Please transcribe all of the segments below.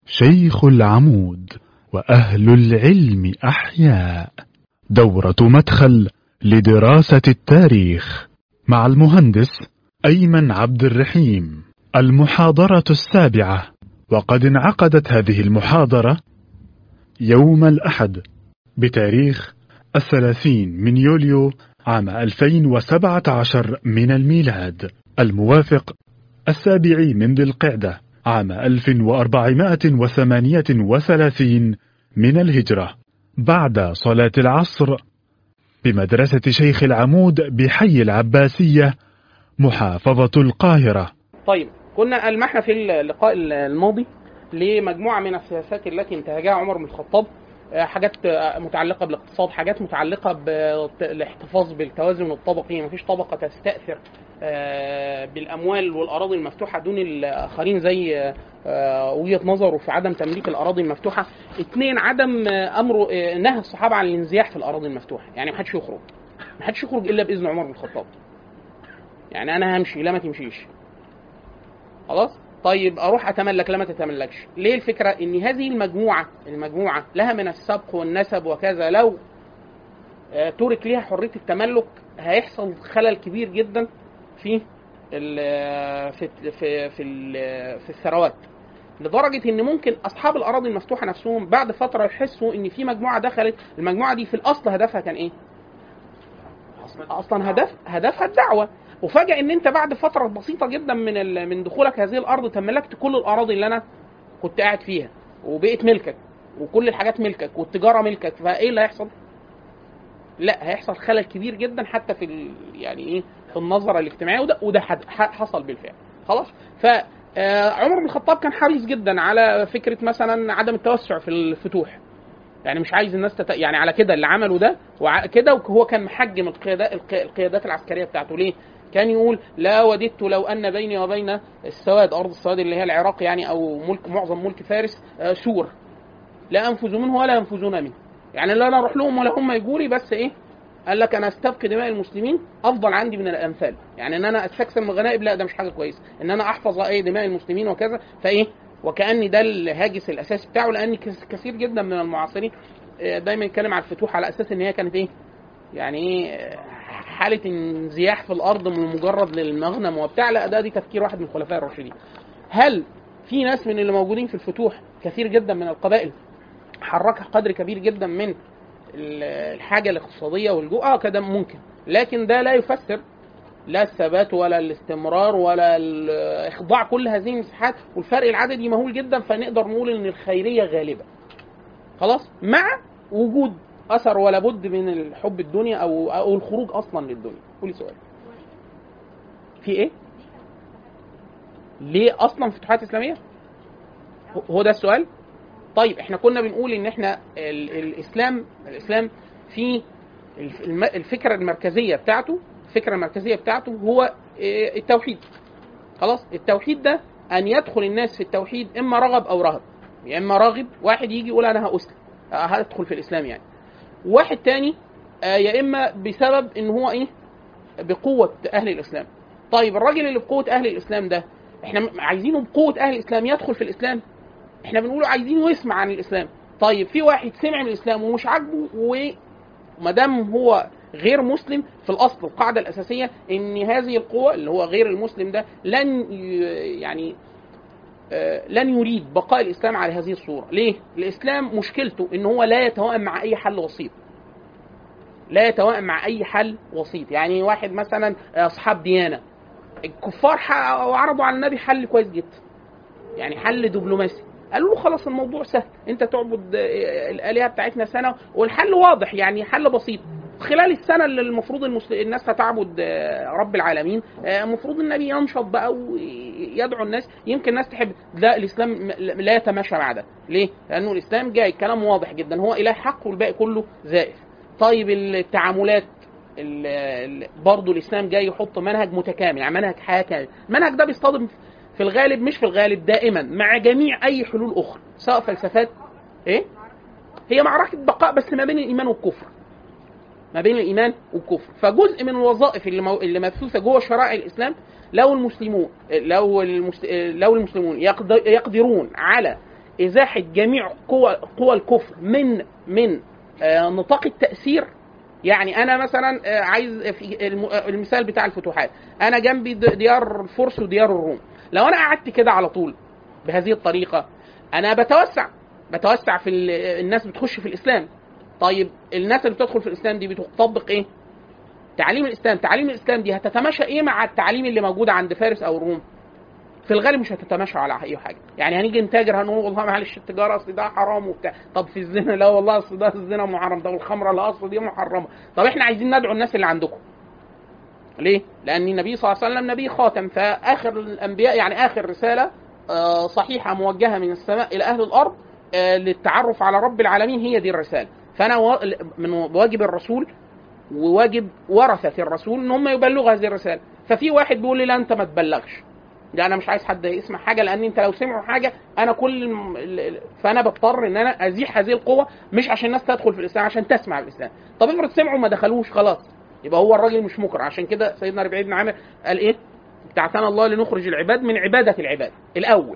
شيخ العمود وأهل العلم أحياء دورة مدخل لدراسة التاريخ مع المهندس أيمن عبد الرحيم المحاضرة السابعة وقد انعقدت هذه المحاضرة يوم الأحد بتاريخ الثلاثين من يوليو عام 2017 من الميلاد الموافق السابع من ذي القعدة عام 1438 من الهجرة بعد صلاة العصر بمدرسة شيخ العمود بحي العباسية محافظة القاهرة طيب كنا ألمحنا في اللقاء الماضي لمجموعة من السياسات التي انتهجها عمر بن الخطاب حاجات متعلقة بالاقتصاد حاجات متعلقة بالاحتفاظ بالتوازن الطبقي مفيش طبقة تستأثر بالأموال والأراضي المفتوحة دون الآخرين زي وجهة نظره في عدم تمليك الأراضي المفتوحة اثنين عدم أمر نهى الصحابة عن الانزياح في الأراضي المفتوحة يعني محدش يخرج محدش يخرج إلا بإذن عمر بن الخطاب يعني أنا همشي لا ما تمشيش خلاص طيب اروح اتملك لا ما تتملكش ليه الفكره ان هذه المجموعه المجموعه لها من السبق والنسب وكذا لو ترك ليها حريه التملك هيحصل خلل كبير جدا في ال في في في, في الثروات لدرجه ان ممكن اصحاب الاراضي المفتوحه نفسهم بعد فتره يحسوا ان في مجموعه دخلت المجموعه دي في الاصل هدفها كان ايه اصلا هدف هدفها الدعوه وفجأة ان انت بعد فترة بسيطة جدا من من دخولك هذه الارض تملكت كل الاراضي اللي انا كنت قاعد فيها وبقيت ملكك وكل الحاجات ملكك والتجارة ملكك فايه اللي هيحصل؟ لا هيحصل خلل كبير جدا حتى في ال... يعني ايه في النظرة الاجتماعية وده وده حصل بالفعل خلاص ف عمر بن الخطاب كان حريص جدا على فكرة مثلا عدم التوسع في الفتوح يعني مش عايز الناس تت... يعني على كده اللي عمله ده وع... كده وهو كان محجم القيادات القيادات العسكريه بتاعته ليه؟ كان يقول لا وددت لو ان بيني وبين السواد ارض السواد اللي هي العراق يعني او ملك معظم ملك فارس سور لا انفذ منه ولا ينفذون منه يعني لا انا اروح لهم ولا هم يجوا لي بس ايه قال لك انا استبقي دماء المسلمين افضل عندي من الانفال يعني ان انا استكثر من الغنائم لا ده مش حاجه كويسه ان انا احفظ ايه دماء المسلمين وكذا فايه وكاني ده الهاجس الاساسي بتاعه لان كثير جدا من المعاصرين دايما يتكلم على الفتوح على اساس ان هي كانت ايه يعني ايه حاله انزياح في الارض من مجرد للمغنم وبتاع لا ده دي تفكير واحد من الخلفاء الراشدين هل في ناس من اللي موجودين في الفتوح كثير جدا من القبائل حركها قدر كبير جدا من الحاجه الاقتصاديه والجوع اه كده ممكن لكن ده لا يفسر لا الثبات ولا الاستمرار ولا اخضاع كل هذه المساحات والفرق العددي مهول جدا فنقدر نقول ان الخيريه غالبه خلاص مع وجود اثر ولا بد من الحب الدنيا او او الخروج اصلا للدنيا قولي سؤال في ايه ليه اصلا فتوحات اسلاميه هو ده السؤال طيب احنا كنا بنقول ان احنا ال الاسلام الاسلام في الفكره المركزيه بتاعته الفكره المركزيه بتاعته هو التوحيد خلاص التوحيد ده ان يدخل الناس في التوحيد اما رغب او رهب يا اما راغب واحد يجي يقول انا هاسلم هدخل في الاسلام يعني واحد تاني يا اما بسبب ان هو ايه بقوه اهل الاسلام طيب الراجل اللي بقوه اهل الاسلام ده احنا عايزينه بقوه اهل الاسلام يدخل في الاسلام احنا بنقول عايزينه يسمع عن الاسلام طيب في واحد سمع من الاسلام ومش عاجبه وما دام هو غير مسلم في الاصل القاعده الاساسيه ان هذه القوه اللي هو غير المسلم ده لن يعني لن يريد بقاء الاسلام على هذه الصوره، ليه؟ الاسلام مشكلته ان هو لا يتوائم مع اي حل وسيط. لا يتوائم مع اي حل وسيط، يعني واحد مثلا اصحاب ديانه الكفار عرضوا على النبي حل كويس جدا. يعني حل دبلوماسي، قالوا له خلاص الموضوع سهل، انت تعبد الالهه بتاعتنا سنه والحل واضح يعني حل بسيط. خلال السنه اللي المفروض المسل... الناس هتعبد رب العالمين المفروض النبي ينشط بقى ويدعو الناس يمكن الناس تحب لا الاسلام لا يتماشى مع ده ليه؟ لانه الاسلام جاي كلام واضح جدا هو اله حق والباقي كله زائف طيب التعاملات برضه الاسلام جاي يحط منهج متكامل يعني منهج حياه كامل المنهج ده بيصطدم في الغالب مش في الغالب دائما مع جميع اي حلول اخرى سواء فلسفات ايه هي معركه بقاء بس ما بين الايمان والكفر ما بين الايمان والكفر فجزء من الوظائف اللي مو... اللي مبثوثه جوه شرائع الاسلام لو المسلمون لو المس... لو المسلمون يقدر... يقدرون على ازاحه جميع قوى قوى الكفر من من آه، نطاق التاثير يعني انا مثلا آه، عايز في الم- آه، المثال بتاع الفتوحات انا جنبي د- ديار الفرس وديار الروم لو انا قعدت كده على طول بهذه الطريقه انا بتوسع بتوسع في ال- الناس بتخش في الاسلام طيب الناس اللي بتدخل في الاسلام دي بتطبق ايه تعاليم الاسلام تعاليم الاسلام دي هتتماشى ايه مع التعاليم اللي موجوده عند فارس او الروم في الغالب مش هتتماشى على اي حاجه يعني هنيجي نتاجر هنقول والله معلش التجاره اصل ده حرام وبتاع طب في الزنا لا والله اصل ده الزنا محرم ده والخمره لا اصل دي محرمه طب احنا عايزين ندعو الناس اللي عندكم ليه؟ لأن النبي صلى الله عليه وسلم نبي خاتم فآخر الأنبياء يعني آخر رسالة آه، صحيحة موجهة من السماء إلى أهل الأرض آه، للتعرف على رب العالمين هي دي الرسالة فأنا وا- من واجب الرسول وواجب ورثة الرسول إن هم يبلغوا هذه الرسالة ففي واحد بيقول لي لا أنت ما تبلغش ده انا مش عايز حد يسمع حاجه لان انت لو سمعوا حاجه انا كل الم- ال- ال- فانا بضطر ان انا ازيح هذه القوه مش عشان الناس تدخل في الاسلام عشان تسمع الاسلام طب افرض سمعوا ما دخلوش خلاص يبقى هو الراجل مش مكره عشان كده سيدنا ربيعي بن عامر قال ايه ابتعثنا الله لنخرج العباد من عباده العباد الاول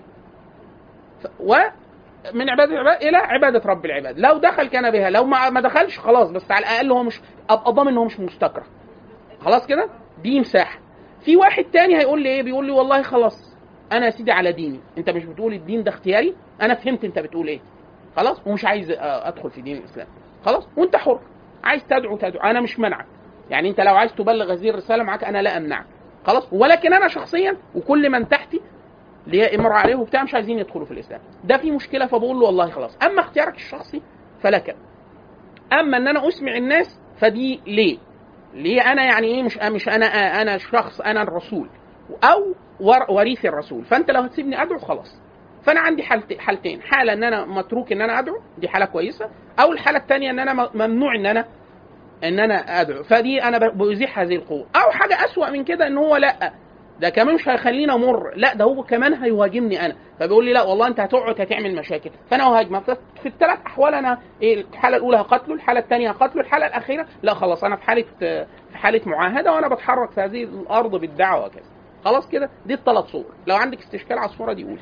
ف- ومن عباده العباد الى عباده رب العباد لو دخل كان بها لو ما ما دخلش خلاص بس على الاقل هو مش ابقى ضامن ان هو مش مستكره خلاص كده دي مساحه في واحد تاني هيقول لي ايه بيقول لي والله خلاص انا يا سيدي على ديني انت مش بتقول الدين ده اختياري انا فهمت انت بتقول ايه خلاص ومش عايز آه، ادخل في دين الاسلام خلاص وانت حر عايز تدعو تدعو انا مش منعك يعني انت لو عايز تبلغ هذه الرساله معاك انا لا امنعك خلاص ولكن انا شخصيا وكل من تحتي اللي هي امرأة عليه وبتاع مش عايزين يدخلوا في الاسلام ده في مشكله فبقول له والله خلاص اما اختيارك الشخصي فلك اما ان انا اسمع الناس فدي ليه ليه انا يعني ايه مش مش انا انا شخص انا الرسول او ور- وريث الرسول فانت لو هتسيبني ادعو خلاص فانا عندي حالت- حالتين حاله ان انا متروك ان انا ادعو دي حاله كويسه او الحاله الثانيه ان انا م- ممنوع ان انا ان انا ادعو فدي انا ب- بزيح هذه القوه او حاجه اسوا من كده ان هو لا ده كمان مش هيخليني امر لا ده هو كمان هيهاجمني انا فبيقول لي لا والله انت هتقعد هتعمل مشاكل فانا ههاجمك ف- في الثلاث احوال انا ايه الحاله الاولى هقتله الحاله الثانيه هقتله الحاله الاخيره لا خلاص انا في حاله في حاله معاهده وانا بتحرك في هذه الارض بالدعوه وكذا خلاص كده دي الثلاث صور لو عندك استشكال على الصوره دي قولي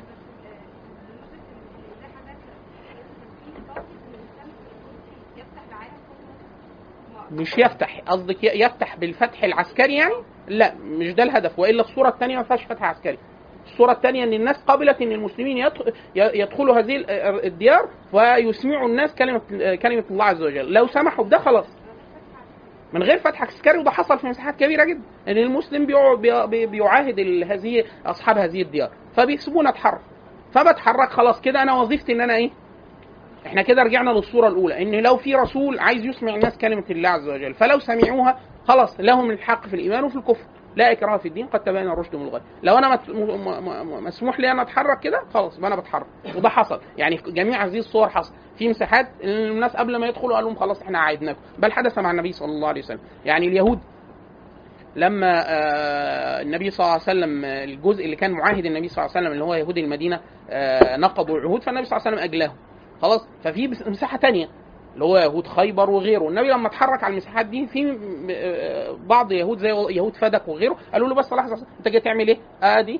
مش يفتح قصدك ي- يفتح بالفتح العسكري يعني لا مش ده الهدف والا الصوره الثانيه ما فيهاش فتح عسكري الصورة الثانية أن الناس قبلت أن المسلمين يدخ- ي- يدخلوا هذه ال- الديار ويسمعوا الناس كلمة كلمة الله عز وجل، لو سمحوا بده خلاص. من غير فتح عسكري وده حصل في مساحات كبيرة جدا، أن المسلم بيع- بي- بي- بيعاهد ال- هذه أصحاب هذه الديار، فبيسيبونا أتحرك. فبتحرك خلاص كده أنا وظيفتي أن أنا إيه؟ احنا كده رجعنا للصوره الاولى ان لو في رسول عايز يسمع الناس كلمه الله عز وجل فلو سمعوها خلاص لهم الحق في الايمان وفي الكفر لا اكراه في الدين قد تبين الرشد من الغي لو انا مت- م- م- م- مسموح لي انا اتحرك كده خلاص يبقى انا بتحرك وده حصل يعني في جميع هذه الصور حصل في مساحات الناس قبل ما يدخلوا قال لهم خلاص احنا عايدناكم بل حدث مع النبي صلى الله عليه وسلم يعني اليهود لما آه، النبي صلى الله عليه وسلم آه، الجزء اللي كان معاهد النبي صلى الله عليه وسلم اللي هو يهود المدينه آه، نقضوا العهود فالنبي صلى الله عليه وسلم اجلاهم خلاص ففي بس- مساحه تانية اللي هو يهود خيبر وغيره النبي لما اتحرك على المساحات دي في م- آه، بعض يهود زي يهود فدك وغيره قالوا له بس لحظه انت جاي تعمل ايه؟ ادي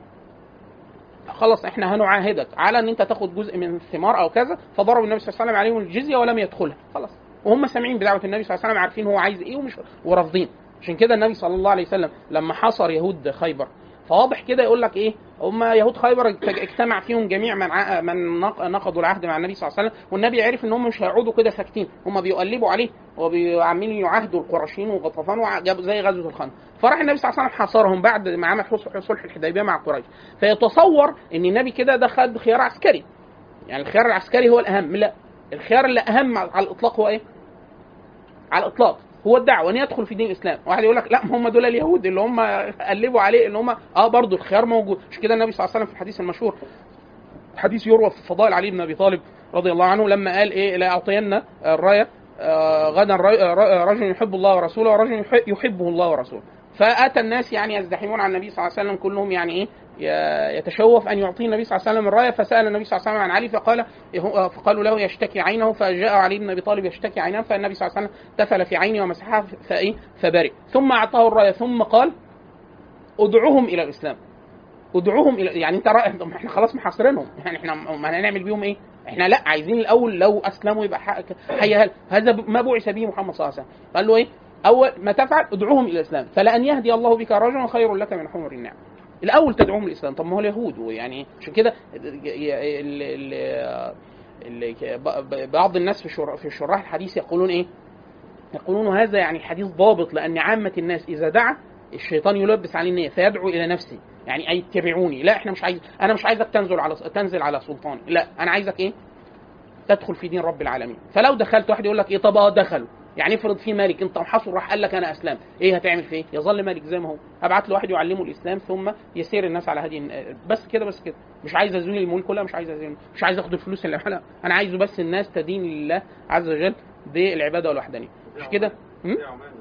خلاص احنا هنعاهدك على ان انت تاخد جزء من الثمار او كذا فضرب النبي صلى الله عليه وسلم عليهم الجزيه ولم يدخلها خلاص وهم سامعين بدعوه النبي صلى الله عليه وسلم عارفين هو عايز ايه ومش ورافضين عشان كده النبي صلى الله عليه وسلم لما حصر يهود خيبر فواضح كده يقول لك ايه هم يهود خيبر اجت- اجتمع فيهم جميع من ع- من نق- نقضوا العهد مع النبي صلى الله عليه وسلم والنبي عرف ان هم مش هيقعدوا كده ساكتين هم بيقلبوا عليه وعمالين يعاهدوا القرشيين وغطفان وجابوا زي غزوه الخندق فراح النبي صلى الله عليه وسلم حاصرهم بعد ما عمل حص- صلح الحديبيه مع قريش فيتصور ان النبي كده ده خد خيار عسكري يعني الخيار العسكري هو الاهم لا الخيار اللي اهم على الاطلاق هو ايه؟ على الاطلاق هو الدعوه ان يدخل في دين الاسلام واحد يقول لك لا ما هم دول اليهود اللي هم قلبوا عليه ان هم اه برضه الخيار موجود مش كده النبي صلى الله عليه وسلم في الحديث المشهور حديث يروى في فضائل علي بن ابي طالب رضي الله عنه لما قال ايه لا اعطين الرايه آه، غدا ر- ر- رجل يحب الله ورسوله ورجل يح- يحبه الله ورسوله فاتى الناس يعني يزدحمون على النبي صلى الله عليه وسلم كلهم يعني ايه ي- يتشوف ان يعطيه النبي صلى الله عليه وسلم الرايه فسال النبي صلى الله عليه وسلم عن علي فقال فقالوا له يشتكي عينه فجاء علي بن ابي طالب يشتكي عينه فالنبي صلى الله عليه وسلم تفل في عينه ومسحها فايه فبرئ ثم اعطاه الرايه ثم قال ادعوهم الى الاسلام ادعوهم الى يعني انت رأي طب احنا خلاص محاصرينهم يعني احنا ما هنعمل بيهم ايه؟ احنا لا عايزين الاول لو اسلموا يبقى حق حي هل هذا ما بعث به محمد صلى الله عليه وسلم قال له ايه؟ اول ما تفعل ادعوهم الى الاسلام فلان يهدي الله بك رجلا خير لك من حمر النعم الاول تدعوهم للاسلام طب ما هو اليهود يعني عشان كده ال- ال- ال- ب- بعض الناس في شر- في شراح الحديث يقولون ايه؟ يقولون هذا يعني حديث ضابط لان عامه الناس اذا دعا الشيطان يلبس عليه النية فيدعو الى نفسه يعني اي اتبعوني لا احنا مش عايز انا مش عايزك تنزل على تنزل على سلطاني لا انا عايزك ايه تدخل في دين رب العالمين فلو دخلت واحد يقول لك ايه طب اه دخلوا يعني افرض في ملك انت محاصر راح قال لك انا اسلام ايه هتعمل فيه يظل ملك زي ما هو ابعت له واحد يعلمه الاسلام ثم يسير الناس على هذه بس كده بس كده مش عايز ازول الملك كلها مش عايز ازول مش عايز اخد الفلوس اللي معانا انا عايزه بس الناس تدين لله عز وجل بالعباده والوحدانيه مش كده هم؟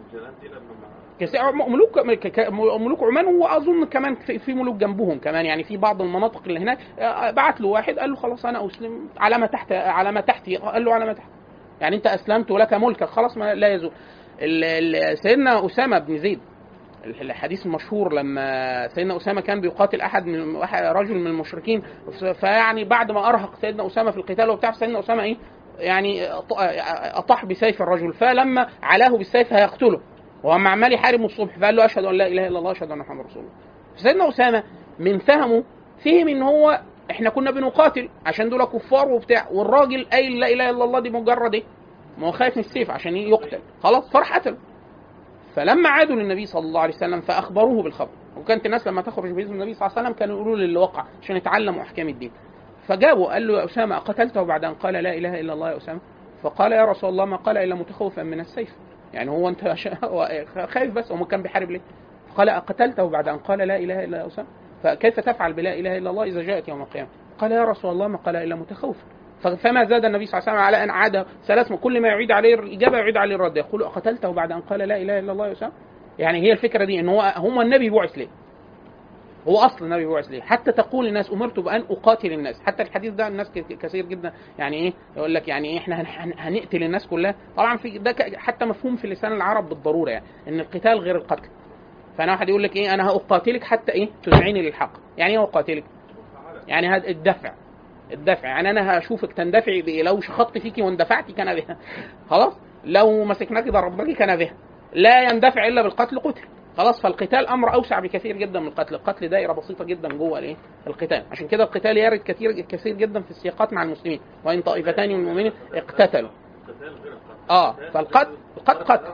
كسي- ملوك ك- ك- ملوك عمان واظن كمان في في ملوك جنبهم كمان يعني في بعض المناطق اللي هناك آه، بعت له واحد قال له خلاص انا اسلم على ما تحت على ما تحتي قال له على ما تحت يعني انت اسلمت ولك ملكك خلاص ما لا يزول ال- ال- سيدنا اسامه بن زيد الحديث المشهور لما سيدنا اسامه كان بيقاتل احد من واحد رجل من المشركين ف- فيعني بعد ما ارهق سيدنا اسامه في القتال وبتاع سيدنا اسامه ايه يعني أط- اطاح بسيف الرجل فلما علاه بالسيف هيقتله وهو عمال يحارب من الصبح فقال له اشهد ان لا اله الا الله اشهد ان محمد رسول الله سيدنا اسامه من فهمه فهم ان هو احنا كنا بنقاتل عشان دول كفار وبتاع والراجل قايل لا اله الا الله دي مجرد ايه؟ ما هو خايف من السيف عشان يقتل خلاص فراح قتله فلما عادوا للنبي صلى الله عليه وسلم فاخبروه بالخبر وكانت الناس لما تخرج باذن النبي صلى الله عليه وسلم كانوا يقولوا له اللي وقع عشان يتعلموا احكام الدين فجابوا قال له يا اسامه اقتلته بعد ان قال لا اله الا الله يا اسامه فقال يا رسول الله ما قال الا متخوفا من السيف يعني هو انت عشان- هو خايف بس هو كان بيحارب ليه؟ قال اقتلته بعد ان قال لا اله الا اسامه فكيف تفعل بلا اله الا الله اذا جاءت يوم القيامه؟ قال يا رسول الله ما قال الا متخوفا ف- فما زاد النبي صلى الله عليه وسلم على ان عاد ثلاث كل ما يعيد عليه الاجابه يعيد عليه الرد يقول اقتلته بعد ان قال لا اله الا الله يا اسامه؟ يعني هي الفكره دي ان هو هم النبي بعث ليه؟ هو اصل النبي بعث ليه؟ حتى تقول الناس امرت بان اقاتل الناس، حتى الحديث ده الناس ك- كثير جدا يعني ايه يقول لك يعني ايه احنا هن- هن- هنقتل الناس كلها، طبعا في ده ك- حتى مفهوم في لسان العرب بالضروره يعني ان القتال غير القتل. فانا واحد يقول لك ايه انا هاقاتلك حتى ايه تدعيني للحق، يعني ايه اقاتلك؟ يعني هذا الدفع الدفع يعني انا هشوفك تندفعي بايه لو شخطت فيكي واندفعتي كان بها خلاص لو مسكناك ضربناكي كان بها لا يندفع الا بالقتل قتل خلاص فالقتال امر اوسع بكثير جدا من القتل القتل دائره بسيطه جدا جوه الايه القتال عشان كده القتال يرد كثير كثير جدا في السياقات مع المسلمين وان طائفتان من المؤمنين اقتتلوا اه فالقتل القتل قتل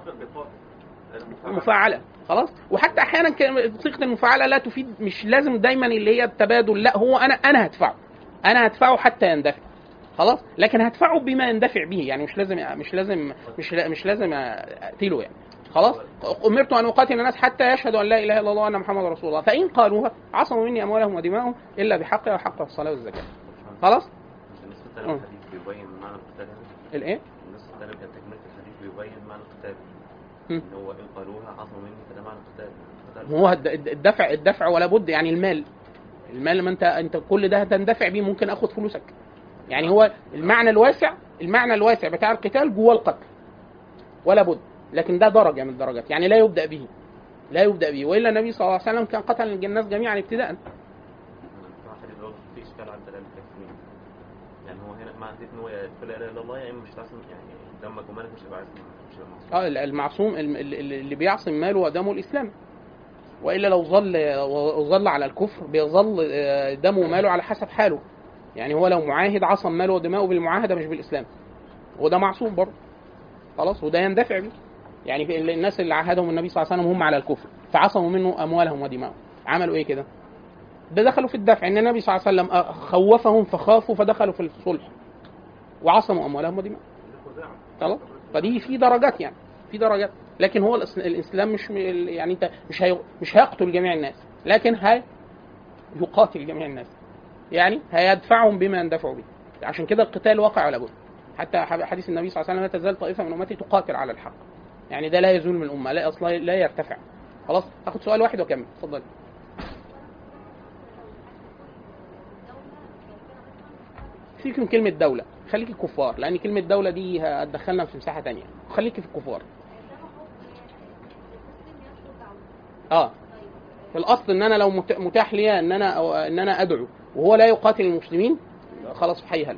مفاعله خلاص وحتى احيانا كان صيغه المفاعله لا تفيد مش لازم دايما اللي هي التبادل لا هو انا انا هدفعه انا هدفعه حتى يندفع خلاص لكن هدفعه بما يندفع به يعني مش لازم مش لازم مش لا- مش لازم اقتله يعني خلاص امرت ان اقاتل الناس حتى يشهدوا ان لا اله الا الله وان محمد رسول الله فان قالوها عصموا مني اموالهم ودماءهم الا بحقها وحق الصلاه والزكاه خلاص النص الثاني من الحديث بيبين معنى القتال هنا. الايه النص الثاني من تكملة الحديث بيبين معنى القتال مم. ان هو ان قالوها عصموا مني فده معنى القتال القتال هو الد- الد- الدفع الدفع ولا بد يعني المال المال ما انت انت كل ده هتندفع بيه ممكن اخد فلوسك يعني هو المعنى الواسع المعنى الواسع بتاع القتال جوه القتل ولا بد لكن ده درجه من الدرجات يعني لا يبدا به لا يبدا به والا النبي صلى الله عليه وسلم كان قتل الناس جميعا ابتداء في حديث برضه في اشكال على الدلاله التكفيريه يعني هو هنا معنى ان هو يا تقول لا اله الا الله يا اما مش هتعصم يعني دمك ومالك مش هيبقى عايز مش هيبقى معصوم. اه المعصوم الم- ال- ال- اللي بيعصم ماله ودمه الاسلام والا لو ظل ظل على الكفر بيظل آه، دمه وماله على حسب حاله يعني هو لو معاهد عصم ماله ودماؤه بالمعاهده مش بالاسلام وده معصوم برضه خلاص وده يندفع به يعني في ال- الناس اللي عاهدهم النبي صلى الله عليه وسلم هم على الكفر فعصموا منه اموالهم ودماءهم عملوا ايه كده؟ ده دخلوا في الدفع ان النبي صلى الله عليه وسلم آه، خوفهم فخافوا فدخلوا في الصلح وعصموا اموالهم ودماءهم خلاص فدي في درجات يعني في درجات لكن هو الإس- الاسلام مش م- يعني انت مش هي مش هيقتل جميع الناس لكن هي يقاتل جميع الناس يعني هيدفعهم بما يندفعوا به عشان كده القتال واقع ولا بد حتى ح- حديث النبي صلى الله عليه وسلم لا تزال طائفه من امتي تقاتل على الحق يعني ده لا يزول من الامه لا اصلا لا يرتفع خلاص اخد سؤال واحد واكمل اتفضل سيبك من كلمه دوله خليكي كفار لان كلمه دوله دي هتدخلنا في مساحه تانية خليكي في الكفار اه الاصل ان انا لو مت- متاح لي ان انا أو ان انا ادعو وهو لا يقاتل المسلمين خلاص في حي هلا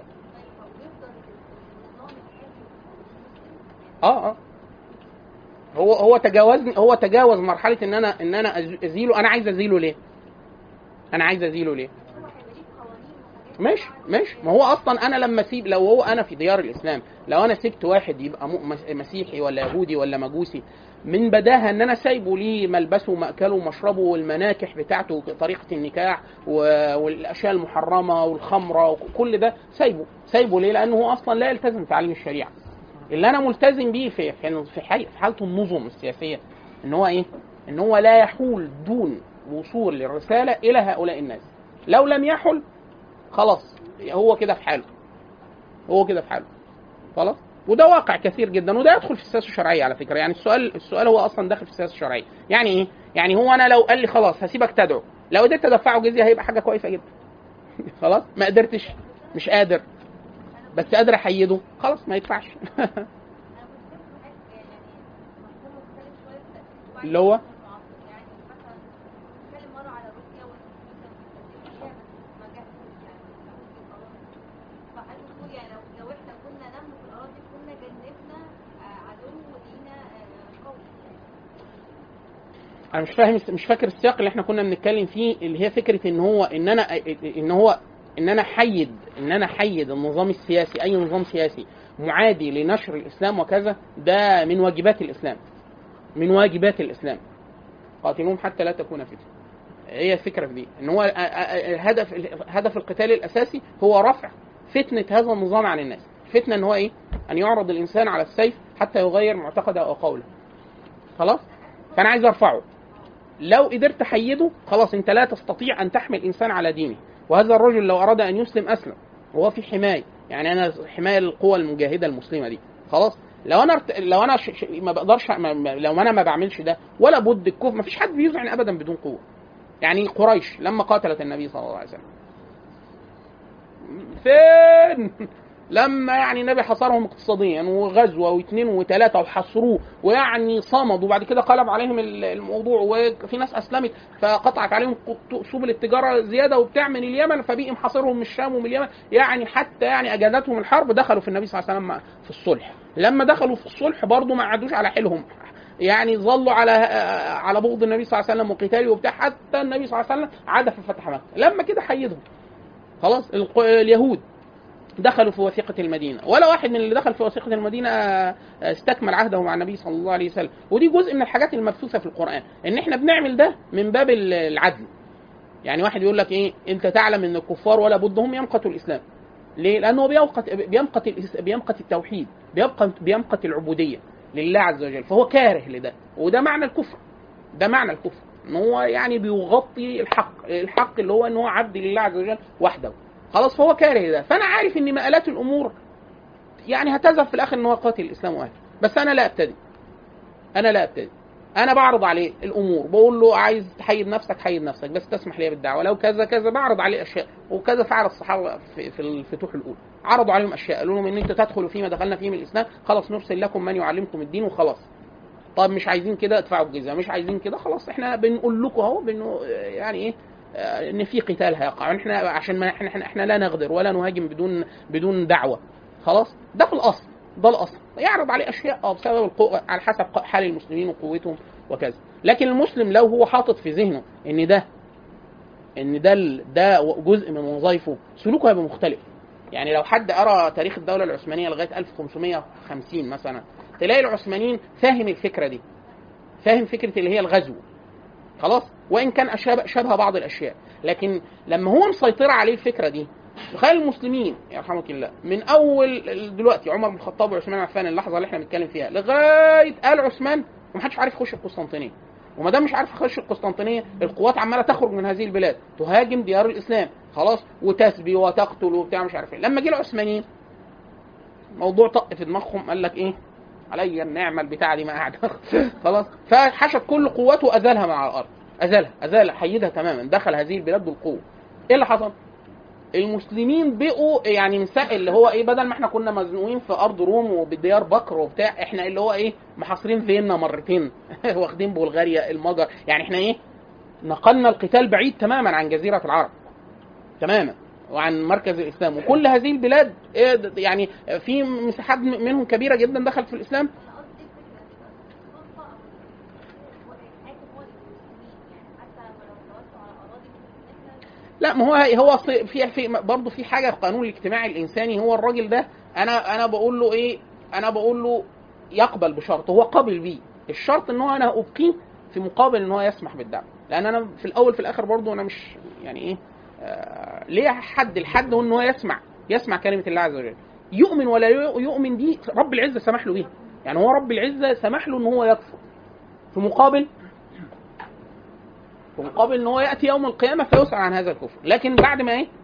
اه اه هو هو تجاوزني هو تجاوز مرحله ان انا ان انا أز- ازيله انا عايز ازيله ليه؟ انا عايز ازيله ليه؟ ماشي ماشي ما هو اصلا انا لما اسيب لو هو انا في ديار الاسلام لو انا سبت واحد يبقى م- مس- مسيحي ولا يهودي ولا مجوسي من بداها ان انا سايبه ليه ملبسه ومأكله ومشربه والمناكح بتاعته طريقه النكاح و- والاشياء المحرمه والخمره وكل ده سايبه سايبه ليه؟ لانه هو اصلا لا يلتزم تعليم الشريعه اللي انا ملتزم بيه في في في حي- في حالته النظم السياسيه ان هو ايه؟ ان هو لا يحول دون وصول للرساله الى هؤلاء الناس لو لم يحل خلاص هو كده في حاله هو كده في حاله خلاص وده واقع كثير جدا وده يدخل في السياسه الشرعيه على فكره يعني السؤال السؤال هو اصلا داخل في السياسه الشرعيه يعني ايه يعني هو انا لو قال لي خلاص هسيبك تدعو لو قدرت ادفعه جزيه هيبقى حاجه كويسه جدا خلاص ما قدرتش مش قادر بس قادر احيده خلاص ما يدفعش اللي هو انا مش فاهم مش فاكر السياق اللي احنا كنا بنتكلم فيه اللي هي فكره ان هو ان انا ان هو ان انا حيد ان انا حيد النظام السياسي اي نظام سياسي معادي لنشر الاسلام وكذا ده من واجبات الاسلام من واجبات الاسلام قاتلوهم حتى لا تكون فتنه هي الفكره في دي ان هو هدف هدف القتال الاساسي هو رفع فتنه هذا النظام عن الناس الفتنه ان هو ايه ان يعرض الانسان على السيف حتى يغير معتقده او قوله خلاص فانا عايز ارفعه لو قدرت احيده خلاص انت لا تستطيع ان تحمل انسان على دينه وهذا الرجل لو اراد ان يسلم اسلم وهو في حمايه يعني انا حمايه للقوى المجاهده المسلمه دي خلاص لو انا ارت... لو انا ش... ش... ما بقدرش ما... ما... لو انا ما بعملش ده ولا بد الكفر ما فيش حد بيذعن ابدا بدون قوه يعني قريش لما قاتلت النبي صلى الله عليه وسلم فين لما يعني النبي حصرهم اقتصاديا وغزوه واثنين وثلاثه وحصروه ويعني صمد وبعد كده قلب عليهم الموضوع وفي ناس اسلمت فقطعت عليهم سبل التجاره زياده وبتاع من اليمن فبقي محاصرهم من الشام ومن اليمن يعني حتى يعني اجازتهم الحرب دخلوا في النبي صلى الله عليه وسلم في الصلح لما دخلوا في الصلح برضه ما قعدوش على حيلهم يعني ظلوا على على بغض النبي صلى الله عليه وسلم وقتاله وبتاع حتى النبي صلى الله عليه وسلم عاد في فتح مكه لما كده حيدهم خلاص اليهود دخلوا في وثيقة المدينة ولا واحد من اللي دخل في وثيقة المدينة استكمل عهده مع النبي صلى الله عليه وسلم ودي جزء من الحاجات المبثوثة في القرآن ان احنا بنعمل ده من باب العدل يعني واحد يقول لك ايه انت تعلم ان الكفار ولا بد هم يمقتوا الاسلام ليه؟ لانه بيمقت بيمقت بيمقت التوحيد بيمقت بيمقت العبودية لله عز وجل فهو كاره لده وده معنى الكفر ده معنى الكفر ان هو يعني بيغطي الحق الحق اللي هو ان هو عبد لله عز وجل وحده خلاص فهو كاره ده فانا عارف ان مآلات الامور يعني هتذهب في الاخر ان هو قاتل الاسلام واهله بس انا لا ابتدي انا لا ابتدي انا بعرض عليه الامور بقول له عايز تحيد نفسك حيد نفسك بس تسمح لي بالدعوه لو كذا كذا بعرض عليه اشياء وكذا فعل الصحابه في, في الفتوح الاولى عرضوا عليهم اشياء قالوا لهم ان انتوا تدخلوا فيما دخلنا فيه من الاسلام خلاص نرسل لكم من يعلمكم الدين وخلاص طب مش عايزين كده ادفعوا الجزيه مش عايزين كده خلاص احنا بنقول لكم اهو بانه يعني ايه ان في قتال هيقع احنا عشان ما احنا احنا لا نغدر ولا نهاجم بدون بدون دعوه خلاص ده في الاصل ده الاصل يعرض عليه اشياء اه بسبب القوة على حسب حال المسلمين وقوتهم وكذا لكن المسلم لو هو حاطط في ذهنه ان ده ان ده ده جزء من وظائفه سلوكه هيبقى مختلف يعني لو حد قرا تاريخ الدوله العثمانيه لغايه 1550 مثلا تلاقي العثمانيين فاهم الفكره دي فاهم فكره اللي هي الغزو خلاص وان كان أشابه شبه بعض الاشياء لكن لما هو مسيطر عليه الفكره دي تخيل المسلمين يرحمك الله من اول دلوقتي عمر بن الخطاب وعثمان عفان اللحظه اللي احنا بنتكلم فيها لغايه ال عثمان ومحدش عارف يخش القسطنطينيه وما دام مش عارف يخش القسطنطينيه القوات عماله تخرج من هذه البلاد تهاجم ديار الاسلام خلاص وتسبي وتقتل وبتاع مش عارف ايه لما جه العثمانيين موضوع طق في دماغهم قال لك ايه عليا النعمه البتاعه دي ما قاعده خلاص فحشد كل قوته وازالها من على الارض ازالها ازال حيدها تماما دخل هذه البلاد بالقوه ايه اللي حصل المسلمين بقوا يعني من اللي هو ايه بدل ما احنا كنا مزنوقين في ارض روم وبديار بكر وبتاع احنا اللي هو ايه محاصرين فيينا مرتين واخدين بلغاريا المجر يعني احنا ايه نقلنا القتال بعيد تماما عن جزيره العرب تماما وعن مركز الاسلام وكل هذه البلاد إيه د- يعني في مساحات م- منهم كبيره جدا دخلت في الاسلام لا ما هو هو أصل في في برضه في حاجه في القانون الاجتماعي الانساني هو الراجل ده انا انا بقول له ايه انا بقول له يقبل بشرط هو قابل بيه الشرط ان هو انا ابقيه في مقابل ان هو يسمح بالدعم لان انا في الاول في الاخر برضه انا مش يعني ايه آه ليه حد الحد هو ان هو يسمع يسمع كلمه الله عز وجل يؤمن ولا يؤ- يؤمن دي رب العزه سمح له بيها يعني هو رب العزه سمح له ان هو يكفر في مقابل في مقابل ان هو ياتي يوم القيامه فيسال عن هذا الكفر لكن بعد ما ايه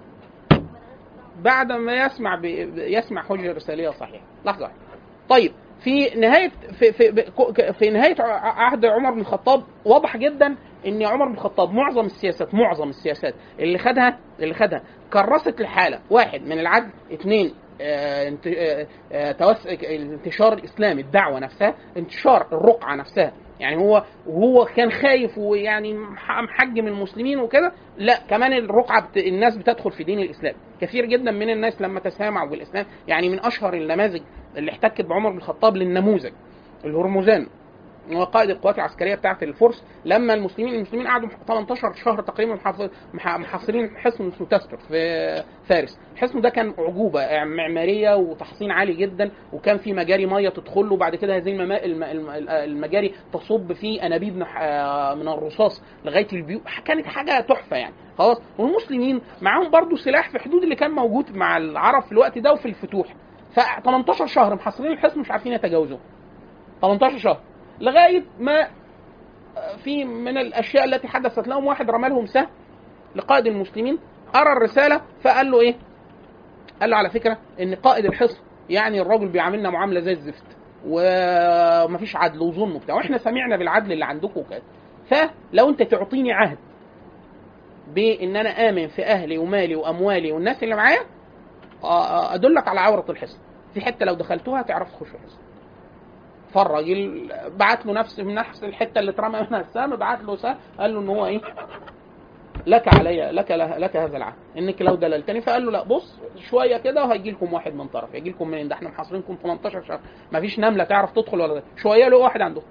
بعد ما يسمع ب... يسمع حجه رساليه صحيحه لحظه واحدة. طيب في نهايه في في في نهايه عهد عمر بن الخطاب واضح جدا ان عمر بن الخطاب معظم السياسات معظم السياسات اللي خدها اللي خدها كرست الحاله واحد من العدل اثنين آه، انت- آه، آه، توس... انتشار الاسلام الدعوه نفسها انتشار الرقعه نفسها يعني هو وهو كان خايف ويعني مح- محجم المسلمين وكده لا كمان الرقعه بت... الناس بتدخل في دين الاسلام كثير جدا من الناس لما تسامعوا بالاسلام يعني من اشهر النماذج اللي احتكت بعمر بن الخطاب للنموذج الهرمزان هو قائد القوات العسكريه بتاعه الفرس لما المسلمين المسلمين قعدوا 18 شهر تقريبا محافظ- مح- محاصرين حصن اسمه تستر في فارس الحصن ده كان اعجوبه معماريه وتحصين عالي جدا وكان في مجاري ميه تدخل له بعد كده هذه المما- الم- الم- المجاري تصب في انابيب من ح- من الرصاص لغايه البيوت كانت حاجه تحفه يعني خلاص والمسلمين معاهم برضو سلاح في حدود اللي كان موجود مع العرب في الوقت ده وفي الفتوح ف 18 شهر محاصرين الحصن مش عارفين يتجاوزوه 18 شهر لغايه ما في من الاشياء التي حدثت لهم واحد رمى لهم سهم لقائد المسلمين ارى الرساله فقال له ايه؟ قال له على فكره ان قائد الحصن يعني الراجل بيعاملنا معامله زي الزفت ومفيش عدل وظلم وبتاع واحنا سمعنا بالعدل اللي عندكم وكده فلو انت تعطيني عهد بان انا امن في اهلي ومالي واموالي والناس اللي معايا آه، ادلك على عوره الحصن في حته لو دخلتوها تعرف تخش الحصن فالراجل بعت له نفس من نفس الحته اللي اترمى منها السهم بعت له سهم قال له ان هو ايه لك علي لك لك هذا العهد انك لو دللتني فقال له لا بص شويه كده وهيجي لكم واحد من طرف يجي لكم منين ده احنا محاصرينكم 18 شهر ما فيش نمله تعرف تدخل ولا ده. شويه له واحد عنده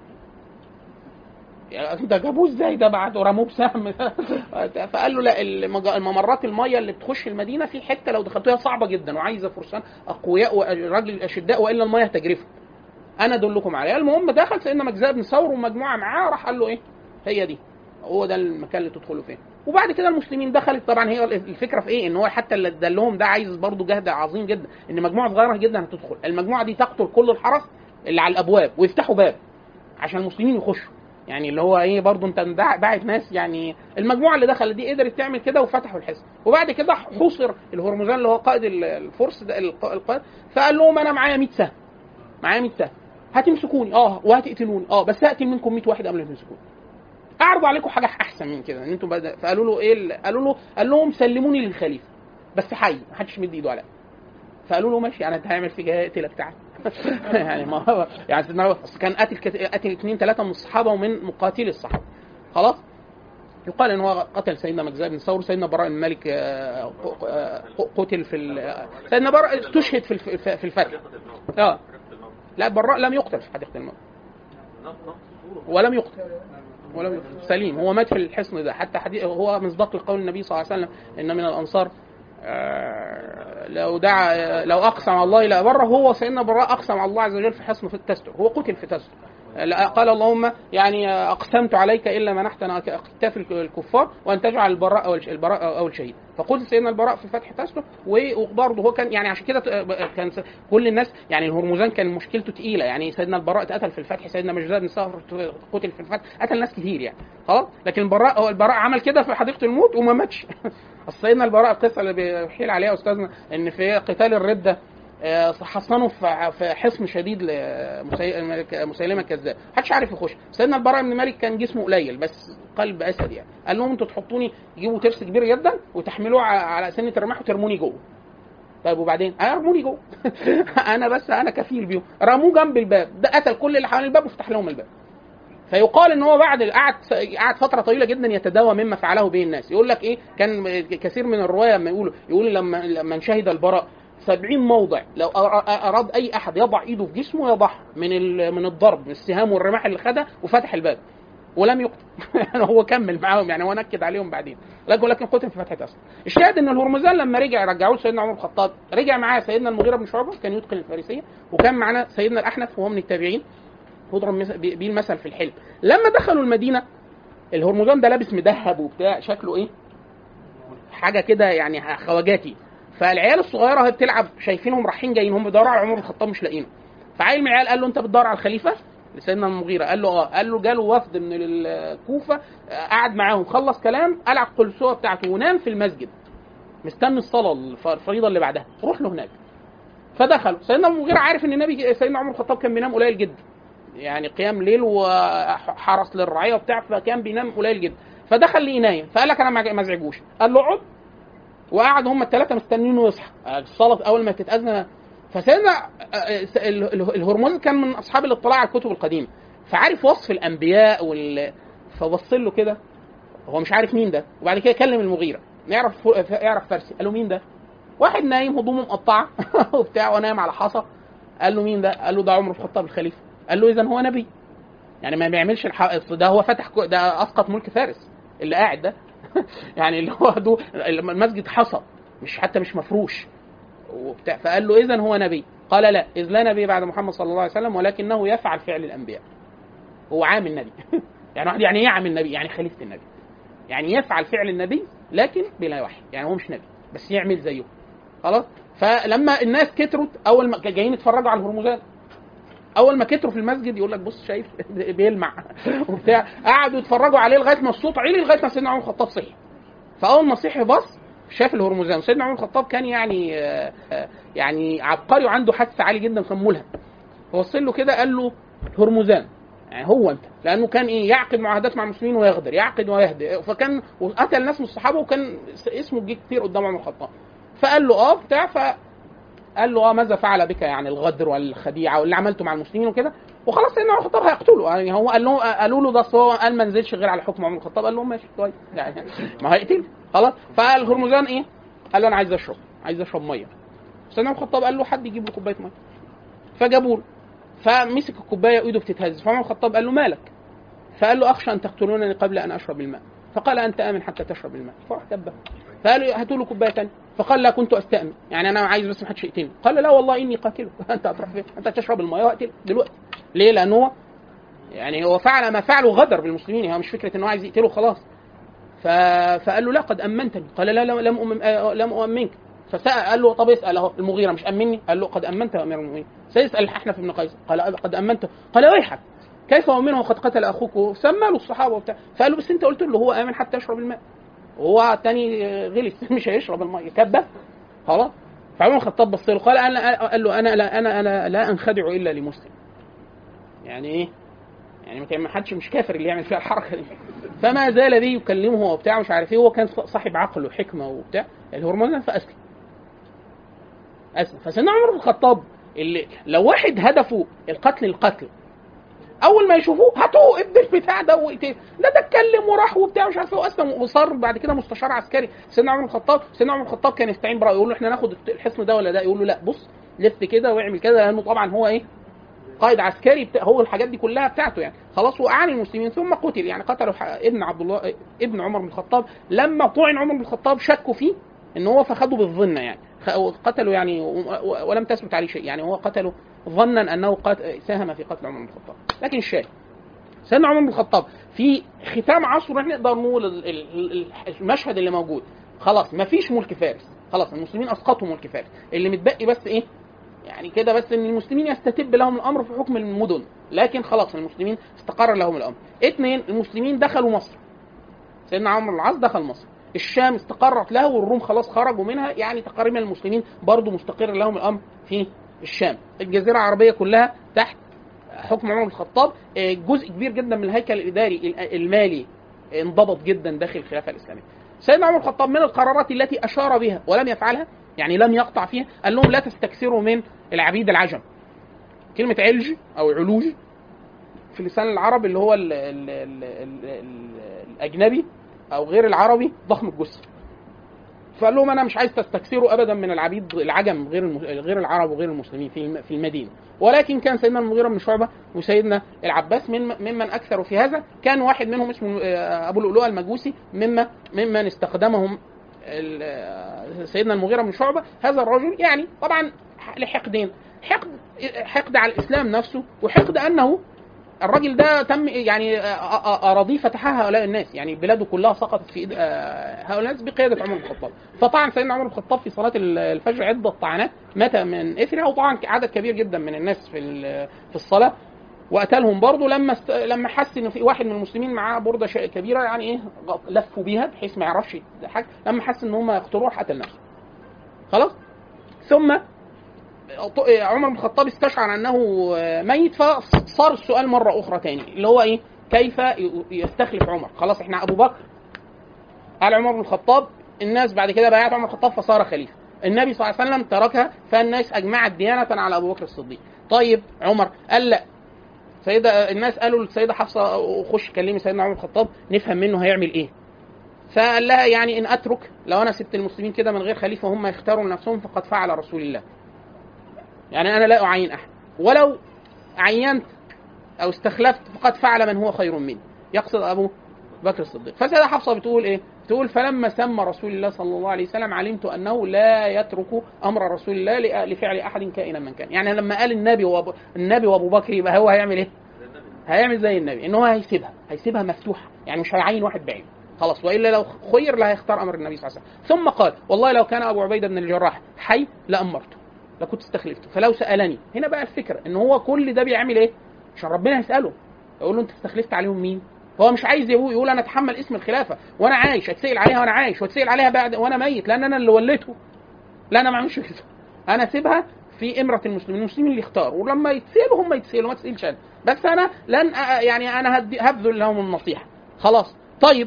يعني ده جابوه ازاي ده بعته رموه بسهم فقال له لا المج- الممرات الميه اللي بتخش المدينه في حته لو دخلتوها صعبه جدا وعايزه فرسان اقوياء وراجل اشداء والا الميه هتجرفهم انا ادلكم عليها المهم دخل سيدنا مجزاء بن ثور ومجموعه معاه راح قال له ايه هي دي هو ده المكان اللي تدخلوا فيه وبعد كده المسلمين دخلت طبعا هي الفكره في ايه ان هو حتى اللي دلهم ده عايز برضه جهد عظيم جدا ان مجموعه صغيره جدا هتدخل المجموعه دي تقتل كل الحرس اللي على الابواب ويفتحوا باب عشان المسلمين يخشوا يعني اللي هو ايه برضه انت باع- باعت ناس يعني المجموعه اللي دخلت دي قدرت تعمل كده وفتحوا الحصن وبعد كده حصر الهرمزان اللي هو قائد ال- الفرس ده الق- القائد فقال لهم انا معايا 100 سهم معايا 100 سهم هتمسكوني اه وهتقتلوني اه بس هقتل منكم 100 واحد قبل ما تمسكوني اعرض عليكم حاجه احسن من كده ان انتم بدأ فقالوا له ايه ال- قالوا له قال لهم سلموني للخليفه بس حي ما حدش مد ايده عليا فقالوا له ماشي يعني انت هيعمل فيك ايه اقتلك تعال يعني ما هو يعني سيدنا عمر أصل كان قاتل كت- قاتل اثنين ثلاثه من الصحابه ومن مقاتلي الصحابه خلاص يقال ان هو قتل سيدنا مجزاء بن ثور سيدنا براء بن مالك آه، ق- آه، قتل في ال- سيدنا براء استشهد في الف- في الفتح اه لا براء لم يقتل في حديقه الموت ولم يقتل ولم يقتل سليم هو مات في الحصن ده حتى حديث هو مصداق لقول النبي صلى الله عليه وسلم ان من الانصار آه، لو دعا لو اقسم على الله لا بره هو سيدنا براء اقسم على الله عز وجل في حصن في التستر هو قتل في تستر لا، قال اللهم يعني اقسمت عليك الا منحتنا اكتاف الكفار وان تجعل البراء او الش- البراء او الشهيد فقتل سيدنا البراء في فتح تستر وبرضه هو كان يعني عشان كده كان س- كل الناس يعني الهرمزان كان مشكلته تقيله يعني سيدنا البراء اتقتل في الفتح سيدنا مجزاء بن ثور قتل في الفتح قتل ناس كتير يعني خلاص لكن البراء هو البراء عمل كده في حديقه الموت وما ماتش أصل سيدنا البراء القصه اللي بيحيل عليها استاذنا ان في قتال الرده آه، حصنوا في في حصن شديد لمسيلمه الكذاب محدش عارف يخش سيدنا البراء بن مالك كان جسمه قليل بس قلب اسد يعني قال لهم انتوا تحطوني يجيبوا ترس كبير جدا وتحملوه ع- على سنه الرماح وترموني جوه طيب وبعدين آه، ارموني جوه انا بس انا كفيل بيهم رموه جنب الباب ده قتل كل اللي حوالين الباب وفتح لهم الباب فيقال ان هو بعد قعد قعد فتره طويله جدا يتداوى مما فعله به الناس يقول لك ايه كان كثير من الروايه لما يقولوا يقول لما لما شهد البراء سبعين موضع لو أر- أراد أي أحد يضع إيده في جسمه يضعها من ال- من الضرب من السهام والرماح اللي خدها وفتح الباب ولم يقتل يعني هو كمل معاهم يعني هو نكد عليهم بعدين لكن ولكن قتل في فتحة أسد الشاهد ان الهرمزان لما رجع رجعوه لسيدنا عمر بن الخطاب رجع معاه سيدنا المغيرة بن شعبة كان يتقن الفارسية وكان معنا سيدنا الأحنف وهو من التابعين يضرب مثل- بيه المثل في الحلم لما دخلوا المدينة الهرمزان ده لابس مدهب وبتاع شكله ايه حاجه كده يعني خواجاتي فالعيال الصغيره وهي بتلعب شايفينهم رايحين جايين هم بيدوروا على عمر بن الخطاب مش لاقيينه فعيل من العيال قال له انت بتدور على الخليفه لسيدنا المغيره قال له اه قال له جاله وفد من الكوفه آه، قعد معاهم خلص كلام قلع القلسوه بتاعته ونام في المسجد مستني الصلاه الف- الفريضه اللي بعدها روح له هناك فدخلوا سيدنا المغيره عارف ان النبي سيدنا عمر بن الخطاب كان بينام قليل جدا يعني قيام ليل وحرس للرعيه وبتاع فكان بينام قليل جدا فدخل ليه نايم فقال لك انا ما ما ازعجوش قال له اقعد وقعد هم الثلاثه مستنينه يصحى الصلاه اول ما تتاذن فسيدنا آه، آه، ال- ال- الهرمز كان من اصحاب الاطلاع على الكتب القديمه فعارف وصف الانبياء وال فبص له كده هو مش عارف مين ده وبعد كده كلم المغيره يعرف يعرف فارسي قال له مين ده واحد نايم هدومه مقطعه وبتاع ونايم على حصى قال له مين ده قال له ده عمر بن الخطاب الخليفه قال له اذا هو نبي يعني ما بيعملش الح... أصل ده هو فتح كو- ده اسقط ملك فارس اللي قاعد ده يعني اللي هو دو المسجد حصى مش حتى مش مفروش وبتاع فقال له اذا هو نبي قال لا اذ لا نبي بعد محمد صلى الله عليه وسلم ولكنه يفعل فعل الانبياء هو عامل نبي يعني واحد يعني ايه عامل نبي يعني خليفه النبي يعني يفعل فعل النبي لكن بلا وحي يعني هو مش نبي بس يعمل زيه خلاص فلما الناس كترت اول ما جايين يتفرجوا على الهرمزان اول ما كتروا في المسجد يقول لك بص شايف بيلمع وبتاع قعدوا يتفرجوا عليه لغايه ما الصوت عالي لغايه ما سيدنا عمر الخطاب صحي فاول ما صحي بص شاف الهرمزان سيدنا عمر الخطاب كان يعني آه، آه، يعني عبقري وعنده حس عالي جدا كان ملهم فبص له كده قال له هرمزان يعني هو انت لانه كان ايه يعقد معاهدات مع المسلمين ويغدر يعقد ويهدي فكان وقتل ناس من الصحابه وكان اسمه جه كتير قدام عمر الخطاب فقال له اه بتاع ف قال له اه ماذا فعل بك يعني الغدر والخديعه واللي عملته مع المسلمين وكده وخلاص سيدنا عمر الخطاب هيقتله يعني هو قال له قالوا له ده أصل هو قال ما نزلش غير على حكم عمر الخطاب قال لهم ماشي كويس يعني ما هيقتله خلاص فقال هرمزان ايه؟ قال له انا عايز اشرب عايز اشرب ميه سيدنا عمر الخطاب قال له حد يجيب له كوبايه ميه فجابوا له فمسك الكوبايه وايده بتتهز فعمر الخطاب قال له مالك فقال له اخشى ان تقتلونني قبل ان اشرب الماء فقال انت امن حتى تشرب الماء فراح كبه فقال له هاتوا له كوبايه ثانيه فقال لا كنت استامن يعني انا عايز بس ما حدش يقتلني قال لا والله اني قاتلك انت هتروح فين انت تشرب الماء واقتلك دلوقتي ليه لان هو يعني هو فعل ما فعله غدر بالمسلمين هو مش فكره ان هو عايز يقتله خلاص ف... فقال له لا قد امنتني قال لا لا لم أمم... آه، لم اؤمنك فسأل قال له طب اسال اهو المغيره مش امني قال له قد امنت يا امير المؤمنين سيسال الاحنف بن قيس قال قد امنته قال ويحك كيف أؤمنه وقد قتل اخوك سمى له الصحابه وبتاع فقال له بس انت قلت له هو امن حتى يشرب الماء وهو الثاني غلس مش هيشرب الماء كبه خلاص فعمر الخطاب بص له قال انا قال له انا لا انا انا لا انخدع الا لمسلم يعني ايه يعني ما كان ما حدش مش كافر اللي يعمل فيها الحركه دي فما زال بيه يكلمه وبتاع مش عارف ايه هو كان صاحب عقل وحكمه وبتاع الهرمون فاسلم اسلم فسيدنا عمر بن الخطاب اللي لو واحد هدفه القتل القتل اول ما يشوفوه هاتوه ابن البتاع ده واقتله لا ده اتكلم وراح وبتاع مش عارف ايه واسلم وصار بعد كده مستشار عسكري سيدنا عمر بن الخطاب سيدنا عمر بن الخطاب كان يستعين برايه يقول له احنا ناخد الحصن ده ولا ده يقول له لا بص لف كده واعمل كده لانه طبعا هو ايه قائد عسكري بتا... هو الحاجات دي كلها بتاعته يعني خلاص واعان المسلمين ثم قتل يعني قتلوا ح- ابن عبد الله ابن عمر بن الخطاب لما طعن عمر بن الخطاب شكوا فيه ان هو فخده بالظن يعني خ- قتلوا يعني و- و- ولم تثبت عليه شيء يعني هو قتله ظنا انه قات... ساهم في قتل عمر بن الخطاب لكن الشاهد سيدنا عمر بن الخطاب في ختام عصره احنا نقدر نقول ال- ال- ال- المشهد اللي موجود خلاص ما فيش ملك فارس خلاص المسلمين اسقطوا ملك فارس اللي متبقي بس ايه يعني كده بس ان المسلمين يستتب لهم الامر في حكم المدن لكن خلاص المسلمين استقر لهم الامر اثنين المسلمين دخلوا مصر سيدنا عمرو بن العاص دخل مصر الشام استقرت له والروم خلاص خرجوا منها يعني تقريبا المسلمين برضو مستقر لهم الامر في الشام الجزيره العربيه كلها تحت حكم عمر بن الخطاب آه، جزء كبير جدا من الهيكل الاداري ال- المالي انضبط جدا داخل الخلافه الاسلاميه سيدنا عمر بن الخطاب من القرارات التي اشار بها ولم يفعلها يعني لم يقطع فيها قال لهم لا تستكثروا من العبيد العجم كلمه علج او علوج في لسان العرب اللي هو ال ال ال ال ال الاجنبي او غير العربي ضخم الجثه فقال لهم انا مش عايز تستكثروا ابدا من العبيد العجم غير الم- غير العرب وغير المسلمين في الم- في المدينه ولكن كان سيدنا المغيره بن شعبه وسيدنا العباس من ممن اكثروا في هذا كان واحد منهم اسمه آه، ابو لؤلؤه المجوسي مما ممن استخدمهم ال- آه، سيدنا المغيره بن شعبه هذا الرجل يعني طبعا لحقدين حقد حقد على الاسلام نفسه وحقد انه الراجل ده تم يعني آه، آه، اراضيه فتحها هؤلاء الناس يعني بلاده كلها سقطت في ايد آه، هؤلاء الناس بقياده عمر بن الخطاب فطعن سيدنا عمر بن الخطاب في صلاه الفجر عده طعنات مات من اثرها وطبعا عدد كبير جدا من الناس في ال- في الصلاه وقتلهم برضه لما است... لما حس ان في واحد من المسلمين معاه برده ش- كبيره يعني ايه غ- لفوا بيها بحيث ما يعرفش حاجه لما حس ان هم يقتلوه قتل نفسه خلاص ثم ط- عمر بن الخطاب استشعر انه ميت فصار السؤال مره اخرى تاني اللي هو ايه كيف ي- يستخلف عمر خلاص احنا ابو بكر قال عمر بن الخطاب الناس بعد كده بايعت عمر بن الخطاب فصار خليفه النبي صلى الله عليه وسلم تركها فالناس اجمعت ديانه على ابو بكر الصديق طيب عمر قال لا سيدة الناس قالوا للسيدة حفصة خش كلمي سيدنا عمر بن الخطاب نفهم منه هيعمل ايه فقال لها يعني ان اترك لو انا سبت المسلمين كده من غير خليفه هم يختاروا لنفسهم فقد فعل رسول الله يعني انا لا اعين احد ولو عينت او استخلفت فقد فعل من هو خير مني يقصد ابو بكر الصديق فسيدة حفصة بتقول ايه تقول فلما سمى رسول الله صلى الله عليه وسلم علمت انه لا يترك امر رسول الله لأ- لفعل احد كائنا من كان يعني لما قال النبي وابو النبي وابو بكر يبقى هو هيعمل ايه هيعمل زي النبي ان هو هيسيبها هيسيبها مفتوحه يعني مش هيعين واحد بعيد خلاص والا لو خير لا هيختار امر النبي صلى الله عليه وسلم ثم قال والله لو كان ابو عبيده بن الجراح حي لامرته لكنت استخلفته فلو سالني هنا بقى الفكره ان هو كل ده بيعمل ايه عشان ربنا يساله يقول له انت استخلفت عليهم مين هو مش عايز يقول يقول انا اتحمل اسم الخلافه وانا عايش اتسال عليها وانا عايش واتسال عليها بعد وانا ميت لان انا اللي وليته لا انا ما اعملش كده انا اسيبها في امره المسلمين المسلمين اللي يختاروا ولما يتسالوا هم يتسالوا ما تسالش انا بس انا لن أ- يعني انا هدي- هبذل لهم النصيحه خلاص طيب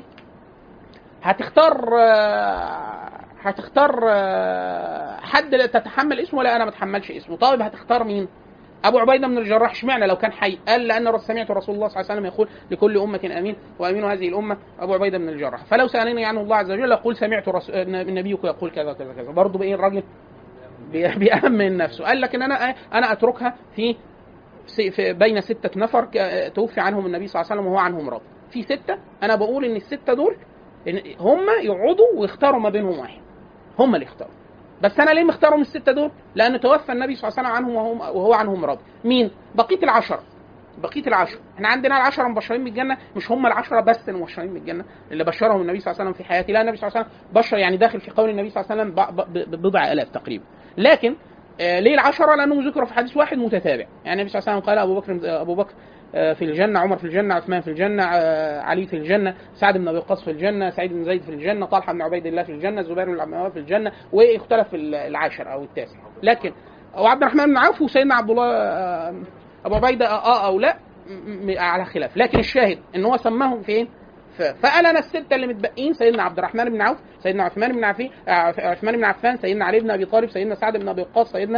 هتختار آه، هتختار آه، حد لا تتحمل اسمه لا انا ما اتحملش اسمه طيب هتختار مين ابو عبيده بن الجراح اشمعنى لو كان حي قال لان رس- سمعت رسول الله صلى الله عليه وسلم يقول لكل امه امين وامين هذه الامه ابو عبيده بن الجراح فلو سالني عنه الله عز وجل اقول سمعت رسول نبيك يقول كذا كذا كذا برضه بايه الراجل بي- بيأمن نفسه قال لك ان انا انا اتركها في س- في بين ستة نفر ك- توفي عنهم النبي صلى الله عليه وسلم وهو عنهم راضي في ستة أنا بقول إن الستة دول إن هم يقعدوا ويختاروا ما بينهم واحد هم اللي يختاروا بس أنا ليه مختارهم الستة دول؟ لأن توفى النبي صلى الله عليه وسلم عنهم وهو, وهو عنهم راضي مين؟ بقية العشرة بقية العشرة احنا عندنا العشرة مبشرين بالجنة مش هم العشرة بس المبشرين بالجنة اللي بشرهم النبي صلى الله عليه وسلم في حياته لا النبي صلى الله عليه وسلم بشر يعني داخل في قول النبي صلى الله عليه وسلم ب- ب- ببضع آلاف تقريبا لكن آه، ليه العشرة؟ لأنهم ذكروا في حديث واحد متتابع، يعني النبي صلى الله عليه وسلم قال أبو بكر أبو بكر آه، في الجنة، عمر في الجنة، عثمان في الجنة، آه، علي في الجنة، سعد بن أبي وقاص في الجنة، سعيد بن زيد في الجنة، طلحة بن عبيد الله في الجنة، الزبير بن العوام في الجنة، واختلف العاشر أو التاسع، لكن وعبد الرحمن بن عوف وسيدنا عبد الله آه، أبو عبيدة آه أو لا م- م- على خلاف، لكن الشاهد إن هو سماهم فين؟ ف- فقال انا السته اللي متبقين سيدنا عبد الرحمن بن عوف سيدنا عثمان بن عفان عثمان بن عفان سيدنا علي بن ابي طالب سيدنا سعد بن ابي وقاص سيدنا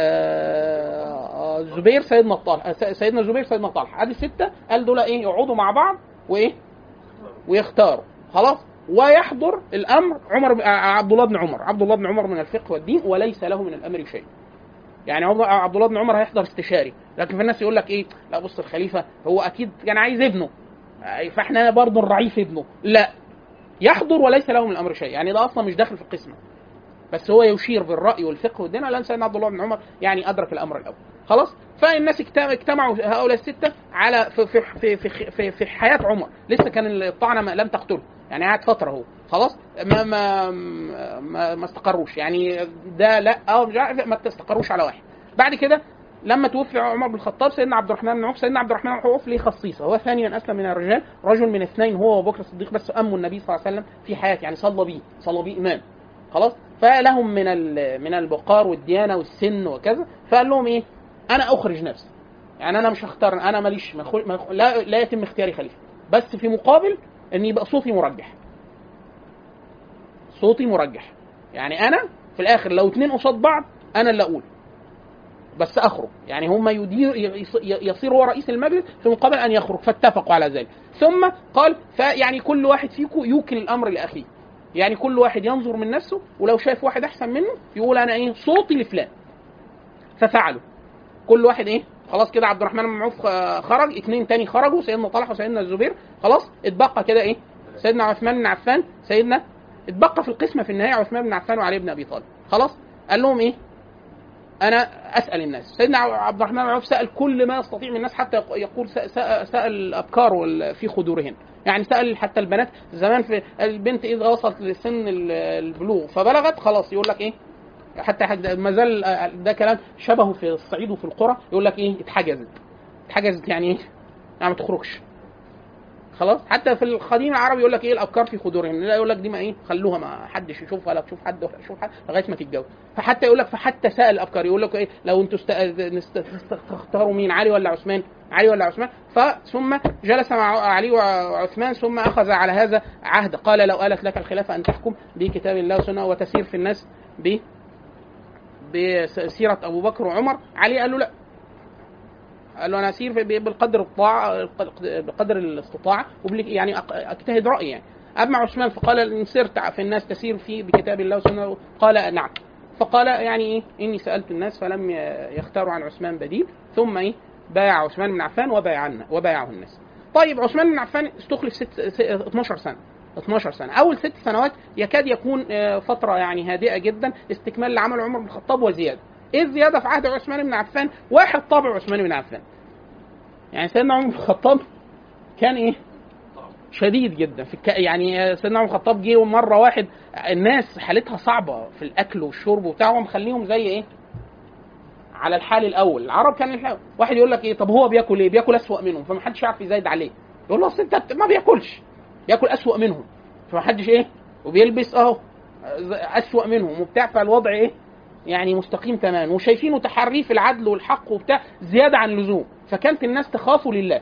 آه، زبير سيدنا طلحه سيدنا زبير سيدنا طلحه ادي السته قال دول ايه يقعدوا مع بعض وايه ويختاروا خلاص ويحضر الامر عمر بن- عبد الله بن عمر عبد الله بن عمر من الفقه والدين وليس له من الامر شيء يعني عمر- عبد الله بن عمر هيحضر استشاري لكن في الناس يقول لك ايه لا بص الخليفه هو اكيد كان عايز ابنه فاحنا برضه نراعيه في ابنه لا يحضر وليس له من الامر شيء يعني ده اصلا مش داخل في القسمه بس هو يشير بالراي والفقه والدين لان سيدنا عبد الله بن عمر يعني ادرك الامر الاول خلاص فالناس اجتمع- اجتمعوا هؤلاء السته على في في في في, في, في حياه عمر لسه كان الطعنه ما- لم تقتله يعني قعد فتره هو خلاص ما ما ما, ما استقروش يعني ده لا اه مش عارف ما استقروش على واحد بعد كده لما توفي عمر بن الخطاب سيدنا عبد الرحمن بن عوف سيدنا عبد الرحمن بن عوف ليه خصيصه هو ثاني من اسلم من الرجال رجل من اثنين هو وابو بكر الصديق بس اموا النبي صلى الله عليه وسلم في حياته يعني صلى بيه صلى بيه امام خلاص فلهم من ال- من البقار والديانه والسن وكذا فقال لهم ايه انا اخرج نفسي يعني انا مش هختار انا ماليش ما يخل- ما يخ- لا, لا يتم اختياري خليفه بس في مقابل ان يبقى صوتي مرجح صوتي مرجح يعني انا في الاخر لو اتنين قصاد بعض انا اللي اقول بس اخرج يعني هم يدير يص- يصير هو رئيس المجلس في مقابل ان يخرج فاتفقوا على ذلك ثم قال فيعني كل واحد فيكم يوكل الامر لاخيه يعني كل واحد ينظر من نفسه ولو شايف واحد احسن منه يقول انا ايه صوتي لفلان ففعلوا كل واحد ايه خلاص كده عبد الرحمن بن معوف خ- خرج اثنين تاني خرجوا سيدنا طلحه وسيدنا الزبير خلاص اتبقى كده ايه سيدنا عثمان بن عفان سيدنا اتبقى في القسمه في النهايه عثمان بن عفان وعلي بن ابي طالب خلاص قال لهم ايه انا اسال الناس سيدنا عبد الرحمن بن عوف سال كل ما يستطيع من الناس حتى يق- يقول سأ- سأ- سال الابكار وال- في خدورهن يعني سال حتى البنات زمان في البنت اذا وصلت لسن ال- البلوغ فبلغت خلاص يقول لك ايه حتى حد ما زال ده كلام شبهه في الصعيد وفي القرى يقول لك ايه اتحجزت اتحجزت يعني ايه؟ يعني ما تخرجش خلاص حتى في القديم العربي يقول لك ايه الابكار في خدورهن لا يقول لك دي ما ايه خلوها ما حدش يشوفها ولا تشوف حد ولا تشوف حد لغايه ما تتجوز فحتى يقول لك فحتى سال الابكار يقول لك ايه لو انتوا است... نست... نست... تختاروا مين علي ولا عثمان علي ولا عثمان فثم جلس مع علي وعثمان ثم اخذ على هذا عهد قال لو آلت لك الخلافه ان تحكم بكتاب الله وسنه وتسير في الناس ب بسيره ابو بكر وعمر علي قال له لا قال له انا اسير في- بالقدر الطاعه بقدر الاستطاعه وبل يعني أق- اجتهد رايي يعني اما عثمان فقال ان سرت في الناس تسير في بكتاب الله وسنه قال نعم فقال يعني ايه اني سالت الناس فلم ي- يختاروا عن عثمان بديل ثم ايه بايع عثمان بن عفان وبايعنا وبايعه الناس طيب عثمان بن عفان استخلف ست س- 12 سنه 12 سنه اول ست سنوات يكاد يكون آه، فتره يعني هادئه جدا استكمال لعمل عمر بن الخطاب وزياده ايه الزياده في عهد عثمان بن عفان واحد طابع عثمان بن عفان يعني سيدنا عمر بن الخطاب كان ايه شديد جدا في الك... يعني سيدنا عمر بن الخطاب جه مره واحد الناس حالتها صعبه في الاكل والشرب وبتاع هو مخليهم زي ايه على الحال الاول العرب كان الحال. واحد يقول لك ايه طب هو بياكل ايه بياكل اسوأ منهم فمحدش يعرف يزايد عليه يقول له اصل انت ما بياكلش ياكل اسوأ منهم فمحدش ايه وبيلبس اهو اسوأ منهم وبتاع فالوضع ايه يعني مستقيم تماما وشايفينه تحري في العدل والحق وبتاع زياده عن اللزوم فكانت الناس تخافوا لله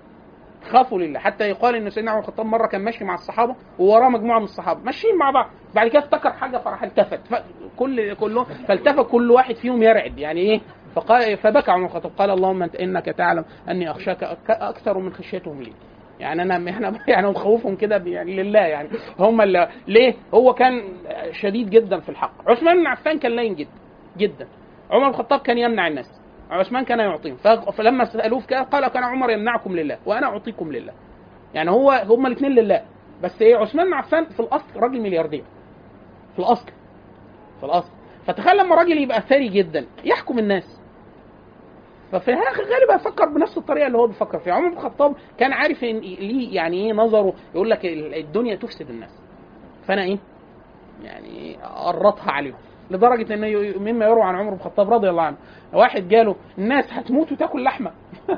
خافوا لله حتى يقال ان سيدنا عمر الخطاب مره كان ماشي مع الصحابه ووراه مجموعه من الصحابه ماشيين مع بعض بعد كده افتكر حاجه فراح التفت فكل كلهم فالتفت كل واحد فيهم يرعد يعني ايه فقال فبكى عمر الخطاب قال اللهم انت انك تعلم اني اخشاك أك- اكثر من خشيتهم لي يعني انا احنا يعني مخوفهم كده ب- يعني لله يعني هم اللي ليه هو كان شديد جدا في الحق عثمان بن عفان كان لين جدا جدا عمر بن الخطاب كان يمنع الناس عثمان كان يعطيهم ف- فلما سالوه في كده قال كان عمر يمنعكم لله وانا اعطيكم لله يعني هو هما الاثنين لله بس ايه عثمان بن عفان في الاصل راجل ملياردير في الاصل في الاصل فتخيل لما راجل يبقى ثري جدا يحكم الناس ففي الغالب هيفكر بنفس الطريقه اللي هو بيفكر فيها عمر بن الخطاب كان عارف ان ليه يعني ايه نظره يقول لك ال- الدنيا تفسد الناس فانا ايه يعني قرطها عليهم لدرجه ان ي- مما يروى عن عمر بن الخطاب رضي الله عنه واحد جاله الناس هتموت وتاكل لحمه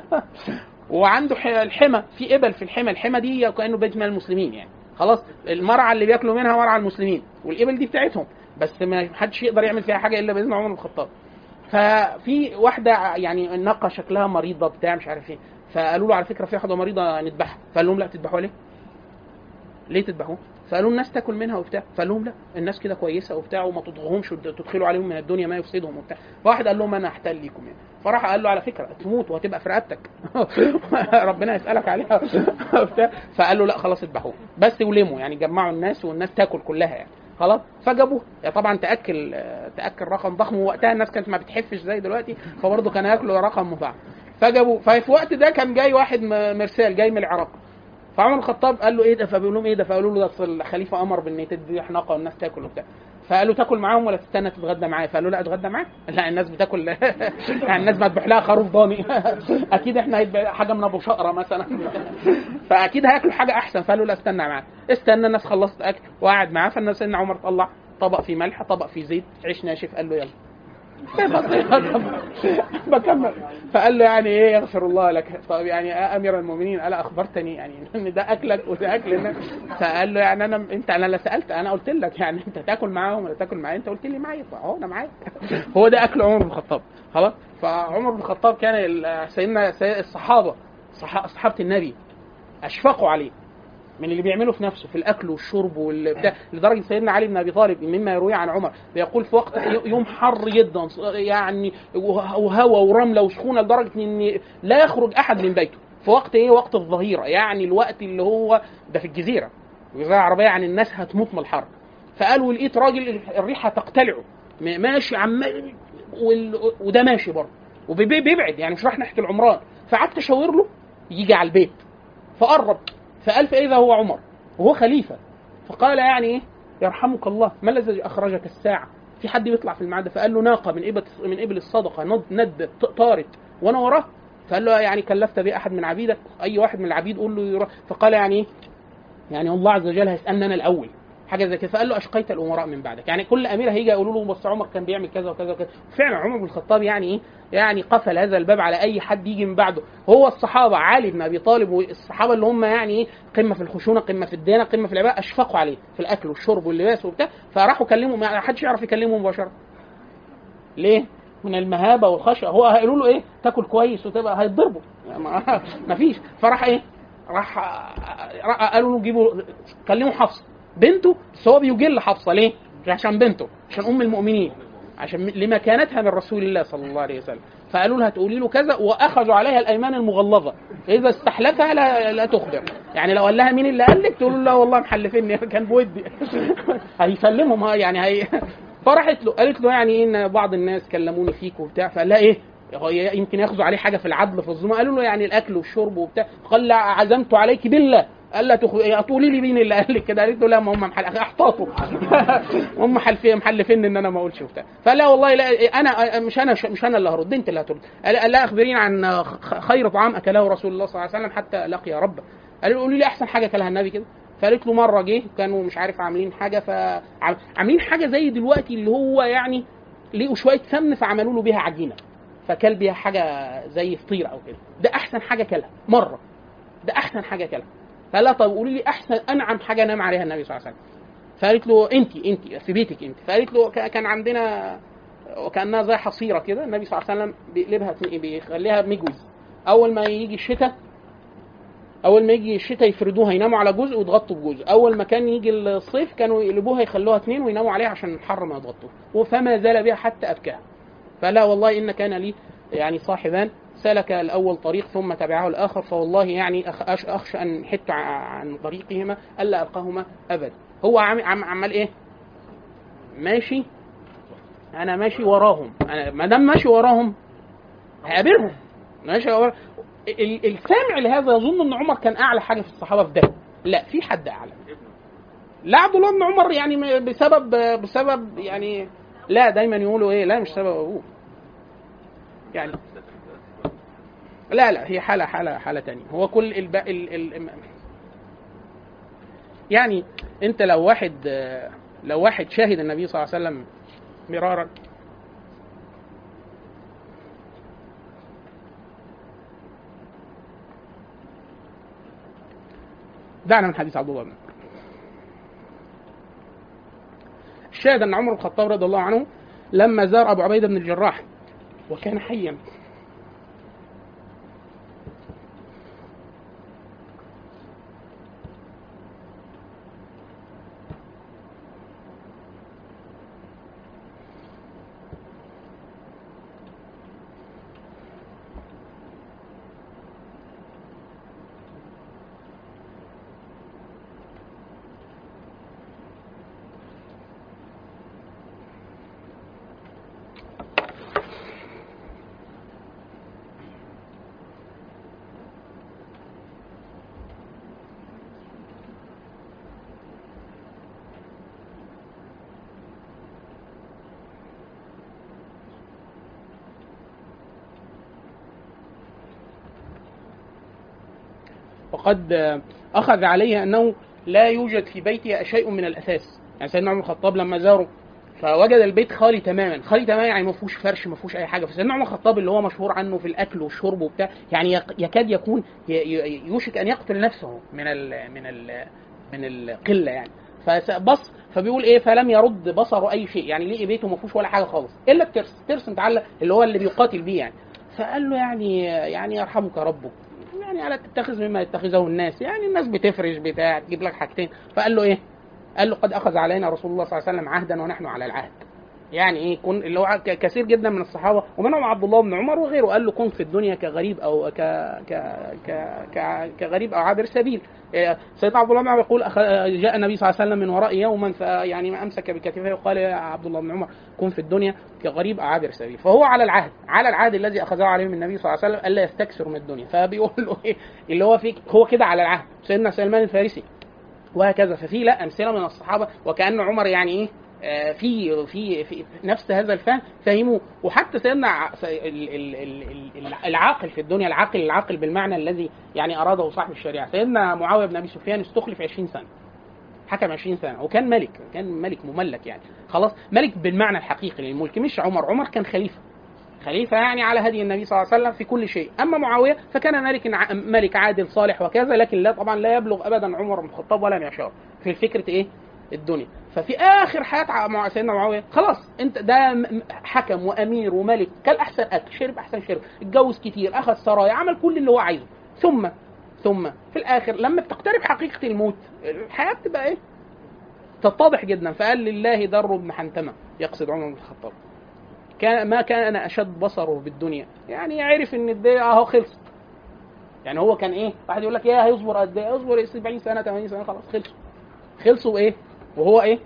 وعنده ح- الحمى في ابل في الحمى الحمى دي كانه بيت مال المسلمين يعني خلاص المرعى اللي بياكلوا منها مرعى المسلمين والابل دي بتاعتهم بس ما حدش يقدر يعمل فيها حاجه الا باذن عمر بن الخطاب ففي واحده يعني الناقه شكلها مريضه بتاع مش عارف ايه فقالوا له على فكره في واحده مريضه نذبحها فقال لهم لا تذبحوها ليه؟ ليه تذبحوها؟ فقالوا الناس تاكل منها وبتاع فقال لهم لا الناس كده كويسه وبتاع وما تضغوهمش وتدخلوا عليهم من الدنيا ما يفسدهم وبتاع فواحد قال لهم انا احتل ليكم يعني فراح قال له على فكره تموت وهتبقى في رقبتك ربنا يسالك عليها وبتاع فقال له لا خلاص اذبحوه بس ولموا يعني جمعوا الناس والناس تاكل كلها يعني خلاص فجابوه يعني طبعا تاكل تاكل رقم ضخم ووقتها الناس كانت ما بتحفش زي دلوقتي فبرضه كانوا ياكلوا رقم مضاعف فجابوه ففي الوقت ده كان جاي واحد م- مرسال جاي من العراق فعمر بن الخطاب قال له ايه ده فبيقول لهم ايه ده فقالوا له ده أصل الخليفه امر بان تذبح ناقه والناس تاكل وبتاع فقالوا تاكل معاهم ولا تستنى تتغدى معايا فقالوا لا اتغدى معاك لا الناس بتاكل يعني الناس ما تذبح لها خروف ضاني اكيد احنا هيتبقى حاجه من ابو شقره مثلا فاكيد هياكلوا حاجه احسن فقالوا لا استنى معاك استنى الناس خلصت اكل وقعد معاه فالناس سيدنا عمر طلع طبق فيه ملح طبق فيه زيت عيش ناشف قال له يلا بكمل فقال له يعني ايه يغفر الله لك طب يعني يا امير المؤمنين الا اخبرتني يعني ان ده اكلك وده اكل الناس فقال له يعني انا انت انا لا سالت انا قلت لك يعني انت تاكل معاهم ولا تاكل معايا انت قلت لي معايا اهو انا معاك هو ده اكل عمر بن الخطاب خلاص فعمر بن الخطاب كان ال- سيدنا سي- الصحابه صح- صحابه النبي اشفقوا عليه من اللي بيعمله في نفسه في الاكل والشرب والبتاع لدرجه سيدنا علي بن ابي طالب مما يروي عن عمر بيقول في وقت يوم حر جدا يعني وهواء ورمله وسخونه لدرجه ان لا يخرج احد من بيته في وقت ايه وقت الظهيره يعني الوقت اللي هو ده في الجزيره الجزيره العربيه يعني الناس هتموت من الحر فقالوا لقيت راجل الريحه تقتلعه م- ماشي عمال وال- وده ماشي برضه وبيبعد يعني مش راح ناحيه العمران فقعدت اشاور له يجي على البيت فقرب فقال فاذا هو عمر وهو خليفه فقال يعني ايه يرحمك الله ما الذي اخرجك الساعه في حد بيطلع في الميعاد ده؟ فقال له ناقه من ابل من ابل الصدقه ند ند طارت وانا وراه فقال له يعني كلفت بي احد من عبيدك اي واحد من العبيد قول له يروح فقال يعني ايه يعني الله عز وجل هيسالني انا الاول حاجه زي كده فقال له اشقيت الامراء من بعدك يعني كل امير هيجي يقولوا له بس عمر كان بيعمل كذا وكذا وكذا فعلا عمر بن الخطاب يعني ايه يعني قفل هذا الباب على اي حد يجي من بعده هو الصحابه علي بن ابي طالب والصحابه اللي هم يعني ايه قمه في الخشونه قمه في الديانه قمه في العباده اشفقوا عليه في الاكل والشرب واللباس وبتاع فراحوا كلموا ما حدش يعرف يكلمه مباشره ليه من المهابه والخشيه هو هيقولوا له ايه تاكل كويس وتبقى هيتضربوا ما ما فيش فراح ايه راح راح- قالوا له جيبوا كلموا حفصه بنته بس هو بيجل حفصه ليه؟ مش عشان بنته عشان ام المؤمنين عشان م- لمكانتها من رسول الله صلى الله عليه وسلم فقالوا لها تقولي له كذا واخذوا عليها الايمان المغلظه فاذا استحلفها لا, لا تخبر يعني لو قال لها مين اللي قال لك تقول له لا والله محلفني كان بودي هيسلمهم ها يعني هي فراحت له قالت له يعني ان بعض الناس كلموني فيك وبتاع فقال لها ايه هو يمكن ياخذوا عليه حاجه في العدل في الظلم قالوا له يعني الاكل والشرب وبتاع قال لا عزمت عليك بالله قال لا تخ... تقولي لي مين اللي قال لك كده قالت له لا ما هم محل... احتاطوا هم حلفين محلفين ان انا ما اقولش وبتاع فلا والله لا انا مش انا مش انا اللي هرد انت اللي هترد قال قال لا اخبريني عن خ- خير طعام اكله رسول الله صلى الله عليه وسلم حتى لقي ربه قال له قولي لي احسن حاجه اكلها النبي كده فقالت له مره جه كانوا مش عارف عاملين حاجه ف عم- عاملين حاجه زي دلوقتي اللي هو يعني لقوا شويه سمن فعملوا له بيها عجينه فكل بيها حاجه زي فطير او كده ده احسن حاجه كلها مره ده احسن حاجه كلها فلا طب قولي لي احسن انعم حاجه نام عليها النبي صلى الله عليه وسلم فقالت له انت انت في بيتك انت فقالت له ك- كان عندنا وكانها زي حصيره كده النبي صلى الله عليه وسلم بيقلبها اتنين- بيخليها مجوز اول ما يجي الشتاء اول ما يجي الشتاء يفردوها يناموا على جزء ويتغطوا بجزء اول ما كان يجي الصيف كانوا يقلبوها يخلوها اثنين ويناموا عليها عشان الحر ما يتغطوا فما زال بها حتى ابكاها فلا والله ان كان لي يعني صاحبان سلك الاول طريق ثم تبعه الاخر فوالله يعني أخ- أخ- اخشى ان حدت ع- عن طريقهما الا القاهما ابدا هو عم عم عمال ايه ماشي انا ماشي وراهم انا ما دام ماشي وراهم هقابلهم ماشي وراهم ال- السامع لهذا يظن ان عمر كان اعلى حاجه في الصحابه في ده لا في حد اعلى لا عبد الله بن عمر يعني م- بسبب بسبب يعني لا دايما يقولوا ايه لا مش سبب ابوه يعني لا لا هي حاله حاله حاله تانية هو كل الب... ال... ال... يعني انت لو واحد لو واحد شاهد النبي صلى الله عليه وسلم مرارا دعنا من حديث عبد الله بن عمر الشاهد ان عمر بن الخطاب رضي الله عنه لما زار ابو عبيده بن الجراح وكان حيا وقد اخذ عليه انه لا يوجد في بيته شيء من الاثاث يعني سيدنا عمر الخطاب لما زاره فوجد البيت خالي تماما خالي تماما يعني ما فيهوش فرش ما فيهوش اي حاجه فسيدنا عمر الخطاب اللي هو مشهور عنه في الاكل والشرب وبتاع يعني يك- يكاد يكون ي- ي- يوشك ان يقتل نفسه من ال من ال من القله يعني فبص فبيقول ايه فلم يرد بصره اي شيء يعني لقي بيته ما فيهوش ولا حاجه خالص الا الترس الترس متعلق اللي هو اللي بيقاتل بيه يعني فقال له يعني يعني يرحمك ربك يعني يعني الا تتخذ مما يتخذه الناس يعني الناس بتفرش بتاع تجيب لك حاجتين فقال له ايه قال له قد اخذ علينا رسول الله صلى الله عليه وسلم عهدا ونحن على العهد يعني ايه كن اللي هو ك- كثير جدا من الصحابه ومنهم عبد الله بن عمر وغيره قال له كن في الدنيا كغريب او ك ك ك ك كغريب او عابر سبيل إيه، سيدنا عبد الله بن عمر يقول أخ- جاء النبي صلى الله عليه وسلم من ورائي يوما فيعني ما امسك بكتفه وقال يا عبد الله بن عمر كن في الدنيا كغريب او عابر سبيل فهو على العهد على العهد الذي اخذه عليه من النبي صلى الله عليه وسلم الا يستكثر من الدنيا فبيقول له ايه اللي هو فيك هو كده على العهد سيدنا سلمان الفارسي وهكذا ففي لا امثله من الصحابه وكان عمر يعني ايه آه، في في في نفس هذا الفهم فهموه وحتى سيدنا ع- س- ال- ال- ال- ال- العاقل في الدنيا العاقل العاقل بالمعنى الذي يعني اراده صاحب الشريعه سيدنا معاويه بن ابي سفيان استخلف 20 سنه حكم 20 سنه وكان ملك كان ملك مملك يعني خلاص ملك بالمعنى الحقيقي للملك مش عمر عمر كان خليفه خليفه يعني على هدي النبي صلى الله عليه وسلم في كل شيء اما معاويه فكان ملك ع- ملك عادل صالح وكذا لكن لا طبعا لا يبلغ ابدا عمر بن الخطاب ولا معشار في فكره ايه الدنيا ففي اخر حياه ع- مع سيدنا معاويه خلاص انت ده م- م- حكم وامير وملك كل احسن اكل شرب احسن شرب اتجوز كتير اخذ سرايا عمل كل اللي هو عايزه ثم ثم في الاخر لما بتقترب حقيقه الموت الحياه بتبقى ايه تتضح جدا فقال لله در بن حنتمه يقصد عمر بن الخطاب كان ما كان اشد بصره بالدنيا يعني عرف ان الدنيا اهو خلصت يعني هو كان ايه واحد يقول لك يا هيصبر قد ايه يصبر 70 سنه 80 سنه خلاص خلصوا خلصوا ايه وهو ايه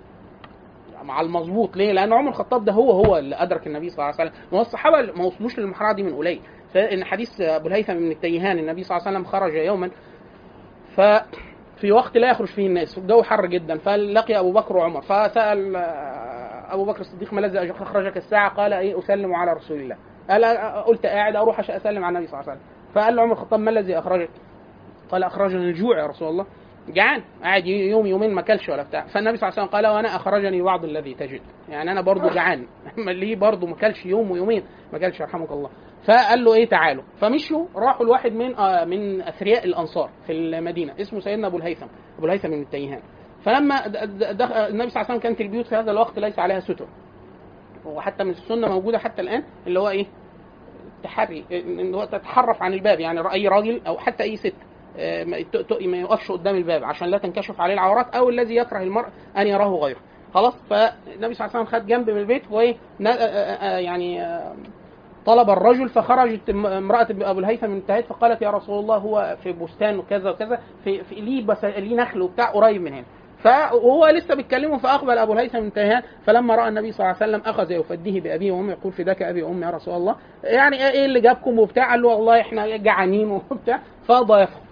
مع المظبوط ليه؟ لان عمر الخطاب ده هو هو اللي ادرك النبي صلى الله عليه وسلم، ما هو الصحابه ما وصلوش للمرحله دي من قليل، فان حديث ابو الهيثم بن التيهان النبي صلى الله عليه وسلم خرج يوما ف في وقت لا يخرج فيه الناس والجو حر جدا فلقي ابو بكر وعمر فسال آه، ابو بكر الصديق ما الذي اخرجك الساعه قال ايه اسلم على رسول الله قال آه، قلت قاعد اروح أش- اسلم على النبي صلى الله عليه وسلم فقال له عمر الخطاب ما الذي اخرجك قال اخرجني الجوع يا رسول الله جعان قاعد يوم يومين ما اكلش ولا بتاع فالنبي صلى الله عليه وسلم قال وانا اخرجني بعض الذي تجد يعني انا برضو جعان ليه برضو ما اكلش يوم ويومين ما اكلش يرحمك الله فقال له ايه تعالوا فمشوا راحوا لواحد من آه من اثرياء الانصار في المدينه اسمه سيدنا ابو الهيثم ابو الهيثم بن التيهان فلما د- د- دخل النبي صلى الله عليه وسلم كانت البيوت في هذا الوقت ليس عليها ستر وحتى من السنه موجوده حتى الان اللي هو ايه التحري ان هو تتحرف عن الباب يعني اي راجل او حتى اي ست آه، ما ت- ت- ما يقفش قدام الباب عشان لا تنكشف عليه العورات او الذي يكره المرء ان يراه غيره خلاص فالنبي صلى الله عليه وسلم خد جنب من البيت وايه نا- آه، آه، آه، يعني آه، طلب الرجل فخرجت ام- امراه ابو الهيثم من انتهت فقالت يا رسول الله هو في بستان وكذا وكذا في, في ليه بس ليه نخل وبتاع قريب من هنا فهو لسه بيتكلموا فاقبل ابو الهيثم من انتهاء فلما راى النبي صلى الله عليه وسلم اخذ يفديه بابيه وامه يقول فداك ابي وامي يا رسول الله يعني ايه اللي جابكم وبتاع قال له والله احنا جعانين وبتاع فضافه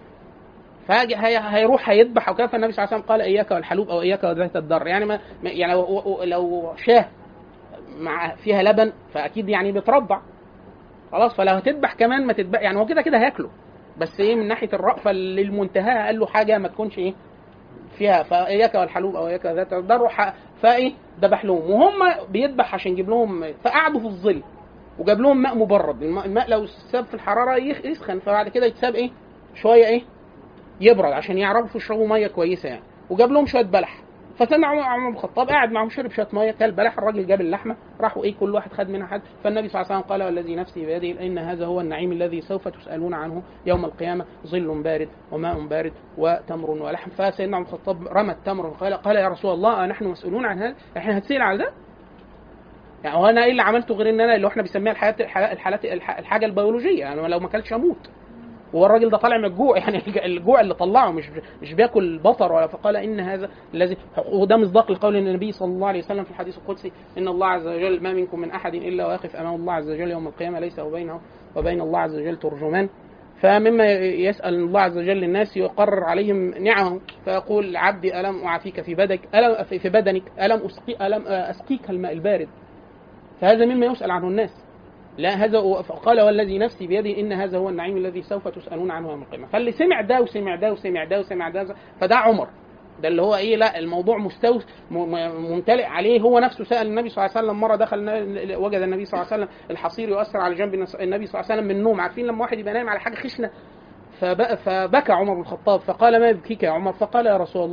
فهيروح هيذبح وكذا فالنبي صلى الله عليه وسلم قال اياك والحلوب او اياك وذات الضر يعني ما ما- يعني لو- لو شاه مع فيها لبن فاكيد يعني بترضع خلاص فلو هتذبح كمان ما تذبح يعني هو كده كده هياكله بس ايه من ناحيه الرأفه للمنتهى قال له حاجه ما تكونش ايه فيها فاياك والحلوب او اياك ذات الضر ح- فايه ذبح لهم وهم بيذبح عشان يجيب لهم فقعدوا في الظل وجاب لهم ماء مبرد الماء الماء لو ساب في الحراره يخ- يسخن فبعد كده يتساب ايه شويه ايه يبرد عشان يعرفوا يشربوا ميه كويسه يعني وجاب لهم شويه بلح فسمع عمر عمر بن الخطاب قاعد معاهم شرب شويه ميه كل بلح الراجل جاب اللحمه راحوا ايه كل واحد خد منها حد فالنبي صلى الله عليه وسلم قال والذي نفسي بيده ان هذا هو النعيم الذي سوف تسالون عنه يوم القيامه ظل بارد وماء بارد وتمر ولحم فسيدنا عمر بن الخطاب رمى التمر وقال قال يا رسول الله نحن مسؤولون عن هذا احنا هنتسال على ده يعني هو انا ايه اللي عملته غير ان انا اللي احنا بنسميها الحياه الحالات الحالات الح- الحاجه البيولوجيه يعني لو ما اكلتش اموت هو الراجل ده طالع من الجوع يعني الجوع اللي طلعه مش مش بياكل بطر ولا فقال ان هذا الذي وده مصداق لقول النبي صلى الله عليه وسلم في الحديث القدسي ان الله عز وجل ما منكم من احد الا واقف امام الله عز وجل يوم القيامه ليس وبينه وبين الله عز وجل ترجمان فمما يسال الله عز وجل الناس يقرر عليهم نعمه فيقول عبدي الم اعافيك في بدنك الم في في بدنك الم اسقي الم اسقيك الماء البارد فهذا مما يسال عنه الناس لا هذا هو- قال والذي نفسي بيده ان هذا هو النعيم الذي سوف تسالون عنه يوم القيامه فاللي سمع ده وسمع ده وسمع ده وسمع ده فده عمر ده اللي هو ايه لا الموضوع مستوى م- م- ممتلئ عليه هو نفسه سال النبي صلى الله عليه وسلم مره دخل ن- وجد النبي صلى الله عليه وسلم الحصير يؤثر على جنب النس- النبي صلى الله عليه وسلم من النوم عارفين لما واحد يبقى نايم على حاجه خشنه فب- فبكى عمر بن الخطاب فقال ما يبكيك يا عمر فقال يا رسول الله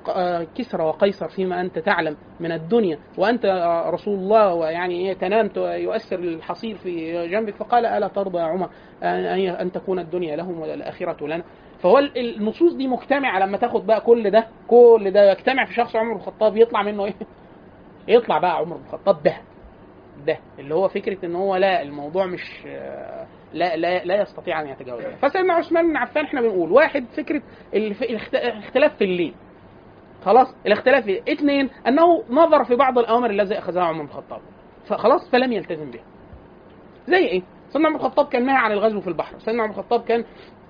آه، كسرى وقيصر فيما انت تعلم من الدنيا وانت آه، رسول الله ويعني إيه تنام ت- يؤثر الحصير في جنبك فقال الا ترضى يا عمر ان ان تكون الدنيا لهم والاخره لنا فهو ال- النصوص دي مجتمعه لما تاخد بقى كل ده كل ده يجتمع في شخص عمر بن الخطاب يطلع منه ايه؟ يطلع بقى عمر بن الخطاب ده ده اللي هو فكره ان هو لا الموضوع مش آه، لا لا لا يستطيع ان يتجاوز فسيدنا عثمان بن عفان احنا بنقول واحد فكره الف- الاخت- الاختلاف في الليل خلاص الاختلاف في اثنين انه نظر في بعض الاوامر التي اخذها عمر بن الخطاب فخلاص فلم يلتزم بها زي ايه سيدنا عمر بن الخطاب كان نهى عن الغزو في البحر سيدنا عمر بن الخطاب كان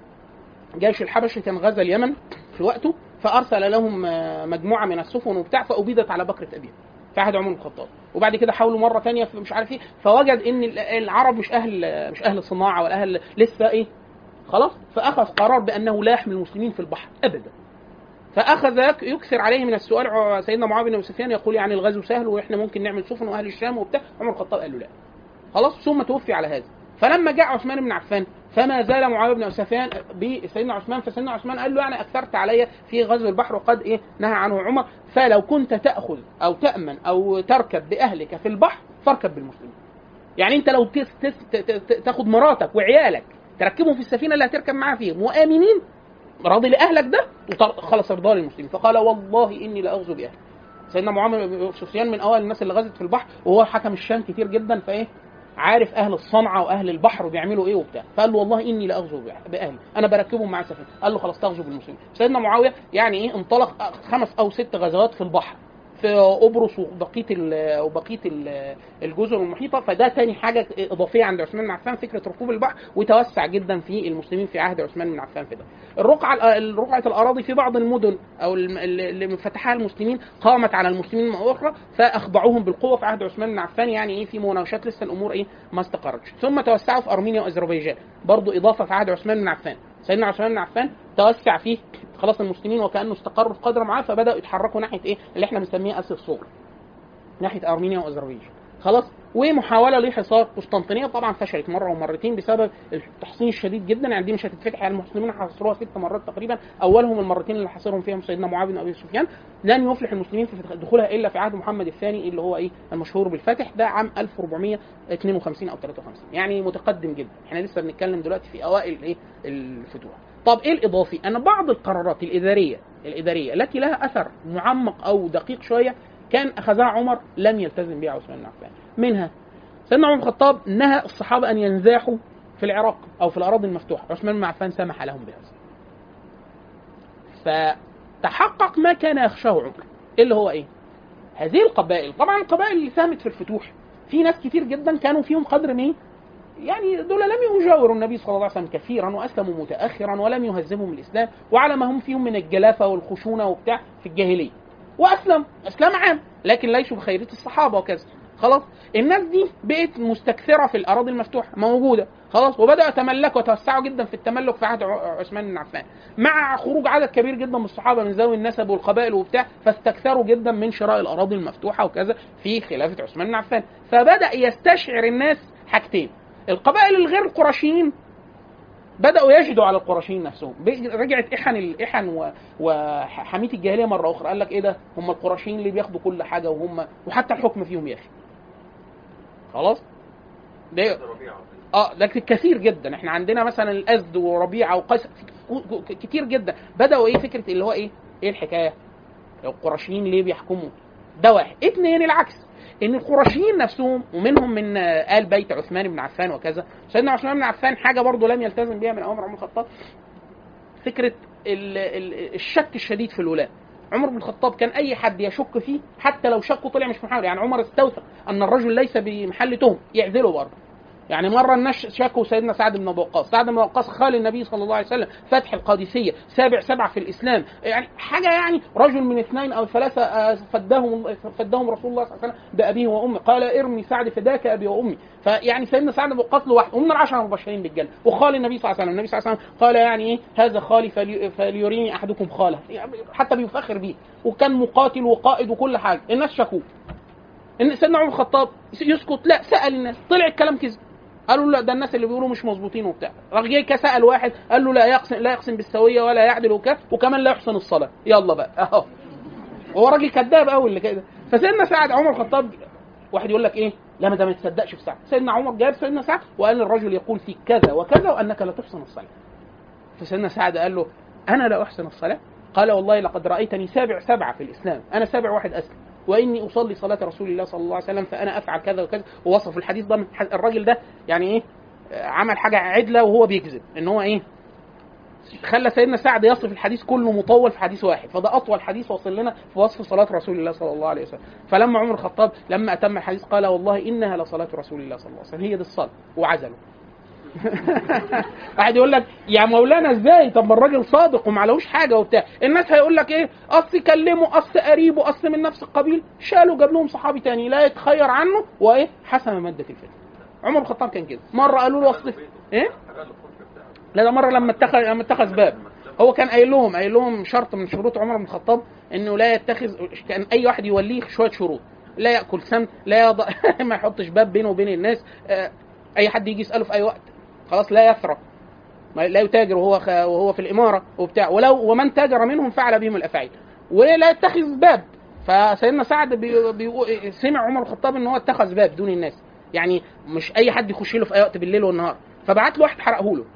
جيش الحبشه كان غزا اليمن في وقته فارسل لهم آه، مجموعه من السفن وبتاع فابيدت على بكره ابيها في عهد عمر بن الخطاب وبعد كده حاولوا مره تانية في مش عارف ايه فوجد ان ال- العرب مش اهل مش اهل صناعه ولا اهل لسه ايه خلاص فاخذ قرار بانه لا يحمل المسلمين في البحر ابدا فاخذ يك- يكثر عليه من السؤال ع- سيدنا معاويه بن أبي سفيان يقول يعني الغزو سهل واحنا ممكن نعمل سفن واهل الشام وبتاع عمر بن الخطاب قال له لا خلاص ثم توفي على هذا فلما جاء عثمان بن عفان فما زال معاويه بن ابي سفيان بسيدنا عثمان فسيدنا عثمان قال له يعني اكثرت علي في غزو البحر وقد ايه نهى عنه عمر فلو كنت تاخذ او تامن او تركب باهلك في البحر فاركب بالمسلمين. يعني انت لو تس تس ت- ت- ت- تاخد مراتك وعيالك تركبهم في السفينه اللي هتركب معاها فيهم وامنين راضي لاهلك ده وطر- خلص ارضاء للمسلمين فقال والله اني لاغزو باهلي. سيدنا معاويه بن سفيان من اوائل الناس اللي غزت في البحر وهو حكم الشام كتير جدا فايه عارف اهل الصنعه واهل البحر بيعملوا ايه وبتاع فقال له والله اني لاغزو بأه- باهلي انا بركبهم مع السفينه قال له خلاص تغزو بالمسلمين سيدنا معاويه يعني ايه انطلق خمس او ست غزوات في البحر في قبرص وبقيه ال- وبقيه ال- الجزر المحيطه فده تاني حاجه اضافيه عند عثمان بن عفان فكره ركوب البحر وتوسع جدا في المسلمين في عهد عثمان بن عفان في ده. الرقعه رقعه الاراضي في بعض المدن او الم- اللي اللي فتحها المسلمين قامت على المسلمين مره اخرى فاخضعوهم بالقوه في عهد عثمان بن عفان يعني ايه في مناوشات لسه الامور ايه ما استقرتش ثم توسعوا في ارمينيا واذربيجان برضو اضافه في عهد عثمان بن عفان سيدنا عثمان بن عفان توسع فيه خلاص المسلمين وكانه استقروا في قدر معاه فبداوا يتحركوا ناحيه ايه اللي احنا بنسميه اسيا الصغرى ناحيه ارمينيا واذربيجان خلاص ومحاوله لحصار قسطنطينيه طبعا فشلت مره ومرتين بسبب التحصين الشديد جدا يعني دي مش هتتفتح يعني المسلمين حاصروها ست مرات تقريبا اولهم المرتين اللي حاصرهم فيهم سيدنا معاويه بن ابي سفيان لن يفلح المسلمين في دخولها الا في عهد محمد الثاني اللي هو ايه المشهور بالفتح ده عام 1452 او 53 يعني متقدم جدا احنا لسه بنتكلم دلوقتي في اوائل ايه الفتوح طب ايه الاضافي ان بعض القرارات الاداريه الاداريه التي لها اثر معمق او دقيق شويه كان اخذها عمر لم يلتزم بها عثمان بن عفان منها سيدنا عمر بن الخطاب نهى الصحابه ان ينزاحوا في العراق او في الاراضي المفتوحه عثمان بن عفان سمح لهم بهذا فتحقق ما كان يخشاه عمر اللي هو ايه هذه القبائل طبعا القبائل اللي ساهمت في الفتوح في ناس كتير جدا كانوا فيهم قدر من يعني دول لم يجاوروا النبي صلى الله عليه وسلم كثيرا واسلموا متاخرا ولم يهزمهم الاسلام وعلى ما هم فيهم من الجلافه والخشونه وبتاع في الجاهليه واسلم اسلام عام لكن ليسوا بخيريه الصحابه وكذا خلاص الناس دي بقت مستكثره في الاراضي المفتوحه موجوده خلاص وبداوا يتملكوا وتوسعوا جدا في التملك في عهد ع- عثمان بن عفان مع خروج عدد كبير جدا من الصحابه من ذوي النسب والقبائل وبتاع فاستكثروا جدا من شراء الاراضي المفتوحه وكذا في خلافه عثمان بن عفان فبدا يستشعر الناس حاجتين القبائل الغير القرشيين بداوا يجدوا على القرشيين نفسهم بي- رجعت احن الاحن و- وحميه الجاهليه مره اخرى قال لك ايه ده هم القرشيين اللي بياخدوا كل حاجه وهم وحتى الحكم فيهم يا اخي خلاص ده ربيعه اه ده كتير جدا احنا عندنا مثلا الازد وربيعه وقيس ك- كتير جدا بداوا ايه فكره اللي هو ايه ايه الحكايه القرشيين ليه بيحكموا ده واحد اتنين العكس ان القرشيين نفسهم ومنهم من آه، ال بيت عثمان بن عفان وكذا سيدنا عثمان بن عفان حاجه برضه لم يلتزم بها من اوامر عمر الخطاب فكره ال- ال- الشك الشديد في الولاة عمر بن الخطاب كان اي حد يشك فيه حتى لو شكه طلع مش محاول يعني عمر استوثق ان الرجل ليس بمحل تهم يعزله برضه يعني مره الناس شكوا سيدنا سعد بن ابي وقاص سعد بن وقاص خال النبي صلى الله عليه وسلم فتح القادسيه سابع سبعه في الاسلام يعني حاجه يعني رجل من اثنين او ثلاثه آه، فداهم فداهم رسول الله صلى الله عليه وسلم بابيه وامه قال ارمي سعد فداك ابي وامي فيعني سيدنا سعد بن وقاص لوحده ومن العشره المبشرين بالجنه وخال النبي صلى الله عليه وسلم النبي صلى الله عليه وسلم قال يعني ايه هذا خالي فلي فليريني احدكم خاله يعني حتى بيفخر بيه وكان مقاتل وقائد وكل حاجه الناس شكوه ان سيدنا عمر الخطاب يسكت لا سال الناس طلع الكلام كذب قالوا لا ده الناس اللي بيقولوا مش مظبوطين وبتاع راح جاي كده سال واحد قال له لا يقسم لا يقسم بالسويه ولا يعدل وكذا وكمان لا يحسن الصلاه يلا بقى اهو هو راجل كذاب قوي اللي كده فسيدنا سعد عمر الخطاب واحد يقول لك ايه لا ما ده ما يتصدقش في سعد سيدنا عمر جاب سيدنا سعد وقال الرجل يقول فيك كذا وكذا وانك لا تحسن الصلاه فسيدنا سعد قال له انا لا احسن الصلاه قال والله لقد رايتني سابع سبعه في الاسلام انا سابع واحد اسلم واني اصلي صلاه رسول الله صلى الله عليه وسلم فانا افعل كذا وكذا ووصف الحديث ده من ح- الراجل ده يعني ايه آه، عمل حاجه عدله وهو بيكذب ان هو ايه خلى سيدنا سعد يصف الحديث كله مطول في حديث واحد فده اطول حديث وصل لنا في وصف صلاه رسول الله صلى الله عليه وسلم فلما عمر الخطاب لما اتم الحديث قال والله انها لصلاه رسول الله صلى الله عليه وسلم هي دي الصلاه وعزله واحد يقول لك يا مولانا ازاي طب ما الراجل صادق وما عليهوش حاجه وبتاع الناس هيقول لك ايه اصل كلمه اصل قريبه اصل من نفس القبيل شالوا جاب لهم صحابي تاني لا يتخير عنه وايه حسم ماده الفتنه عمر الخطاب كان كده مره قالوا له اصل ايه لا ده مره لما اتخذ لما اتخذ باب هو كان قايل لهم قايل لهم شرط من شروط عمر بن الخطاب انه لا يتخذ كان اي واحد يوليه شويه شروط لا ياكل سمن لا يضع ما يحطش باب بينه وبين الناس آه، اي حد يجي يساله في اي وقت خلاص لا يثرى ما- لا يتاجر وهو خ... وهو في الاماره وبتاع ولو ومن تاجر منهم فعل بهم الافاعيل ولا يتخذ باب فسيدنا سعد بي... بي... سمع عمر الخطاب ان هو اتخذ باب دون الناس يعني مش اي حد يخش له في اي وقت بالليل والنهار فبعت له واحد حرقه له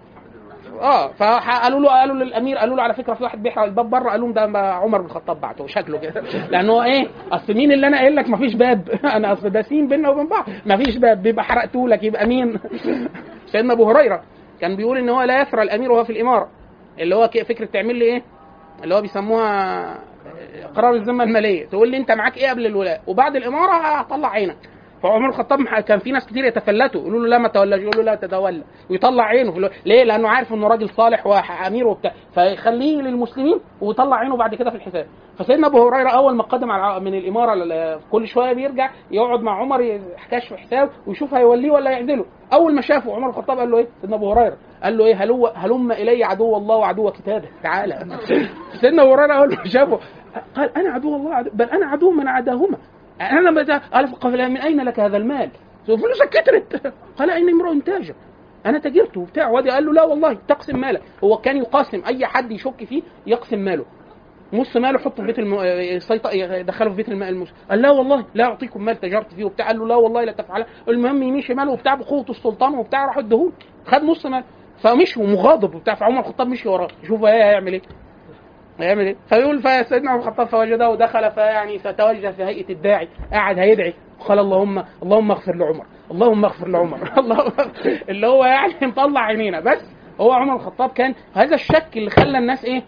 اه فقالوا له قالوا للامير قالوا له على فكره في واحد بيحرق الباب بره قالوا لهم ده ما عمر بن الخطاب بعته شكله كده لان هو ايه اصل مين اللي انا قايل لك مفيش باب انا اصل ده سين بيننا وبين بعض مفيش باب بيبقى حرقته لك يبقى مين سيدنا ابو هريره كان بيقول ان هو لا يثرى الامير وهو في الاماره اللي هو ك- فكره تعمل لي ايه اللي هو بيسموها قرار الذمه الماليه تقول لي انت معاك ايه قبل الولاء وبعد الاماره هطلع عينك فعمر الخطاب مح- كان في ناس كتير يتفلتوا يقولوا له لا ما تولىش يقول له لا تتولى ويطلع عينه في الو... ليه؟ لانه عارف انه راجل صالح وامير وبتاع فيخليه للمسلمين ويطلع عينه بعد كده في الحساب فسيدنا ابو هريره اول ما قدم على من الاماره ل- كل شويه بيرجع يقعد مع عمر يحكاش في حساب ويشوف هيوليه ولا يعدله اول ما شافه عمر الخطاب قال له ايه سيدنا ابو هريره قال له ايه هلو هلم الي عدو الله وعدو كتابه تعالى سيدنا ابو هريره اول ما شافه قال انا عدو الله وعدو بل انا عدو من عداهما انا متى قال فقال من اين لك هذا المال؟ فلوسك كترت قال اني امرؤ تاجر انا تاجرت وبتاع وادي قال له لا والله تقسم مالك هو كان يقاسم اي حد يشك فيه يقسم ماله نص ماله حطه في بيت الم... يسيطر يدخله في بيت المال المسلم قال لا والله لا اعطيكم مال تجرت فيه وبتاع قال له لا والله لا تفعل المهم يمين شمال وبتاع بقوه السلطان وبتاع راح ادهوله خد نص مال فمشي ومغاضب وبتاع فعمر الخطاب مشي وراه شوف ايه هيعمل ايه هيعمل ايه؟ فيقول فسيدنا عمر الخطاب فوجده دخل فيعني فتوجه في هيئه الداعي قاعد هيدعي قال اللهم اللهم اغفر لعمر اللهم اغفر لعمر اللهم اللي هو يعني مطلع عينينا بس هو عمر الخطاب كان هذا الشك اللي خلى الناس ايه؟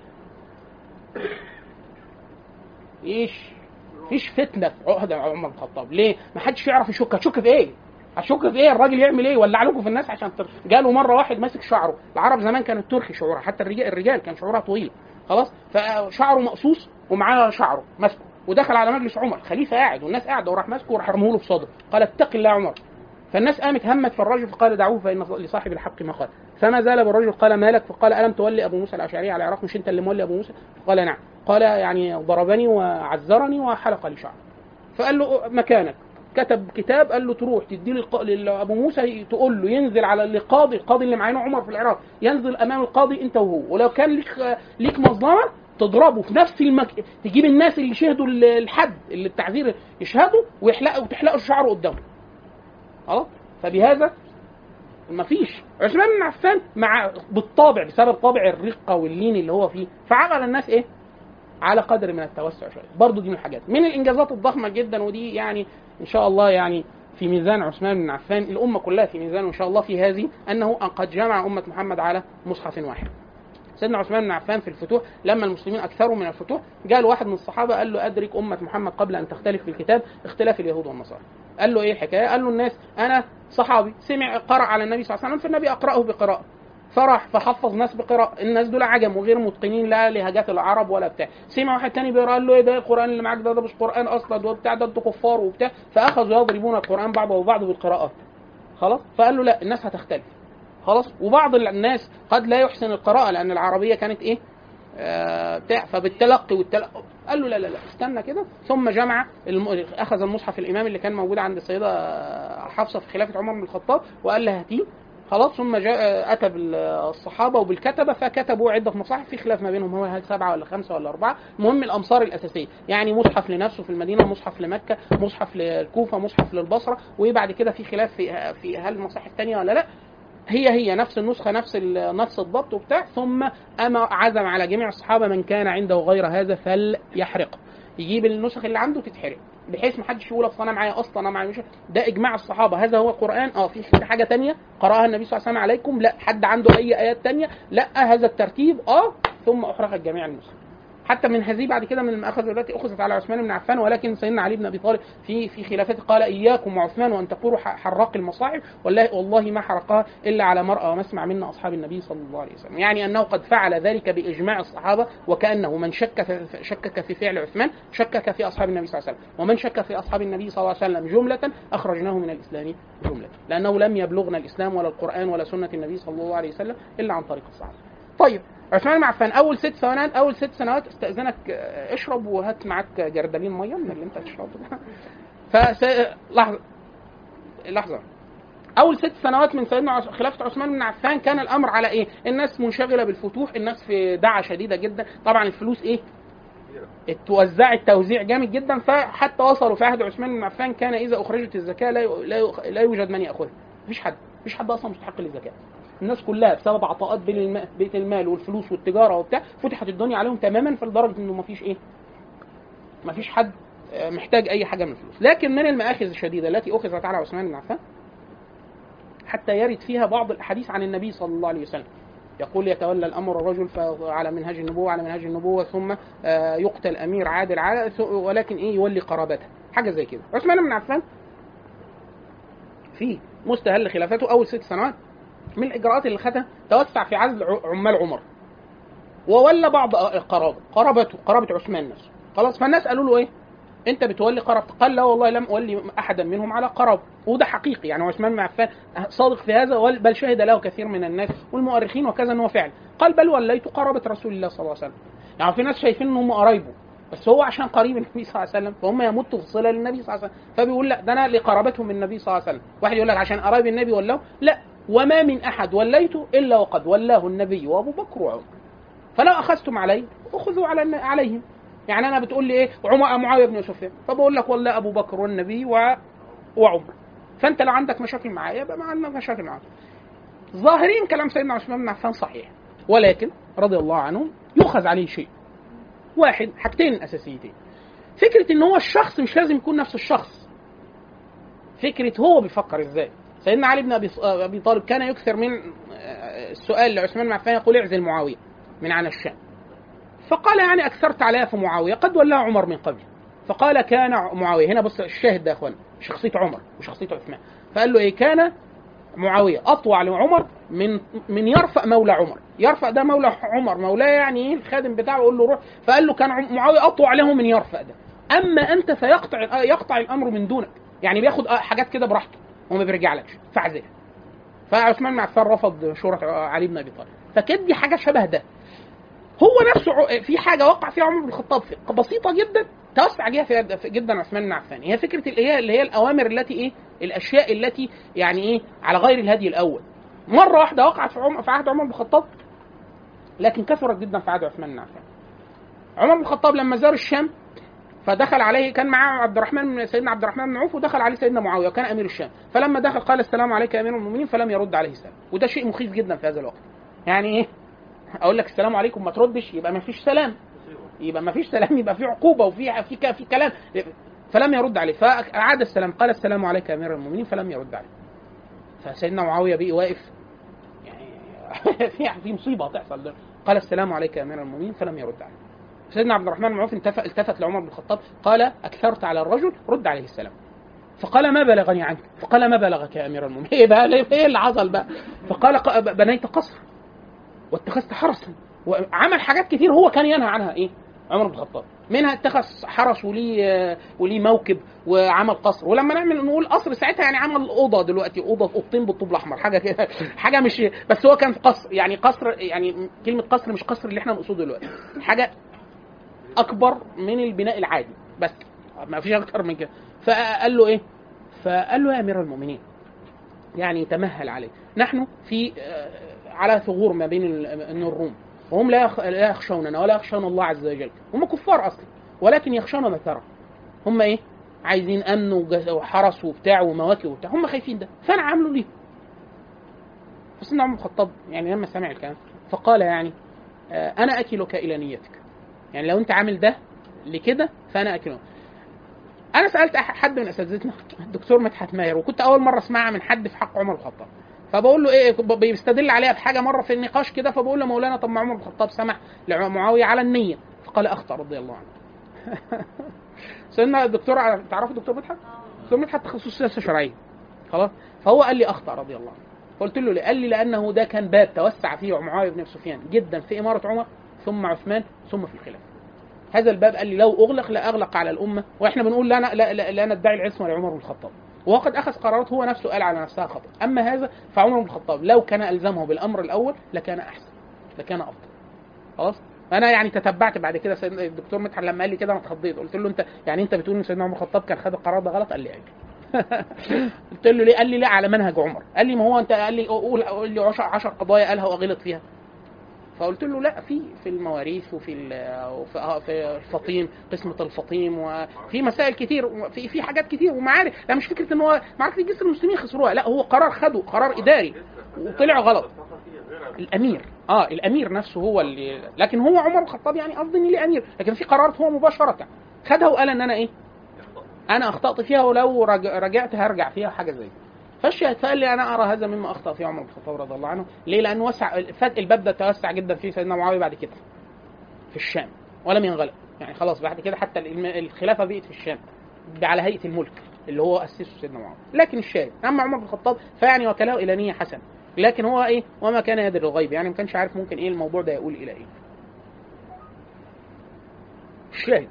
ايش؟ مفيش فتنه في عهد عمر الخطاب ليه؟ ما حدش يعرف يشك هتشك في ايه؟ هتشك في ايه الراجل يعمل ايه ولع لكم في الناس عشان تر... جاله مره واحد ماسك شعره العرب زمان كانت ترخي شعورها حتى الرجال الرجال كان شعورها طويل خلاص فشعره مقصوص ومعاه شعره ماسكه ودخل على مجلس عمر خليفه قاعد والناس قاعده وراح ماسكه وراح رموه له في صدره قال اتق الله يا عمر فالناس قامت همت في الرجل فقال دعوه فان لصاحب الحق ما قال فما زال بالرجل قال مالك فقال الم تولي ابو موسى الاشعري على العراق مش انت اللي مولي ابو موسى قال نعم قال يعني ضربني وعذرني وحلق لي شعري فقال له مكانك كتب كتاب قال له تروح تدي للق- لابو موسى تقول له ينزل على القاضي القاضي اللي معانا عمر في العراق ينزل امام القاضي انت وهو ولو كان ليك ليك مظلمه تضربه في نفس المك... تجيب الناس اللي شهدوا ال- الحد اللي التعذير يشهدوا ويحلقوا وتحلقوا شعره قدامه خلاص فبهذا مفيش عثمان بن عفان مع بالطبع بسبب طابع الرقه واللين اللي هو فيه فعمل الناس ايه؟ على قدر من التوسع شويه برضه دي من الحاجات من الانجازات الضخمه جدا ودي يعني ان شاء الله يعني في ميزان عثمان بن عفان الامه كلها في ميزان ان شاء الله في هذه انه قد جمع امه محمد على مصحف واحد سيدنا عثمان بن عفان في الفتوح لما المسلمين اكثروا من الفتوح جاء له واحد من الصحابه قال له ادرك امه محمد قبل ان تختلف في الكتاب اختلاف اليهود والنصارى قال له ايه الحكايه قال له الناس انا صحابي سمع قرأ على النبي صلى الله عليه وسلم فالنبي اقراه بقراءه فرح فحفظ ناس بقراءة الناس دول عجم وغير متقنين لا لهجات العرب ولا بتاع سمع واحد تاني بيقرا قال له ايه ده القران اللي معاك ده ده مش قران اصلا ده بتاع ده انتوا كفار وبتاع فاخذوا يضربون القران بعضه وبعض بالقراءات خلاص فقال له لا الناس هتختلف خلاص وبعض الناس قد لا يحسن القراءه لان العربيه كانت ايه آه، بتاع فبالتلقي والتلقي قال له لا لا لا استنى كده ثم جمع الم... اخذ المصحف الامام اللي كان موجود عند السيده حفصه في خلافه عمر بن الخطاب وقال لها هاتيه خلاص ثم جاء اتى بالصحابه وبالكتبه فكتبوا عده مصاحف في خلاف ما بينهم هو هل سبعه ولا خمسه ولا اربعه المهم الامصار الاساسيه يعني مصحف لنفسه في المدينه مصحف لمكه مصحف للكوفه مصحف للبصره وبعد كده في خلاف في في هل المصاحف الثانيه ولا لا هي هي نفس النسخه نفس ال- نفس الضبط وبتاع ثم أما عزم على جميع الصحابه من كان عنده غير هذا فليحرقه يجيب النسخ اللي عنده تتحرق بحيث ما حدش يقول اصل انا معايا اصلا انا معايا مش ده اجماع الصحابه هذا هو القران اه في حاجه تانية قراها النبي صلى الله عليه وسلم عليكم لا حد عنده اي ايات تانية لا هذا الترتيب اه ثم احرقت جميع النسخ حتى من هذه بعد كده من المأخذ التي اخذت على عثمان بن عفان ولكن سيدنا علي بن ابي طالب في في خلافته قال اياكم وعثمان وان تقولوا ح- حراق المصاحف والله والله ما حرقها الا على مرأى ومسمع منا اصحاب النبي صلى الله عليه وسلم يعني انه قد فعل ذلك باجماع الصحابه وكانه من شك في شكك في فعل عثمان شكك في اصحاب النبي صلى الله عليه وسلم ومن شك في اصحاب النبي صلى الله عليه وسلم جمله اخرجناه من الاسلام جمله لانه لم يبلغنا الاسلام ولا القران ولا سنه النبي صلى الله عليه وسلم الا عن طريق الصحابه طيب عثمان بن عفان اول ست سنوات اول ست سنوات استاذنك آه، اشرب وهات معاك جردلين ميه من اللي انت هتشربه ده فس لحظه لحظه اول ست سنوات من سيدنا عث- خلافه عثمان بن عفان كان الامر على ايه؟ الناس منشغله بالفتوح، الناس في دعه شديده جدا، طبعا الفلوس ايه؟ اتوزعت توزيع جامد جدا فحتى وصلوا في عهد عثمان بن عفان كان اذا اخرجت الزكاه لا ي- لا ي- لا يوجد من ياخذها، مفيش حد، مفيش حد اصلا مستحق للزكاه. الناس كلها بسبب عطاءات بين الم... بيت المال والفلوس والتجاره وبتاع فتحت الدنيا عليهم تماما فلدرجه انه مفيش ايه؟ مفيش حد آه، محتاج اي حاجه من الفلوس، لكن من المآخذ الشديده التي اخذت على عثمان بن عفان حتى يرد فيها بعض الاحاديث عن النبي صلى الله عليه وسلم يقول يتولى الامر الرجل ف- على منهج النبوه على منهج النبوه ثم آه، يقتل امير عادل عادل ث- ولكن ايه يولي قرابته حاجه زي كده عثمان بن عفان في مستهل خلافته اول ست سنوات من الاجراءات اللي خدها توسع في عزل ع- عمال عمر وولى بعض قرابه قرابته قرابه عثمان نفسه خلاص فالناس قالوا له ايه انت بتولي قرابتك قال لا والله لم اولي احدا منهم على قرابه وده حقيقي يعني عثمان بن عفان صادق في هذا وال- بل شهد له كثير من الناس والمؤرخين وكذا ان هو فعل قال بل وليت قرابه رسول الله صلى الله عليه وسلم يعني في ناس شايفين ان هم قرايبه بس هو عشان قريب النبي صلى الله عليه وسلم فهم يمتوا في صله للنبي صلى الله عليه وسلم فبيقول لا ده انا لقرابتهم من النبي صلى الله عليه وسلم واحد يقول لك عشان قرايب النبي ولاه لا وما من احد وليته الا وقد ولاه النبي وابو بكر وعمر فلو اخذتم علي اخذوا على الن- عليهم يعني انا بتقول لي ايه عمر معاويه بن سفيان فبقول لك والله ابو بكر والنبي و... وعمر فانت لو عندك مشاكل معايا يبقى ما عندنا مشاكل معاك ظاهرين كلام سيدنا عثمان بن عفان صحيح ولكن رضي الله عنه يؤخذ عليه شيء واحد حاجتين اساسيتين فكره ان هو الشخص مش لازم يكون نفس الشخص فكره هو بيفكر ازاي سيدنا علي بن ابي ابي طالب كان يكثر من آه، السؤال لعثمان بن عفان يقول اعزل معاويه من عن الشام فقال يعني اكثرت عليها في معاويه قد ولاه عمر من قبل فقال كان معاويه هنا بص الشاهد ده يا اخوان شخصيه عمر وشخصيه عثمان فقال له ايه كان معاويه اطوع لعمر من من يرفع مولى عمر يرفع ده مولى عمر مولاه يعني ايه الخادم بتاعه يقول له روح فقال له كان عم- معاويه اطوع له من يرفع ده اما انت فيقطع يقطع الامر من دونك يعني بياخد حاجات كده براحته وما بيرجعلكش فاعزلها فعثمان بن عفان رفض شورى علي بن ابي طالب فكانت دي حاجه شبه ده هو نفسه ع- في حاجه وقع فيها عمر بن الخطاب في بسيطه جدا توسع فيها في- في- جدا عثمان بن عفان هي فكره اللي هي اللي هي الاوامر التي ايه الاشياء التي يعني ايه على غير الهدي الاول مره واحده وقعت في عم في عهد عمر بن الخطاب لكن كثرت جدا في عهد عثمان بن عفان عمر بن الخطاب لما زار الشام فدخل عليه كان معاه عبد الرحمن بن سيدنا عبد الرحمن بن عوف ودخل عليه سيدنا معاويه وكان امير الشام فلما دخل قال السلام عليك يا امير المؤمنين فلم يرد عليه السلام وده شيء مخيف جدا في هذا الوقت يعني ايه اقول لك السلام عليكم ما تردش يبقى ما فيش سلام يبقى ما فيش سلام يبقى في عقوبه وفي في ك- في كلام فلم يرد عليه فاعاد السلام قال السلام عليك يا امير المؤمنين فلم يرد عليه فسيدنا معاويه بقي واقف يعني في في مصيبه هتحصل ده. قال السلام عليك يا امير المؤمنين فلم يرد عليه سيدنا عبد الرحمن بن عوف التفت, التفت لعمر بن الخطاب قال اكثرت على الرجل رد عليه السلام فقال ما بلغني عنك فقال ما بلغك يا امير المؤمنين ايه بقى ايه اللي حصل بقى فقال ق- بنيت قصر واتخذت حرسا وعمل حاجات كتير هو كان ينهى عنها ايه عمر بن الخطاب منها اتخذ حرس وليه وليه موكب وعمل قصر ولما نعمل نقول قصر ساعتها يعني عمل اوضه دلوقتي اوضه اوضتين بالطوب الاحمر حاجه كده حاجه مش بس هو كان في قصر يعني قصر يعني كلمه قصر مش قصر اللي احنا نقصده دلوقتي حاجه اكبر من البناء العادي بس ما فيش اكتر من كده فقال له ايه فقال له يا امير المؤمنين يعني يتمهل عليه نحن في آه، على ثغور ما بين ال- من الروم وهم لا يخ- لا يخشوننا ولا يخشون الله عز وجل هم كفار اصلا ولكن يخشون ما ترى هم ايه عايزين امن وجس- وحرس وبتاع ومواكب وبتاع هم خايفين ده فانا عامله ليه فسيدنا عمر بن الخطاب يعني لما سمع الكلام فقال يعني آه، انا اكلك الى نيتك يعني لو انت عامل ده لكده فانا اكلك انا سالت أح- حد من اساتذتنا الدكتور مدحت ماهر وكنت اول مره اسمعها من حد في حق عمر بن الخطاب فبقول له ايه ب- بيستدل عليها بحاجه مره في النقاش كده فبقول له مولانا طب ما عمر بن الخطاب سمح لمعاويه على النيه فقال اخطا رضي الله عنه سيدنا الدكتور ع- تعرفوا الدكتور مدحت؟ الدكتور مدحت تخصص سياسه شرعيه خلاص فهو قال لي اخطا رضي الله عنه قلت له ليه؟ قال لي لانه ده كان باب توسع فيه معاويه بن سفيان جدا في اماره عمر ثم عثمان ثم في الخلافه هذا الباب قال لي لو اغلق لاغلق على الامه واحنا بنقول لا لا لا, لا ندعي العصمه لعمر بن الخطاب وقد اخذ قرارات هو نفسه قال على نفسها خطا اما هذا فعمر بن الخطاب لو كان الزمه بالامر الاول لكان احسن لكان افضل خلاص انا يعني تتبعت بعد كده سيدنا الدكتور مدحت لما قال لي كده انا اتخضيت قلت له انت يعني انت بتقول ان سيدنا عمر الخطاب كان خد القرار ده غلط قال لي ايوه قلت له ليه قال لي لا على منهج عمر قال لي ما هو انت قال لي قول قول لي 10 قضايا قالها وغلط فيها فقلت له لا في في المواريث وفي ال- وفي آه في الفطيم قسمه الفطيم وفي مسائل كتير في في حاجات كتير ومعارك لا مش فكره ان هو معركه الجسر المسلمين خسروها لا هو قرار خده قرار اداري وطلع غلط الامير اه الامير نفسه هو اللي لكن هو عمر بن الخطاب يعني قصدي ان ليه امير لكن في قرارات هو مباشره خدها وقال ان انا ايه انا اخطات فيها ولو رج- رجعت هرجع فيها حاجه زي كده فالشاهد فقال لي انا ارى هذا مما اخطا فيه عمر بن الخطاب رضي الله عنه ليه لانه وسع فات الباب ده توسع جدا فيه سيدنا معاويه بعد كده في الشام ولم ينغلق يعني خلاص بعد كده حتى الم- الخلافه بقت في الشام على هيئه الملك اللي هو اسسه سيدنا معاويه لكن الشاهد اما عمر بن الخطاب فيعني وكله الى نيه حسنه لكن هو ايه وما كان يدري الغيب يعني ما كانش عارف ممكن ايه الموضوع ده يقول الى ايه الشاهد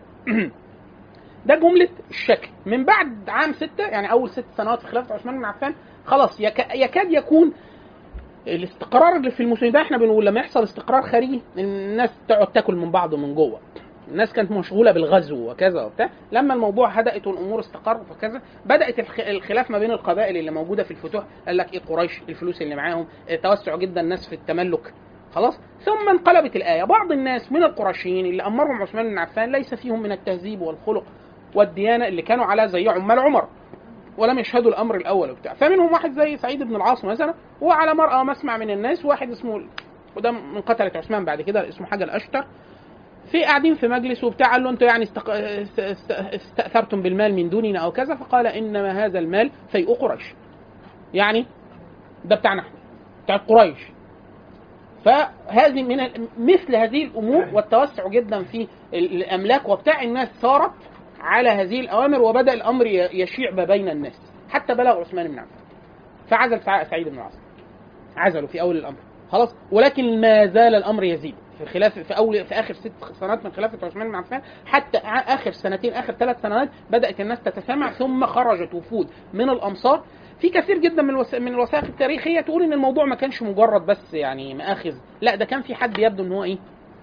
ده جملة الشكل من بعد عام ستة يعني أول ست سنوات في خلافة عثمان بن عفان خلاص يك- يكاد يكون الاستقرار اللي في المسلمين ده احنا بنقول لما يحصل استقرار خارجي الناس تقعد تاكل من بعض من جوه الناس كانت مشغوله بالغزو وكذا وبتاع لما الموضوع هدأت والامور استقرت وكذا بدات الخ- الخلاف ما بين القبائل اللي موجوده في الفتوح قال لك ايه قريش الفلوس اللي معاهم اه، توسع جدا الناس في التملك خلاص ثم انقلبت الايه بعض الناس من القرشيين اللي امرهم عثمان بن عفان ليس فيهم من التهذيب والخلق والديانه اللي كانوا على زي عمال عمر ولم يشهدوا الامر الاول وبتاع فمنهم واحد زي سعيد بن العاص مثلا وعلى مرأى مسمع من الناس واحد اسمه وده من قتله عثمان بعد كده اسمه حاجه الاشتر في قاعدين في مجلس وبتاع قال له انتوا يعني استق... است- است- استاثرتم بالمال من دوننا او كذا فقال انما هذا المال فيء قريش يعني ده بتاعنا احنا بتاع قريش فهذه من ال- مثل هذه الامور والتوسع جدا في ال- الاملاك وبتاع الناس صارت على هذه الاوامر وبدا الامر ي- يشيع ما بين الناس حتى بلغ عثمان بن عفان فعزل سع- سعيد بن العاص عزله في اول الامر خلاص ولكن ما زال الامر يزيد في خلاف في اول في اخر ست سنوات من خلافه عثمان بن عفان حتى ع- اخر سنتين اخر ثلاث سنوات بدات الناس تتسامع ثم خرجت وفود من الامصار في كثير جدا من الوث... من الوثائق التاريخيه تقول ان الموضوع ما كانش مجرد بس يعني مآخذ لا ده كان في حد يبدو ان هو ايه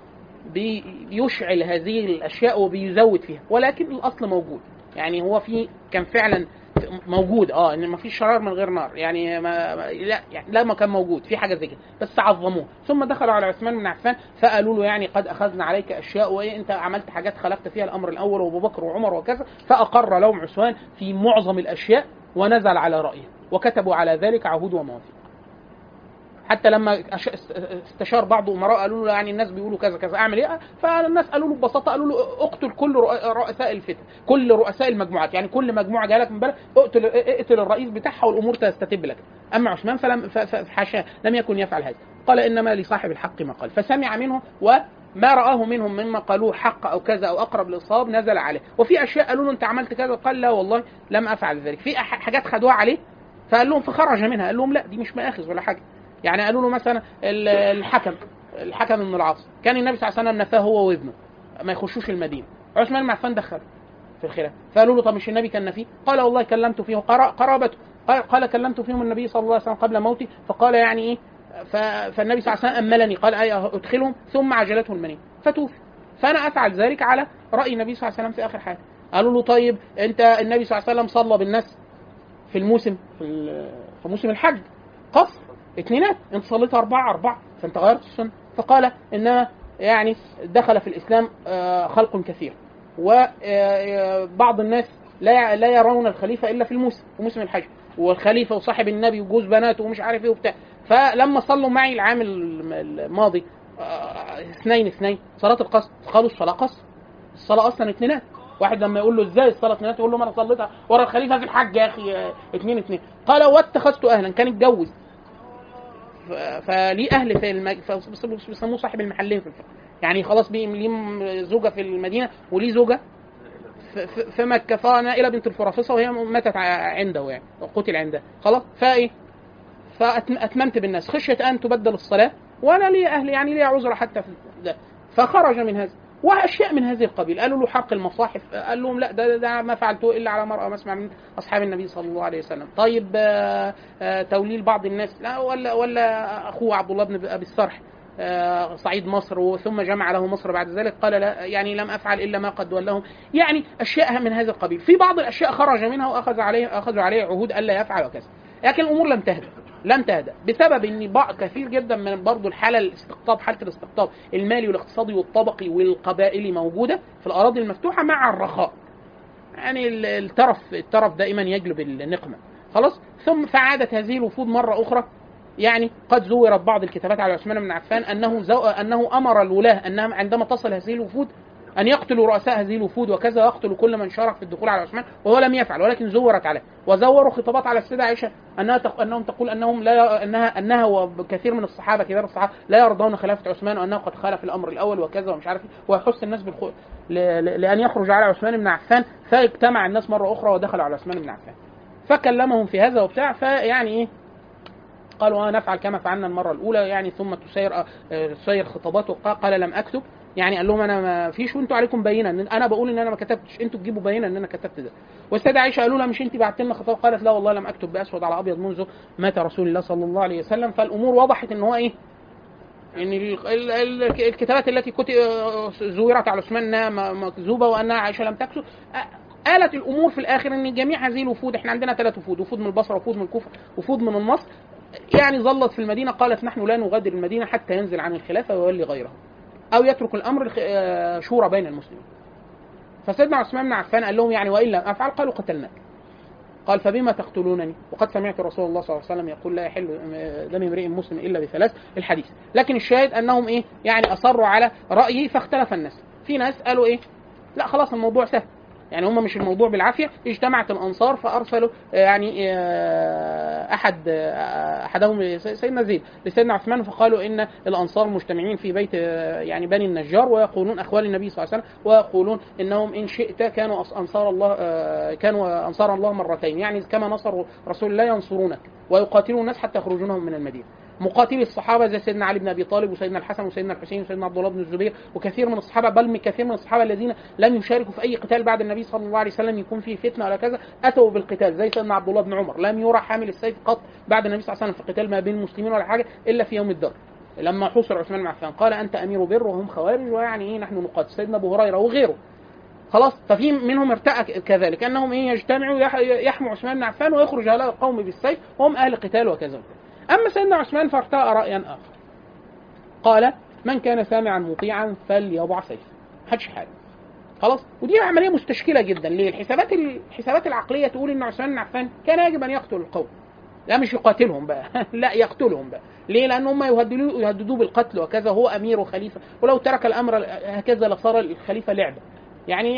بيشعل هذه الاشياء وبيزود فيها ولكن الاصل موجود يعني هو في كان فعلا موجود اه ان ما فيش شرار من غير نار يعني ما ما- لا يعني لا ما كان موجود في حاجه زي كده بس عظموه ثم دخلوا على عثمان بن عفان فقالوا له يعني قد اخذنا عليك اشياء وايه انت عملت حاجات خالفت فيها الامر الاول وابو بكر وعمر وكذا فاقر لهم عثمان في معظم الاشياء ونزل على رايه وكتبوا على ذلك عهود ومواثيق حتى لما أش- است- استشار بعض امراء قالوا له يعني الناس بيقولوا كذا كذا اعمل ايه؟ فالناس قالوا له ببساطه قالوا له اقتل كل رؤ- رؤساء الفتن، كل رؤساء المجموعات، يعني كل مجموعه جالك من بلد اقتل اقتل الرئيس بتاعها والامور تستتب لك. اما عثمان فلم ف- ف- حاشاه لم يكن يفعل هذا، قال انما لصاحب الحق ما قال، فسمع منه وما رآه منهم مما قالوه حق او كذا او اقرب للصواب نزل عليه، وفي اشياء قالوا له انت عملت كذا قال لا والله لم افعل ذلك، في أح- حاجات خدوها عليه فقال لهم فخرج منها قال لهم لا دي مش مآخذ ولا حاجه يعني قالوا له مثلا ال- الحكم الحكم بن العاص كان النبي صلى الله عليه وسلم نفاه هو وابنه ما يخشوش المدينه عثمان بن عفان دخل في الخلاف فقالوا له طب مش النبي كان نفيه قال والله كلمت فيه قرا- قرابته قال, قال كلمت فيهم النبي صلى الله عليه وسلم قبل موتي فقال يعني ايه ف- فالنبي صلى الله عليه وسلم املني قال اي ادخلهم ثم عجلته المنيه فتوفي فانا افعل ذلك على راي النبي صلى الله عليه وسلم في اخر حاجه قالوا له طيب انت النبي صلى الله عليه وسلم صلى بالناس في الموسم في ال- في موسم الحج قصر اثنينات انت صليت اربعه اربعه فانت غيرت السنه فقال انما يعني دخل في الاسلام آه، خلق كثير وبعض الناس لا لا يرون الخليفه الا في الموسم في موسم الحج والخليفه وصاحب النبي وجوز بناته ومش عارف ايه وبتاع فلما صلوا معي العام الم- الماضي آه، اثنين اثنين صلاه القصر قالوا الصلاه قصر الصلاه اصلا اثنينات واحد لما يقول له ازاي الصلاه اثنينات يقول له ما انا صليتها ورا الخليفه في الحج يا اخي آه، اثنين اثنين قال واتخذت اهلا كان اتجوز ف- فليه اهل في المج... ف- بيسموه صاحب المحلين في الفقه يعني خلاص بي- ليه م- زوجه في المدينه وليه زوجه في- في في مكه فنائله بنت الفرافصه وهي ماتت ع- عنده يعني قتل عندها خلاص فايه فاتممت بالناس خشيه ان تبدل الصلاه وانا لي اهل يعني لي عذر حتى في ده فخرج من هذا واشياء من هذه القبيل قالوا له حرق المصاحف قال لهم لا ده, ده ما فعلته الا على مرأى مسمع من اصحاب النبي صلى الله عليه وسلم طيب آه، آه، توليل بعض الناس لا ولا ولا اخوه عبد الله بن ابي الصرح آه، صعيد مصر وثم جمع له مصر بعد ذلك قال لا يعني لم افعل الا ما قد ولهم يعني اشياء من هذا القبيل في بعض الاشياء خرج منها واخذ عليه اخذوا عليه عهود الا يفعل وكذا لكن الامور لم تهدأ لم تهدأ بسبب ان بعض كثير جدا من برضه الحاله الاستقطاب حاله الاستقطاب المالي والاقتصادي والطبقي والقبائلي موجوده في الاراضي المفتوحه مع الرخاء يعني ال- الترف الترف دائما يجلب النقمه خلاص ثم فعادت هذه الوفود مره اخرى يعني قد زورت بعض الكتابات على عثمان بن عفان انه زو... انه امر الولاه انهم عندما تصل هذه الوفود ان يقتلوا رؤساء هذه الوفود وكذا ويقتلوا كل من شارك في الدخول على عثمان وهو لم يفعل ولكن زورت عليه وزوروا خطابات على السيده عائشه انها تق... انهم تقول انهم لا انها انها وكثير من الصحابه كبار الصحابه لا يرضون خلافه عثمان وانه قد خالف الامر الاول وكذا ومش عارف ايه ويحث الناس بالخ... ل... ل... لان يخرج على عثمان بن عفان فاجتمع الناس مره اخرى ودخلوا على عثمان بن عفان فكلمهم في هذا وبتاع فيعني ايه قالوا آه نفعل كما فعلنا المره الاولى يعني ثم تسير آه، تسير خطاباته قال- قال لم اكتب يعني قال لهم انا ما فيش وانتوا عليكم بينه ان انا بقول ان انا ما كتبتش انتوا تجيبوا بينه ان انا كتبت ده والسيده عائشه قالوا لها مش انت بعت لنا خطاب قالت لا والله لم اكتب باسود على ابيض منذ مات رسول الله صلى الله عليه وسلم فالامور وضحت ان هو ايه ان ال- ال- ال- الكتابات التي كتب زورت على عثمان انها م- مكذوبه وانها عائشه لم تكتب آ- آلت الامور في الاخر ان جميع هذه الوفود احنا عندنا ثلاث وفود وفود من البصره وفود من الكوفه وفود من النصر يعني ظلت في المدينه قالت نحن لا نغادر المدينه حتى ينزل عن الخلافه ويولي غيره او يترك الامر الخ- آه، شورى بين المسلمين فسيدنا عثمان بن عفان قال لهم يعني وان لم افعل قالوا قتلناك قال فبما تقتلونني وقد سمعت رسول الله صلى الله عليه وسلم يقول لا يحل دم امرئ مسلم الا بثلاث الحديث لكن الشاهد انهم ايه يعني اصروا على رايه فاختلف الناس في ناس قالوا ايه لا خلاص الموضوع سهل يعني هم مش الموضوع بالعافيه اجتمعت الانصار فارسلوا آه، يعني آه، احد آه، احدهم سيدنا زيد لسيدنا عثمان فقالوا ان الانصار مجتمعين في بيت آه، يعني بني النجار ويقولون اخوال النبي صلى الله عليه وسلم ويقولون انهم ان شئت كانوا أص- انصار الله آه، كانوا انصار الله مرتين يعني كما نصروا رسول الله ينصرونك ويقاتلون الناس حتى يخرجونهم من المدينه مقاتلي الصحابه زي سيدنا علي بن ابي طالب وسيدنا الحسن وسيدنا الحسين وسيدنا عبد الله بن الزبير وكثير من الصحابه بل من كثير من الصحابه الذين لم يشاركوا في اي قتال بعد النبي صلى الله عليه وسلم يكون فيه فتنه ولا كذا اتوا بالقتال زي سيدنا عبد الله بن عمر لم يرى حامل السيف قط بعد النبي صلى الله عليه وسلم في قتال ما بين المسلمين ولا حاجه الا في يوم الدر لما حوصر عثمان بن عفان قال انت امير بر وهم خوارج ويعني ايه نحن نقاتل سيدنا ابو هريره وغيره خلاص ففي منهم ارتأى كذلك انهم ايه يجتمعوا يح- يحموا عثمان بن عفان ويخرج هؤلاء القوم بالسيف وهم اهل قتال وكذا اما سيدنا عثمان فارتأى رايا اخر قال من كان سامعا مطيعا فليضع سيفه محدش حاجه خلاص ودي عمليه مستشكله جدا ليه الحسابات الحسابات العقليه تقول ان عثمان بن عفان كان يجب ان يقتل القوم لا مش يقاتلهم بقى لا يقتلهم بقى ليه لان هم يهددوه يهددوه بالقتل وكذا هو امير وخليفه ولو ترك الامر هكذا لصار الخليفه لعبه يعني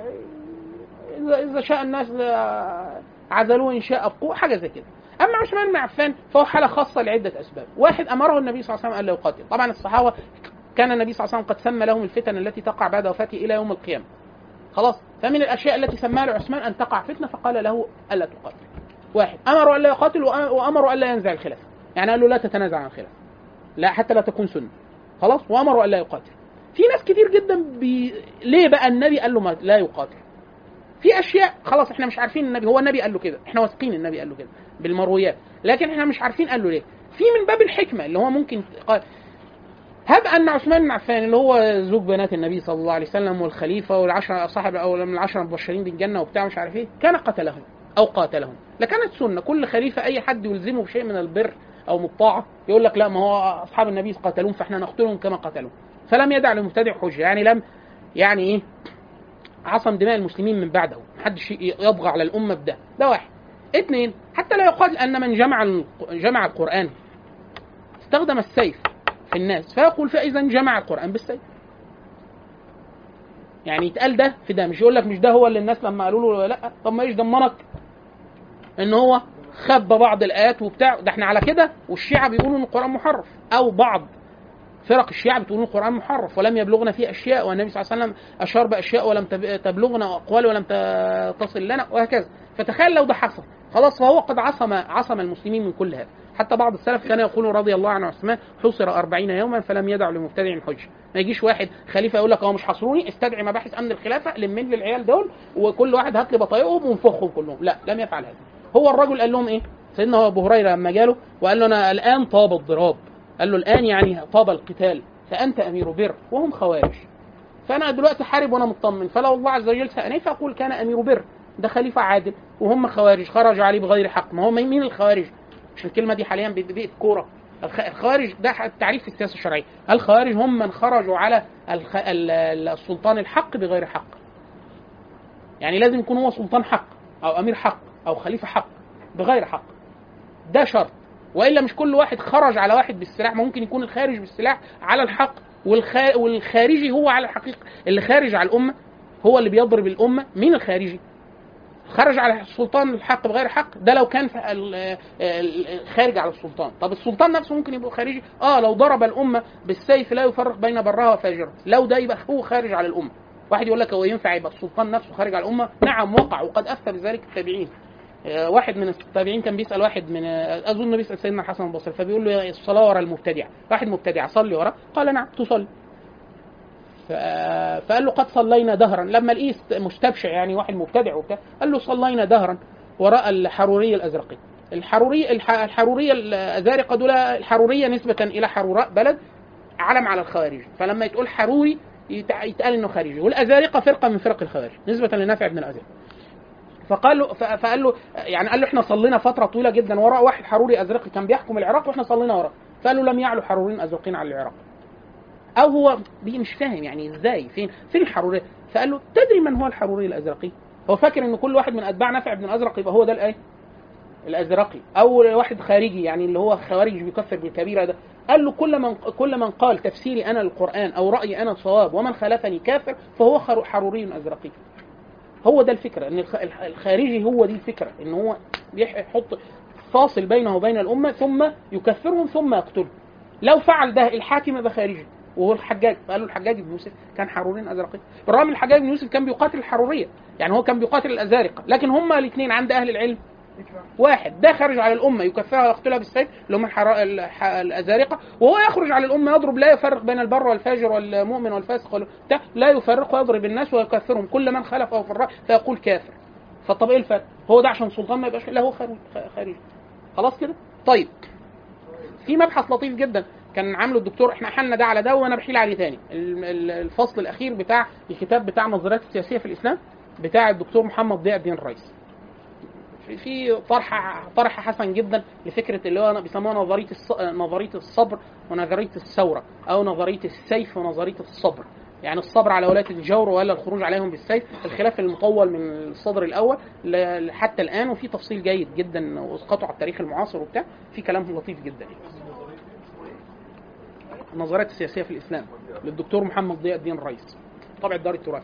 اذا اذا شاء الناس عزلوه ان شاء ابقوه حاجه زي كده اما عثمان بن عفان فهو حاله خاصه لعده اسباب واحد امره النبي صلى الله عليه وسلم الا يقاتل طبعا الصحابه كان النبي صلى الله عليه وسلم قد سمى لهم الفتن التي تقع بعد وفاته الى يوم القيامه خلاص فمن الاشياء التي سماها لعثمان ان تقع فتنه فقال له الا تقاتل واحد امروا الا يقاتل وأ- وامروا الا ينزع الخلافه يعني قال له لا تتنازع عن الخلافه لا حتى لا تكون سنه خلاص وامروا الا يقاتل في ناس كتير جدا بي... ليه بقى النبي قال له ما لا يقاتل في اشياء خلاص احنا مش عارفين النبي هو النبي قال له كده احنا واثقين النبي قال له كده بالمرويات لكن احنا مش عارفين قال له ليه في من باب الحكمه اللي هو ممكن قال هب ان عثمان بن عفان اللي هو زوج بنات النبي صلى الله عليه وسلم والخليفه والعشره صاحب او من العشره المبشرين بالجنه وبتاع مش عارف ايه كان قتلهم او قاتلهم لكانت سنه كل خليفه اي حد يلزمه بشيء من البر او من الطاعه يقول لك لا ما هو اصحاب النبي قتلوهم فاحنا نقتلهم كما قتلوهم فلم يدع لمبتدع حجه يعني لم يعني ايه عصم دماء المسلمين من بعده محدش يطغى على الامه بده ده واحد اثنين حتى لا يقال ان من جمع الق- جمع القران استخدم السيف في الناس فيقول فاذا جمع القران بالسيف يعني يتقال ده في ده مش يقول لك مش ده هو اللي الناس لما قالوا له لا طب ما ايش ضمنك ان هو خبى بعض الايات وبتاع ده احنا على كده والشيعه بيقولوا ان القران محرف او بعض فرق الشيعة بتقول القرآن محرف ولم يبلغنا فيه أشياء والنبي صلى الله عليه وسلم أشار بأشياء ولم تب- تبلغنا أقوال ولم ت- تصل لنا وهكذا فتخيل لو ده حصل خلاص فهو قد عصم عصم المسلمين من كل هذا حتى بعض السلف كان يقول رضي الله عنه عثمان حصر أربعين يوما فلم يدع لمبتدع حجة ما يجيش واحد خليفة يقول لك هو مش حصروني استدعي مباحث أمن الخلافة لمين لي العيال دول وكل واحد هات لي بطايقهم ونفخهم كلهم لا لم يفعل هذا هو الرجل قال لهم ايه سيدنا ابو هريره لما جاله وقال له انا الان طاب الضراب قال له الان يعني طاب القتال فانت امير بر وهم خوارج فانا دلوقتي حارب وانا مطمن فلو الله عز وجل سالني فاقول كان امير بر ده خليفه عادل وهم خوارج خرجوا عليه بغير حق ما هو مين الخوارج عشان الكلمه دي حاليا بقت بقت كوره الخ- الخوارج ده تعريف في السياسه الشرعيه الخوارج هم من خرجوا على الخ... ال- ال- السلطان الحق بغير حق يعني لازم يكون هو سلطان حق او امير حق او خليفه حق بغير حق ده شرط والا مش كل واحد خرج على واحد بالسلاح ما ممكن يكون الخارج بالسلاح على الحق والخا... والخارجي هو على الحقيقه اللي خارج على الامه هو اللي بيضرب الامه مين الخارجي خرج على السلطان الحق بغير حق ده لو كان في ال- ال- خارج على السلطان طب السلطان نفسه ممكن يبقى خارجي اه لو ضرب الامه بالسيف لا يفرق بين برها وفاجرها لو ده يبقى هو خارج على الامه واحد يقول لك هو ينفع يبقى السلطان نفسه خارج على الامه نعم وقع وقد افتى بذلك التابعين آه، واحد من التابعين كان بيسال واحد من آه، اظن بيسال سيدنا الحسن البصري فبيقول له يا الصلاه ورا المبتدع واحد مبتدع صلي وراه قال نعم تصلي ف- فقال له قد صلينا دهرا لما لقيه است- مستبشع يعني واحد مبتدع وبتاع قال له صلينا دهرا وراء الحروريه الازرقي الحروريه الح- الحروريه الازارقه دول الحروريه نسبه الى حروراء بلد علم على الخوارج فلما يتقول حروري يتع- يتقال انه خارجي والازارقه فرقه من فرق الخوارج نسبه لنافع بن الازرق فقال له ف- فقال له يعني قال له احنا صلينا فتره طويله جدا وراء واحد حروري ازرقي كان بيحكم العراق واحنا صلينا وراه فقال له لم يعلو حروريين ازرقين على العراق او هو بي مش فاهم يعني ازاي فين فين الحروريه فقال له تدري من هو الحروري الازرقي هو فاكر ان كل واحد من اتباع نافع بن الازرق يبقى هو ده الايه الازرقي او واحد خارجي يعني اللي هو خوارج بيكفر بالكبيره ده قال له كل من كل من قال تفسيري انا للقران او رايي انا صواب ومن خالفني كافر فهو خر- حروري ازرقي هو ده الفكره ان الخ- الخ- الخارجي هو دي الفكره ان هو بيح- يحط فاصل بينه وبين الامه ثم يكفرهم ثم يقتلهم لو فعل ده الحاكم يبقى خارجي وهو الحجاج قالوا الحجاج بن يوسف كان حروري ازرقي بالرغم ان الحجاج بن يوسف كان بيقاتل الحروريه يعني هو كان بيقاتل الازارقه لكن هما الاثنين عند اهل العلم واحد ده خرج على الامه يكفرها ويقتلها بالسيف اللي هم الحرا... الح... الازارقه وهو يخرج على الامه يضرب لا يفرق بين البر والفاجر والمؤمن والفاسق وال... بتاع، لا يفرق ويضرب الناس ويكفرهم كل من خلفه في الراي فيقول كافر فطب ايه الفرق؟ هو ده عشان سلطان ما يبقاش لا هو خارج خارجي خلاص كده؟ طيب في مبحث لطيف جدا كان عامله الدكتور احنا حلنا ده على ده وانا بحيل عليه تاني ال- ال- الفصل الاخير بتاع الكتاب بتاع النظريات السياسيه في الاسلام بتاع الدكتور محمد ضياء الدين الرئيس في- في طرح طرح حسن جدا لفكره اللي هو بيسموها نظريه الص... نظريه الصبر ونظريه الثوره او نظريه السيف ونظريه الصبر يعني الصبر على ولاة الجور ولا الخروج عليهم بالسيف الخلاف المطول من الصدر الاول ل- حتى الان وفي تفصيل جيد جدا واسقاطه على التاريخ المعاصر وبتاع في كلام لطيف جدا يعني. النظريات السياسيه في الاسلام للدكتور محمد ضياء الدين الرئيس طبع دار التراث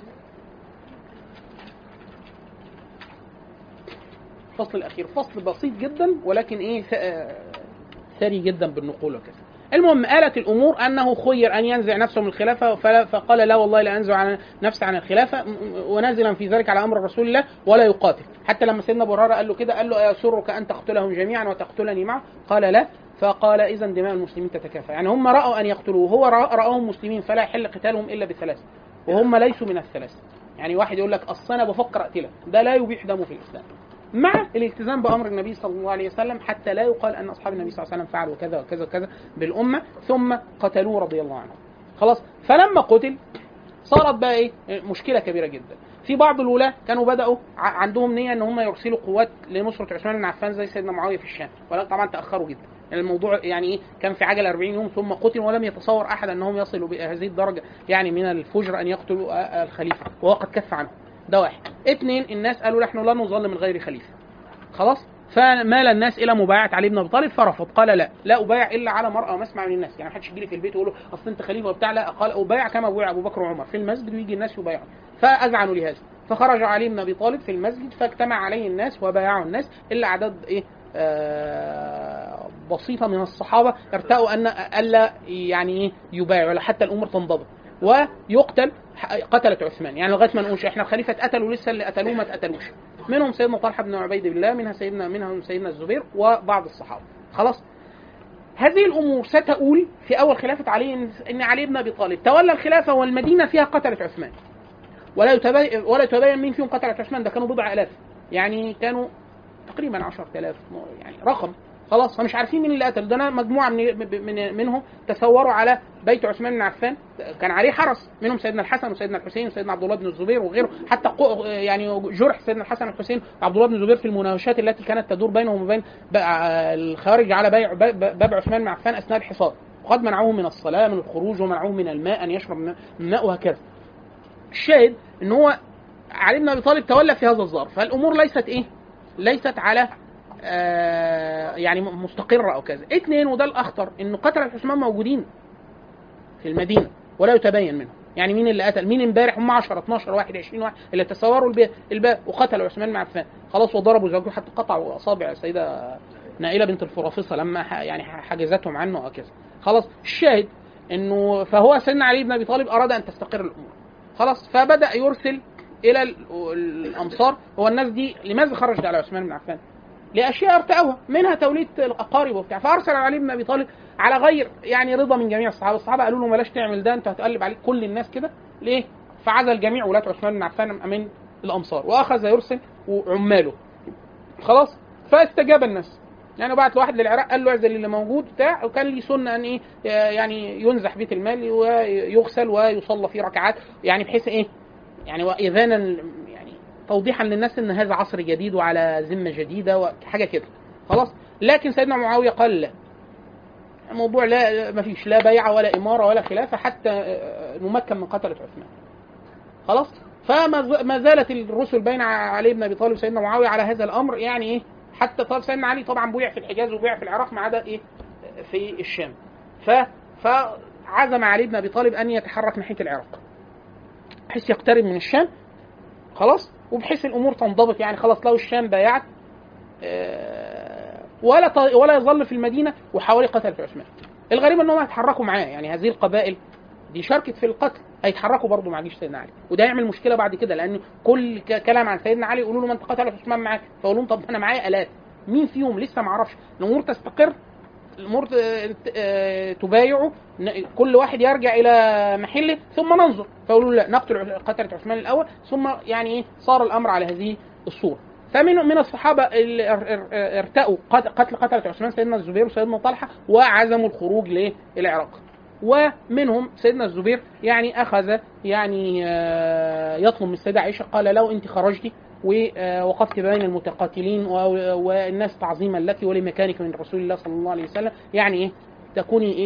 الفصل الاخير فصل بسيط جدا ولكن ايه ث- آه، ثري جدا بالنقول وكذا المهم آلت الأمور أنه خير أن ينزع نفسه من الخلافة فلا- فقال لا والله لا أنزع عن نفسي عن الخلافة م- م- ونازلا في ذلك على أمر رسول الله ولا يقاتل حتى لما سيدنا أبو هريرة قال له كده قال له أيسرك أن تقتلهم جميعا وتقتلني معه قال لا فقال إذا دماء المسلمين تتكافى يعني هم رأوا أن يقتلوه هو رأ- رأوهم مسلمين فلا يحل قتالهم إلا بثلاث وهم ليسوا من الثلاث يعني واحد يقول لك أصل أنا بفكر أقتله ده لا يبيح دمه في الإسلام مع الالتزام بامر النبي صلى الله عليه وسلم حتى لا يقال ان اصحاب النبي صلى الله عليه وسلم فعلوا كذا وكذا وكذا بالامه ثم قتلوه رضي الله عنه. خلاص فلما قتل صارت بقى ايه مشكله كبيره جدا في بعض الولاة كانوا بدأوا ع- عندهم نية ان هم يرسلوا قوات لنصرة عثمان بن عفان زي سيدنا معاوية في الشام ولكن طبعا تأخروا جدا يعني الموضوع يعني ايه كان في عجل 40 يوم ثم قتل ولم يتصور احد انهم يصلوا بهذه الدرجة يعني من الفجر ان يقتلوا آه، آه، الخليفة وهو قد كف عنه ده واحد اثنين الناس قالوا نحن لا نظل من غير خليفة خلاص فمال الناس الى مبايعه علي بن ابي طالب فرفض قال لا لا ابايع الا على مرأى ومسمع من الناس يعني ما حدش يجي لي في البيت ويقول له اصل انت خليفه وبتاع لا قال ابايع كما ابايع ابو بكر وعمر في المسجد ويجي الناس يبايعوا فاذعنوا لهذا فخرج علي بن ابي طالب في المسجد فاجتمع عليه الناس وبايعوا الناس الا اعداد ايه آه بسيطه من الصحابه ارتأوا ان الا يعني ايه يبايعوا ولا حتى الامور تنضبط ويقتل قتلة عثمان يعني لغايه ما نقولش احنا الخليفه اتقتلوا لسه اللي قتلوه ما اتقتلوش منهم سيدنا طلحه بن عبيد الله منها سيدنا منهم سيدنا الزبير وبعض الصحابه خلاص هذه الامور ستؤول في اول خلافه علي إن- ان علي بن ابي طالب تولى الخلافه والمدينه فيها قتله عثمان ولا يتبين ولا يتبين مين فيهم قتله عثمان ده كانوا بضع الاف يعني كانوا تقريبا 10000 يعني رقم خلاص فمش عارفين مين اللي قتل ده أنا مجموعه من, من منهم تصوروا على بيت عثمان بن عفان كان عليه حرس منهم سيدنا الحسن وسيدنا الحسين وسيدنا عبد الله بن الزبير وغيره حتى قو- يعني جرح سيدنا الحسن والحسين وعبد الله بن الزبير في المناوشات التي كانت تدور بينهم وبين ب- الخوارج على بيع ب- باب عثمان بن عفان اثناء الحصار وقد منعوه من الصلاه من الخروج ومنعوه من الماء ان يشرب من الماء وهكذا الشاهد ان هو علي بن ابي طالب تولى في هذا الظرف فالامور ليست ايه ليست على آه يعني مستقره او كذا اثنين وده الاخطر ان قتله عثمان موجودين في المدينه ولا يتبين منهم يعني مين اللي قتل مين امبارح هم 10 12 واحد 20 واحد اللي تصوروا الب- الباب وقتلوا عثمان بن عفان خلاص وضربوا زوجته حتى قطعوا اصابع السيده نائله بنت الفرافصه لما ح- يعني حجزتهم عنه وكذا خلاص الشاهد انه فهو سيدنا علي بن ابي طالب اراد ان تستقر الامور خلاص فبدا يرسل الى ال- الامصار هو الناس دي لماذا خرجت على عثمان بن عفان؟ لاشياء ارتأوها منها توليد الاقارب وبتاع فارسل علي بن ابي طالب على غير يعني رضا من جميع الصحابه، الصحابه قالوا له بلاش تعمل ده انت هتقلب عليك كل الناس كده ليه؟ فعزل جميع ولاة عثمان بن عفان من الامصار واخذ يرسل وعماله خلاص فاستجاب الناس يعني بعت واحد للعراق قال له اعزل اللي موجود بتاع وكان لي سنه ان ايه يعني ينزح بيت المال ويغسل ويصلى فيه ركعات يعني بحيث ايه يعني واذانا يعني توضيحا للناس ان هذا عصر جديد وعلى ذمه جديده وحاجه كده خلاص لكن سيدنا معاويه قال لا الموضوع لا ما فيش لا بيعه ولا اماره ولا خلافه حتى آه، نمكن من قتله عثمان خلاص فما ز- ما زالت الرسل بين علي بن ابي طالب وسيدنا معاويه على هذا الامر يعني ايه حتى طب سيدنا علي طبعا بويع في الحجاز وبويع في العراق ما عدا ايه في الشام ف فعزم علي بن ابي طالب ان يتحرك ناحيه العراق بحيث يقترب من الشام خلاص وبحيث الامور تنضبط يعني خلاص لو الشام بايعت آه، ولا ط- ولا يظل في المدينه وحوالي قتل في عثمان الغريب انهم هيتحركوا معاه يعني هذه القبائل دي شاركت في القتل هيتحركوا برضه مع جيش سيدنا علي وده يعمل مشكله بعد كده لان كل ك- كلام عن سيدنا علي يقولوا له ما انت قتل عثمان معاك فيقول لهم طب انا معايا الاف مين فيهم لسه ما اعرفش الامور تستقر الامور ت- ت- آه، تبايعوا ن- كل واحد يرجع الى محله ثم ننظر فيقولوا لا نقتل قتله عثمان الاول ثم يعني ايه صار الامر على هذه الصوره فمن من الصحابه اللي ار- ار- ارتأوا قت- قتل قتله عثمان سيدنا الزبير وسيدنا طلحه وعزموا الخروج للعراق ومنهم سيدنا الزبير يعني اخذ يعني آه، يطلب من السيده عائشه قال لو انت خرجتي ووقفت بين المتقاتلين و- والناس تعظيما لك ولمكانك من رسول الله صلى الله عليه وسلم يعني ايه تكوني ايه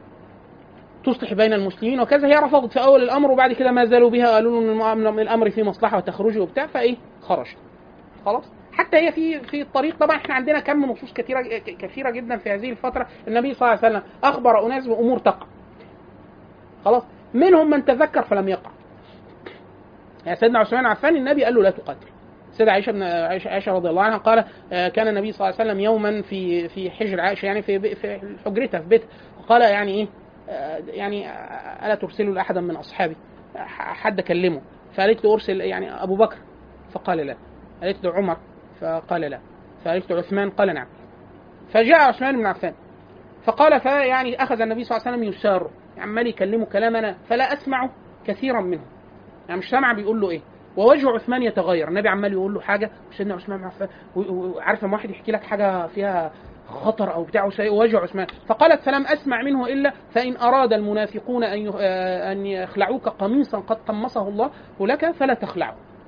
تصلح بين المسلمين وكذا هي رفضت في اول الامر وبعد كده ما زالوا بها قالوا له ان الم- الامر فيه مصلحه وتخرجي وبتاع فايه خرجت خلاص حتى هي في في الطريق طبعا احنا عندنا كم نصوص كثيره ك- كثيره جدا في هذه الفتره النبي صلى الله عليه وسلم اخبر اناس بامور تقع خلاص منهم من تذكر فلم يقع يعني سيدنا عثمان عفان النبي قال له لا تقاتل سيدة عائشة بن عائشة, عائشة رضي الله عنها قال آه، كان النبي صلى الله عليه وسلم يوما في في حجر عائشة يعني في بي- في حجرتها في بيتها قال يعني ايه آه، يعني آه، الا ترسلوا لاحدا من اصحابي ح- حد كلمه فقالت له ارسل يعني ابو بكر فقال لا قالت له عمر فقال لا فقالت له عثمان قال نعم فجاء عثمان بن عفان فقال فيعني اخذ النبي صلى الله عليه وسلم يساره عمال يكلمه كلامنا فلا اسمع كثيرا منه يعني مش سامع بيقول له ايه ووجه عثمان يتغير النبي عمال يقول له حاجه وسيدنا عثمان بن عفان و- و- وعارف لما واحد يحكي لك حاجه فيها خطر او بتاع وسي- وجه عثمان فقالت فلم اسمع منه الا فان اراد المنافقون ان ي- آه، ان يخلعوك قميصا قد قمصه الله لك فلا تخلعه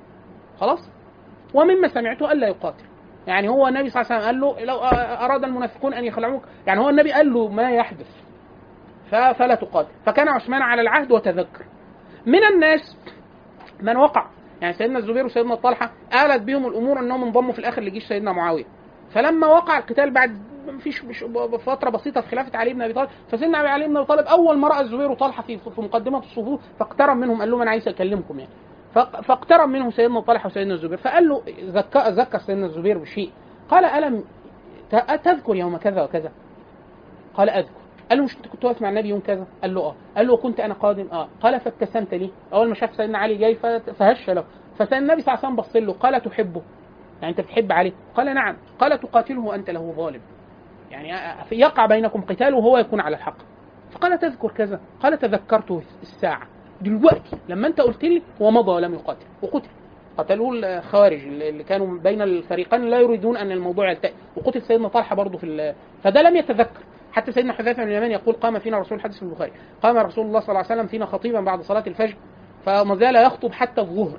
خلاص ومما سمعته الا يقاتل يعني هو النبي صلى الله عليه وسلم قال له لو اراد المنافقون ان يخلعوك يعني هو النبي قال له ما يحدث ف- فلا تقاتل فكان عثمان على العهد وتذكر من الناس من وقع يعني سيدنا الزبير وسيدنا طلحه آلت بهم الامور انهم انضموا في الاخر لجيش سيدنا معاويه فلما وقع القتال بعد مفيش مش فتره بسيطه في خلافه علي بن ابي طالب فسيدنا علي بن ابي طالب اول ما راى الزبير وطلحه في في مقدمه الصفوف فاقترب منهم قال لهم انا عايز اكلمكم يعني فق- فاقترب منه سيدنا طلحه وسيدنا الزبير فقال له ذكر ذكر سيدنا الزبير بشيء قال الم ت- تذكر يوم كذا وكذا قال اذكر قال له مش انت كنت واقف مع النبي يوم كذا؟ قال له اه قال له كنت انا قادم اه قال فابتسمت لي اول ما شاف سيدنا علي جاي فت- فهش له فسيدنا النبي صلى الله عليه وسلم بص له قال تحبه يعني انت بتحب علي قال نعم قال تقاتله وانت له ظالم يعني في- يقع بينكم قتال وهو يكون على الحق فقال تذكر كذا قال تذكرته الساعة دلوقتي لما انت قلت لي هو مضى ولم يقاتل وقتل قتلوه الخوارج اللي كانوا بين الفريقين لا يريدون ان الموضوع يلتئم وقتل سيدنا طلحه برضه في ال- فده لم يتذكر حتى سيدنا حذيفه بن اليمان يقول قام فينا رسول الحديث في البخاري قام رسول الله صلى الله عليه وسلم فينا خطيبا بعد صلاه الفجر فما زال يخطب حتى الظهر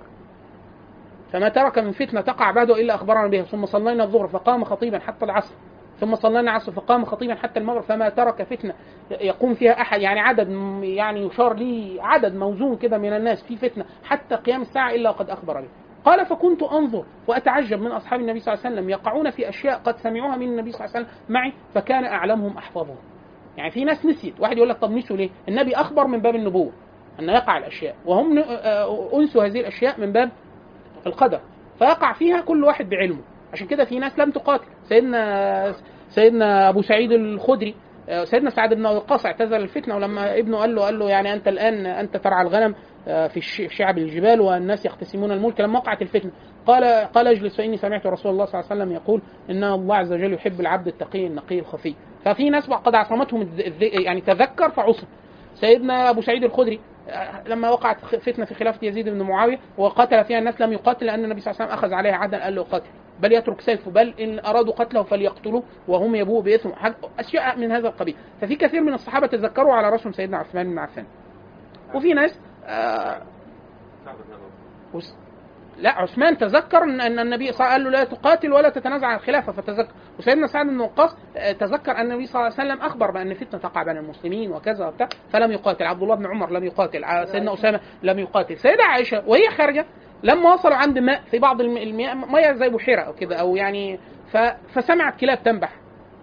فما ترك من فتنه تقع بعده الا اخبرنا بها ثم صلينا الظهر فقام خطيبا حتى العصر ثم صلينا العصر فقام خطيبا حتى المغرب فما ترك فتنه يقوم فيها احد يعني عدد م- يعني يشار لي عدد موزون كده من الناس في فتنه حتى قيام الساعه الا وقد اخبر به قال فكنت انظر واتعجب من اصحاب النبي صلى الله عليه وسلم يقعون في اشياء قد سمعوها من النبي صلى الله عليه وسلم معي فكان اعلمهم احفظهم يعني في ناس نسيت واحد يقول لك طب نسوا ليه النبي اخبر من باب النبوه ان يقع الاشياء وهم ن- آه، انسوا هذه الاشياء من باب القدر فيقع فيها كل واحد بعلمه عشان كده في ناس لم تقاتل سيدنا سيدنا ابو سعيد الخدري آه، سيدنا سعد بن وقاص اعتزل الفتنه ولما ابنه قال له قال له يعني انت الان انت ترعى الغنم آه، في الش- في شعب الجبال والناس يقتسمون الملك لما وقعت الفتنه قال قال اجلس فاني سمعت رسول الله صلى الله عليه وسلم يقول ان الله عز وجل يحب العبد التقي النقي الخفي ففي ناس قد عصمتهم الذ- الذ- يعني تذكر فعصم سيدنا ابو سعيد الخدري آه، لما وقعت خ- فتنه في خلافه يزيد بن معاويه وقتل فيها الناس لم يقاتل لان النبي صلى الله عليه وسلم اخذ عليها عهدا قال له قاتل بل يترك سيفه بل ان ارادوا قتله فليقتلوه وهم يبوء باثم حاج- اشياء من هذا القبيل ففي كثير من الصحابه تذكروا على راسهم سيدنا عثمان بن عفان وفي ناس آه صعب النظر وس- لا عثمان تذكر ان ان النبي صلى الله عليه وسلم قال له لا تقاتل ولا تتنازع عن الخلافه فتذكر وسيدنا سعد بن وقاص آه، تذكر ان النبي صلى الله عليه وسلم اخبر بان فتنه تقع بين المسلمين وكذا وبتاع فلم يقاتل عبد الله بن عمر لم يقاتل ع- سيدنا اسامه لم يقاتل سيدة عائشه وهي خارجه لما وصلوا عند ماء في بعض الم- المياه ميه زي بحيره او كده او يعني ف... فسمعت كلاب تنبح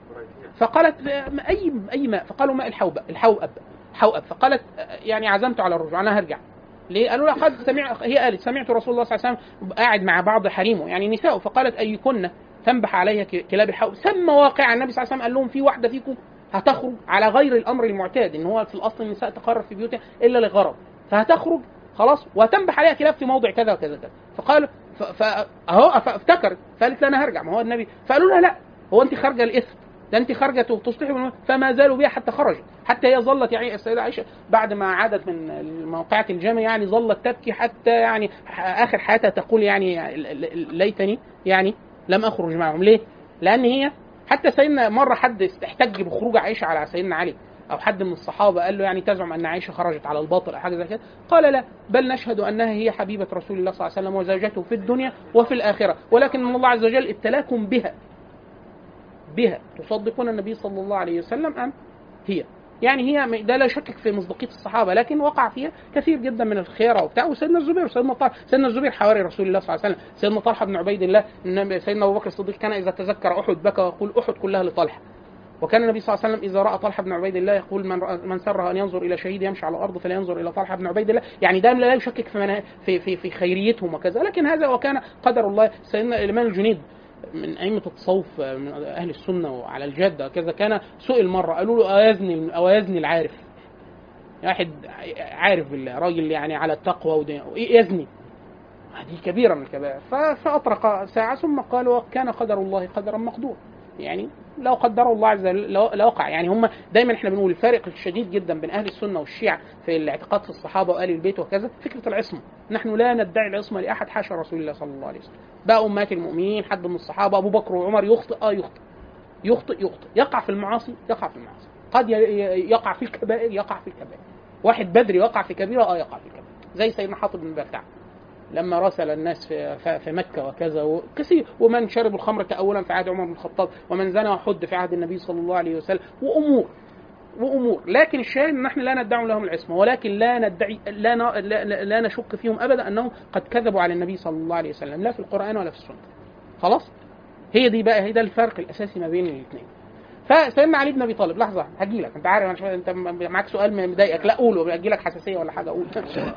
فقالت آه، اي اي ماء فقالوا ماء الحوبه الحوأب حوأب فقالت آه، يعني عزمت على الرجوع انا هرجع ليه؟ قالوا لها قد سمع هي قالت سمعت رسول الله صلى الله عليه وسلم قاعد مع بعض حريمه يعني نساء فقالت ايكن تنبح عليها ك- كلاب الحوأب ثم واقع النبي صلى الله عليه وسلم قال لهم في واحده فيكم هتخرج على غير الامر المعتاد ان هو في الاصل النساء تقرر في بيوتها الا لغرض فهتخرج خلاص وتنبح عليها كلاب في موضع كذا وكذا كذا فقال ف- ف- اهو ف- افتكرت فقالت لا انا هرجع ما هو النبي فقالوا لها لا هو انت خارجه الاثم ده انت خارجه تصلحي بالم- فما زالوا بها حتى خرجت حتى هي ظلت يعني السيده عائشه بعد ما عادت من موقعة الجامع يعني ظلت تبكي حتى يعني ح- اخر حياتها تقول يعني ل- ل- ليتني يعني لم اخرج معهم ليه؟ لان هي حتى سيدنا مره حد احتج بخروج عائشه على سيدنا علي او حد من الصحابه قال له يعني تزعم ان عائشه خرجت على الباطل او حاجه زي كده قال لا بل نشهد انها هي حبيبه رسول الله صلى الله عليه وسلم وزوجته في الدنيا وفي الاخره ولكن ان الله عز وجل ابتلاكم بها بها تصدقون النبي صلى الله عليه وسلم ام هي يعني هي ده لا يشكك في مصداقيه الصحابه لكن وقع فيها كثير جدا من الخيره وبتاع وسيدنا الزبير وسيدنا طلحه سيدنا الزبير حواري رسول الله صلى الله عليه وسلم سيدنا طلحه بن عبيد الله النبي- سيدنا ابو بكر الصديق كان اذا تذكر احد بكى ويقول احد كلها لطلحه وكان النبي صلى الله عليه وسلم اذا راى طلحه بن عبيد الله يقول من رأى من سره ان ينظر الى شهيد يمشي على الارض فلينظر الى طلحه بن عبيد الله يعني ده لا يشكك في منا- في في, في خيريتهم وكذا لكن هذا وكان قدر الله سيدنا الامام الجنيد من ائمه التصوف من اهل السنه وعلى الجاده كذا كان سئل مره قالوا له اوازني اوازني العارف واحد عارف بالله راجل يعني على التقوى ودي- يزني هذه كبيره من الكبائر ف- فاطرق ساعه ثم قال وكان قدر الله قدرا مقدورا يعني لو قدره الله عز وجل لو- لوقع يعني هم دايما احنا بنقول الفارق الشديد جدا بين اهل السنه والشيعه في الاعتقاد في الصحابه وال البيت وكذا فكره العصمه نحن لا ندعي العصمه لاحد حاشا رسول الله صلى الله عليه وسلم بقى امهات المؤمنين حد من الصحابه ابو بكر وعمر يخطئ اه يخطئ يخطئ يخطئ يقع في المعاصي يقع في المعاصي قد ي- ي- يقع في الكبائر يقع في الكبائر واحد بدري يقع في كبيره اه يقع في الكبائر زي سيدنا حاطب بن بلتع لما راسل الناس في في- في مكه وكذا وكثير ومن شرب الخمر كأولا في عهد عمر بن الخطاب ومن زنى وحد في عهد النبي صلى الله عليه وسلم وامور وامور لكن الشاهد ان احنا لا ندعي لهم العصمه ولكن لا ندعي لا ن- لا, لا, لا نشك فيهم ابدا انهم قد كذبوا على النبي صلى الله عليه وسلم لا في القران ولا في السنه خلاص هي دي بقى هي ده الفرق الاساسي ما بين الاثنين فسيدنا علي بن ابي طالب لحظه هجي لك انت عارف أنا مش- انت م- معاك سؤال مضايقك لا قوله هجي لك حساسيه ولا حاجه قول في ابن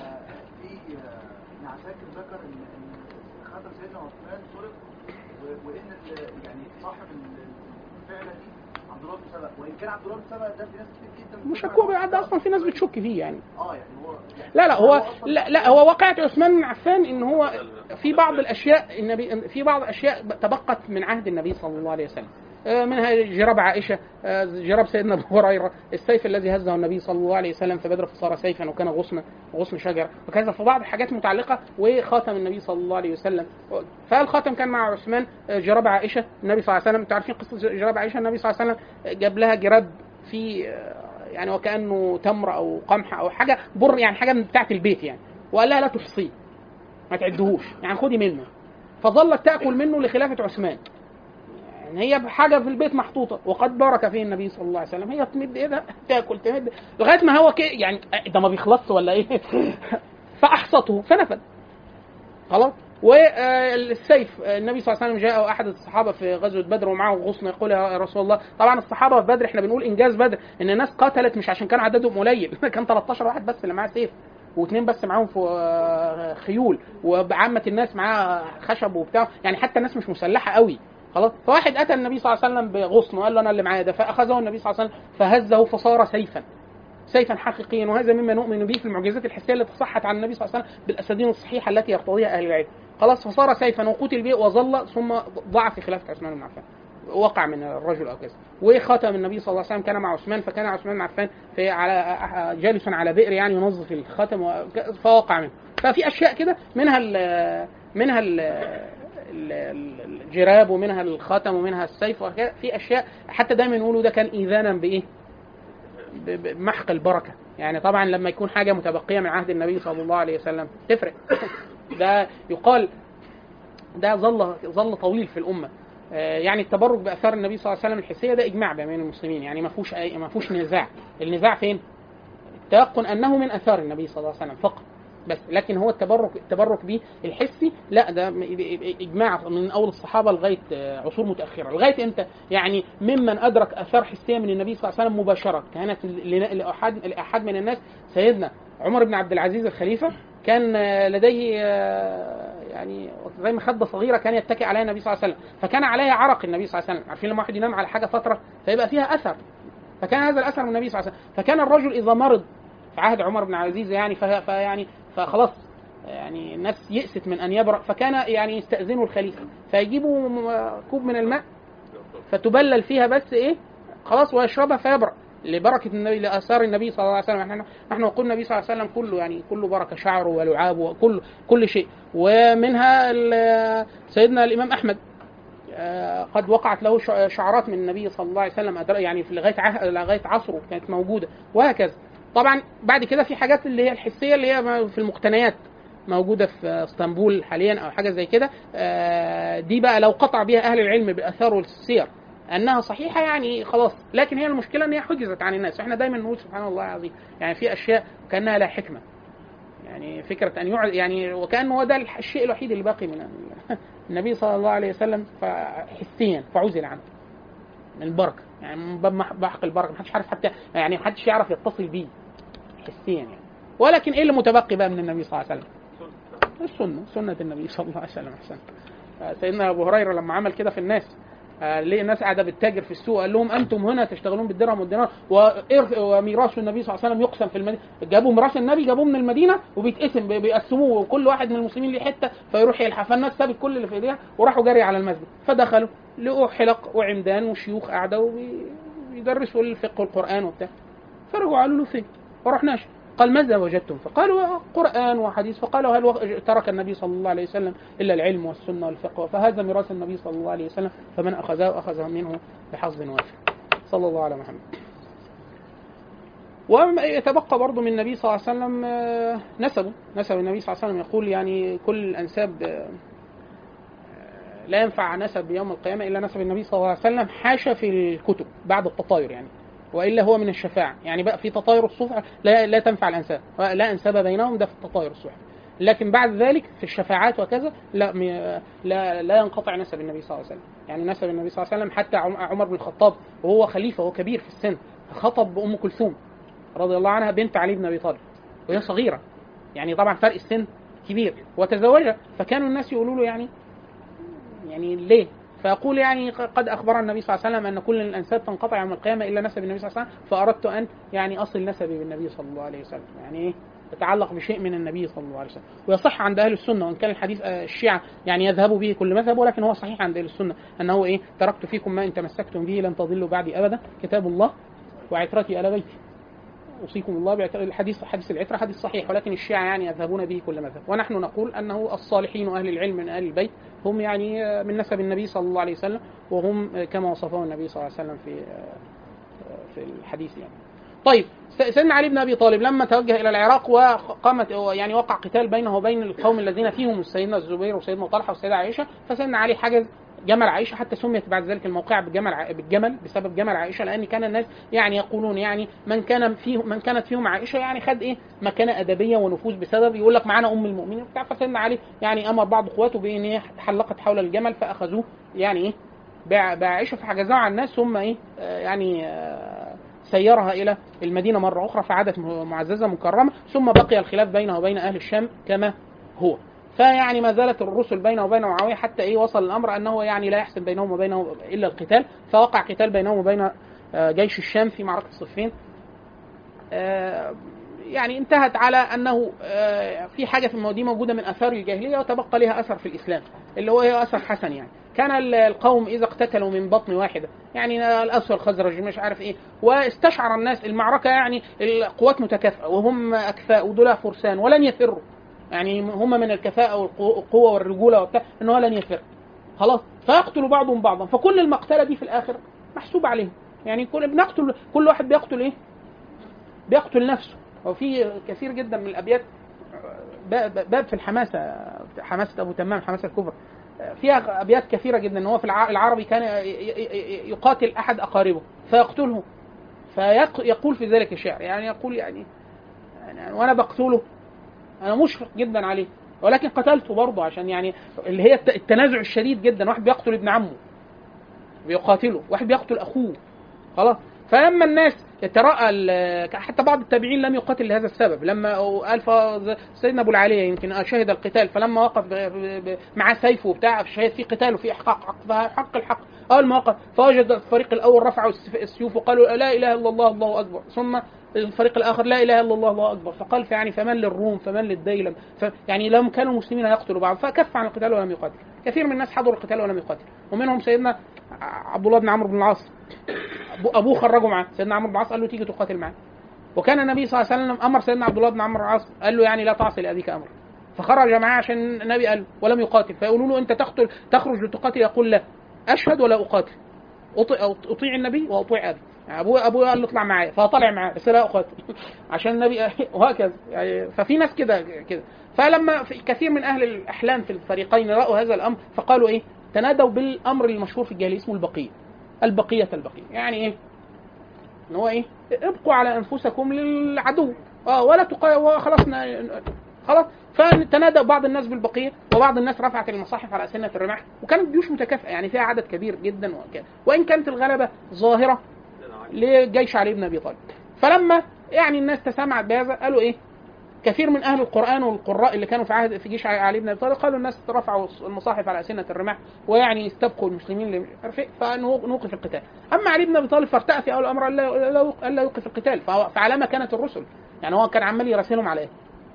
عساكر ذكر ان ان خاتم سيدنا عثمان سرق و- وان ال- يعني صاحب ال- الفعله دي عبد الله بن سبأ وان كان عبد الله بن سبأ ده في ناس كتير جدا مش هو ده اصلا في ناس بتشك فيه يعني اه يعني هو يعني لا لا هو أصلاً- لا لا هو واقعة عثمان بن عفان ان هو في بعض الاشياء النبي في بعض الاشياء تبقت من عهد النبي صلى الله عليه وسلم آه، منها جراب عائشه آه، جراب سيدنا ابو هريره السيف الذي هزه النبي صلى الله عليه وسلم في بدر فصار سيفا وكان غصن غصن شجره وكذا في بعض الحاجات متعلقه وخاتم النبي صلى الله عليه وسلم فالخاتم كان مع عثمان آه، جراب عائشه النبي صلى الله عليه وسلم انتوا عارفين قصه جراب عائشه النبي صلى الله عليه وسلم جاب لها جراب في آه، يعني وكانه تمر او قمح او حاجه بر يعني حاجه من بتاعه البيت يعني وقال لها لا تحصيه ما تعدهوش يعني خدي منه فظلت تاكل منه لخلافه عثمان يعني هي حاجه في البيت محطوطه وقد بارك فيه النبي صلى الله عليه وسلم هي تمد ايدها تاكل تمد لغايه ما هو كي يعني ده ما بيخلصش ولا ايه فاحصته فنفذ خلاص والسيف النبي صلى الله عليه وسلم جاء احد الصحابه في غزوه بدر ومعه غصن يقول يا رسول الله طبعا الصحابه في بدر احنا بنقول انجاز بدر ان الناس قتلت مش عشان كان عددهم قليل كان 13 واحد بس اللي معاه سيف واثنين بس معاهم في خيول وعامه الناس معاه خشب وبتاع يعني حتى الناس مش مسلحه قوي خلاص فواحد اتى النبي صلى الله عليه وسلم بغصن وقال له انا اللي معايا ده فاخذه النبي صلى الله عليه وسلم فهزه فصار سيفا سيفا حقيقيا وهذا مما نؤمن به في المعجزات الحسيه التي صحت عن النبي صلى الله عليه وسلم بالاسانيد الصحيحه التي يقتضيها اهل العلم خلاص فصار سيفا وقتل به وظل ثم ضاع في خلافه عثمان بن عفان وقع من الرجل او كذا وخاتم النبي صلى الله عليه وسلم كان مع عثمان فكان عثمان بن عفان في على جالس على بئر يعني ينظف الخاتم وك- فوقع منه ففي اشياء كده منها ال منها ال ال- الجراب ومنها الخاتم ومنها السيف وكذا في اشياء حتى دايما يقولوا ده كان ايذانا بايه؟ ب- بمحق البركه يعني طبعا لما يكون حاجه متبقيه من عهد النبي صلى الله عليه وسلم تفرق ده يقال ده ظل ظل طويل في الامه آه، يعني التبرك باثار النبي صلى الله عليه وسلم الحسيه ده اجماع بين المسلمين يعني ما فيهوش أي- ما فيهوش نزاع النزاع فين؟ التيقن انه من اثار النبي صلى الله عليه وسلم فقط بس لكن هو التبرك التبرك به الحسي لا ده م- اجماع من اول الصحابه لغايه آه، عصور متاخره لغايه امتى يعني ممن ادرك اثار حسيه من النبي صلى الله عليه وسلم مباشره كانت ل- لاحد لاحد من الناس سيدنا عمر بن عبد العزيز الخليفه كان آه، لديه آه، يعني زي مخده صغيره كان يتكئ عليها النبي صلى الله عليه وسلم فكان عليها عرق النبي صلى الله عليه وسلم عارفين لما واحد ينام على حاجه فتره فيبقى فيها اثر فكان هذا الاثر من النبي صلى الله عليه وسلم فكان الرجل اذا مرض في عهد عمر بن عزيز يعني ف- فيعني فخلاص يعني الناس يئست من ان يبرأ فكان يعني يستأذنوا الخليفه فيجيبوا م- كوب من الماء فتبلل فيها بس ايه خلاص ويشربها فيبرأ لبركه النبي لاثار النبي صلى الله عليه وسلم نحن نحن نقول النبي صلى الله عليه وسلم كله يعني كله بركه شعره ولعابه وكل كل شيء ومنها ال- سيدنا الامام احمد آه، قد وقعت له شع- شعارات من النبي صلى الله عليه وسلم أدر- يعني في لغايه عه- لغايه عصره كانت موجوده وهكذا طبعا بعد كده في حاجات اللي هي الحسيه اللي هي في المقتنيات موجوده في اسطنبول حاليا او حاجه زي كده آه، دي بقى لو قطع بها اهل العلم باثار والسير انها صحيحه يعني خلاص لكن هي المشكله ان هي حجزت عن الناس احنا دايما نقول سبحان الله العظيم يعني في اشياء كانها لا حكمه يعني فكره ان يعد يعني وكانه هو ده الح- الشيء الوحيد اللي باقي من ال- النبي صلى الله عليه وسلم حسيا فعزل عنه من البركه يعني من باب مح- بحق البركه محدش عارف حتى يعني محدش يعرف يتصل بيه حسيا يعني ولكن ايه اللي متبقي بقى من النبي صلى الله عليه وسلم؟ السنه سنه النبي صلى الله عليه وسلم احسن آه، سيدنا ابو هريره لما عمل كده في الناس آه، ليه الناس قاعده بتتاجر في السوق قال لهم انتم هنا تشتغلون بالدرهم والدينار وإرث- وميراث النبي صلى الله عليه وسلم يقسم في المدينه جابوا ميراث النبي جابوه من المدينه وبيتقسم بي- بيقسموه وكل واحد من المسلمين ليه حته فيروح يلحق فالناس سابت كل اللي في ايديها وراحوا جري على المسجد فدخلوا لقوا حلق وعمدان وشيوخ قاعده وبيدرسوا الفقه والقران وبتاع فرجعوا قالوا له فين؟ ما رحناش قال ماذا وجدتم؟ فقالوا قرآن وحديث فقالوا هل وق- ترك النبي صلى الله عليه وسلم إلا العلم والسنة والفقه فهذا ميراث النبي صلى الله عليه وسلم فمن أخذه أخذه منه بحظ وافر صلى الله على محمد ويتبقى برضه من النبي صلى الله عليه وسلم آه، نسبه نسب النبي صلى الله عليه وسلم يقول يعني كل الانساب آه، لا ينفع نسب يوم القيامه الا نسب النبي صلى الله عليه وسلم حاشا في الكتب بعد التطاير يعني والا هو من الشفاعه يعني بقى في تطاير الصحف لا لا تنفع الانساب لا انساب بينهم ده في التطاير الصحف لكن بعد ذلك في الشفاعات وكذا لا م- لا لا ينقطع نسب النبي صلى الله عليه وسلم يعني نسب النبي صلى الله عليه وسلم حتى عم- عمر بن الخطاب وهو خليفه وهو كبير في السن خطب ام كلثوم رضي الله عنها بنت علي بن ابي طالب وهي صغيره يعني طبعا فرق السن كبير وتزوجها فكانوا الناس يقولوا له يعني يعني ليه؟ فيقول يعني قد اخبر النبي صلى الله عليه وسلم ان كل الانساب تنقطع يوم القيامه الا نسب النبي صلى الله عليه وسلم فاردت ان يعني اصل نسبي بالنبي صلى الله عليه وسلم يعني ايه؟ يتعلق بشيء من النبي صلى الله عليه وسلم ويصح عند اهل السنه وان كان الحديث آه، الشيعه يعني يذهبوا به كل مذهب ولكن هو صحيح عند اهل السنه انه ايه تركت فيكم ما ان تمسكتم به لن تضلوا بعدي ابدا كتاب الله وعترتي ال بيتي اوصيكم الله باعتراف الحديث حديث العتره حديث صحيح ولكن الشيعه يعني يذهبون به كل مذهب ونحن نقول انه الصالحين واهل العلم من اهل البيت هم يعني آه، من نسب النبي صلى الله عليه وسلم وهم آه، كما وصفه النبي صلى الله عليه وسلم في آه، في الحديث يعني طيب س- سيدنا علي بن ابي طالب لما توجه الى العراق وقامت يعني وقع قتال بينه وبين القوم الذين فيهم سيدنا الزبير وسيدنا طلحه وسيدنا عائشه فسيدنا علي حجز جمل عائشه حتى سميت بعد ذلك الموقع بالجمل ع- بالجمل بسبب جمل عائشه لان كان الناس يعني يقولون يعني من كان فيه من كانت فيهم عائشه يعني خد ايه مكانه ادبيه ونفوذ بسبب يقول لك معانا ام المؤمنين وبتاع فسيدنا علي يعني امر بعض قواته بان هي حلقت حول الجمل فاخذوه يعني ايه بع- بعائشه فحجزوها على الناس ثم ايه آه، يعني آه، سيرها الى المدينه مره اخرى فعادت م- معززه مكرمه ثم بقي الخلاف بينه وبين اهل الشام كما هو فيعني ما زالت الرسل بينه وبين معاويه حتى ايه وصل الامر انه يعني لا يحسن بينهم وبينه الا القتال فوقع قتال بينهم وبين آه، جيش الشام في معركه صفين آه، يعني انتهت على انه آه، في حاجه في المواد دي موجوده من اثار الجاهليه وتبقى لها اثر في الاسلام اللي هو هي اثر حسن يعني كان ال- القوم اذا اقتتلوا من بطن واحده يعني الاسود الخزرج مش عارف ايه واستشعر الناس المعركه يعني القوات متكافئه وهم اكفاء ودول فرسان ولن يفروا يعني هم من الكفاءه والقوه والرجوله وبتاع ان هو لن يفر خلاص فيقتل بعضهم بعضا فكل المقتله دي في الاخر محسوب عليهم يعني كل بنقتل كل واحد بيقتل ايه بيقتل نفسه وفي كثير جدا من الابيات باب باب في الحماسه حماسه ابو تمام حماسه الكبرى فيها ابيات كثيره جدا ان هو في الع- العربي كان ي- ي- ي- يقاتل احد اقاربه فيقتله فيقول في ذلك الشعر يعني يقول يعني, يعني وانا بقتله انا مشفق جدا عليه ولكن قتلته برضه عشان يعني اللي هي الت- التنازع الشديد جدا واحد بيقتل ابن عمه بيقاتله واحد بيقتل اخوه خلاص فلما الناس يتراءى ال- حتى بعض التابعين لم يقاتل لهذا السبب لما قال ف- سيدنا ابو العاليه يمكن شهد القتال فلما وقف ب- ب- ب- معاه سيفه وبتاع شهد في قتال وفي احقاق حق حق الحق اول ما وقف فوجد الفريق الاول رفعوا السف- السيوف وقالوا لا اله الا الله الله اكبر ثم الفريق الاخر لا اله الا الله الله اكبر فقال يعني فمن للروم فمن للديلم ف يعني لم كانوا المسلمين يقتلوا بعض فكف عن القتال ولم يقاتل كثير من الناس حضروا القتال ولم يقاتل ومنهم سيدنا عبد الله بن عمرو بن العاص أبو- ابوه خرجه معاه سيدنا عمرو بن العاص قال له تيجي تقاتل معاه وكان النبي صلى الله عليه وسلم امر سيدنا عبد الله بن عمرو بن العاص قال له يعني لا تعصي لابيك امر فخرج معاه عشان النبي قال له ولم يقاتل فيقولوا له انت تقتل تخرج لتقاتل يقول لا اشهد ولا اقاتل أطيع, اطيع النبي واطيع ابي يعني ابوه ابوه قال له اطلع معايا فطلع معاه بس لا اقاتل عشان النبي وهكذا يعني ففي ناس كده كده فلما في كثير من اهل الاحلام في الفريقين راوا هذا الامر فقالوا ايه تنادوا بالامر المشهور في الجاهليه اسمه البقيه البقيه البقيه يعني ايه ان هو ايه ابقوا على انفسكم للعدو اه ولا تقا خلاص ن- خلاص فتنادى بعض الناس بالبقيه وبعض الناس رفعت المصاحف على اسنه الرماح وكانت جيوش متكافئه يعني فيها عدد كبير جدا وكده وان كانت الغلبه ظاهره لجيش علي بن ابي طالب فلما يعني الناس تسامعت بهذا قالوا ايه كثير من اهل القران والقراء اللي كانوا في عهد في جيش علي بن ابي طالب قالوا الناس رفعوا المصاحف على اسنه الرماح ويعني استبقوا المسلمين اللي مش عارف إيه، فنوقف القتال اما علي بن ابي طالب فارتأى في اول الامر الا لا- الا يوقف القتال فهو- فعلى ما كانت الرسل يعني هو كان عمال يراسلهم على ايه؟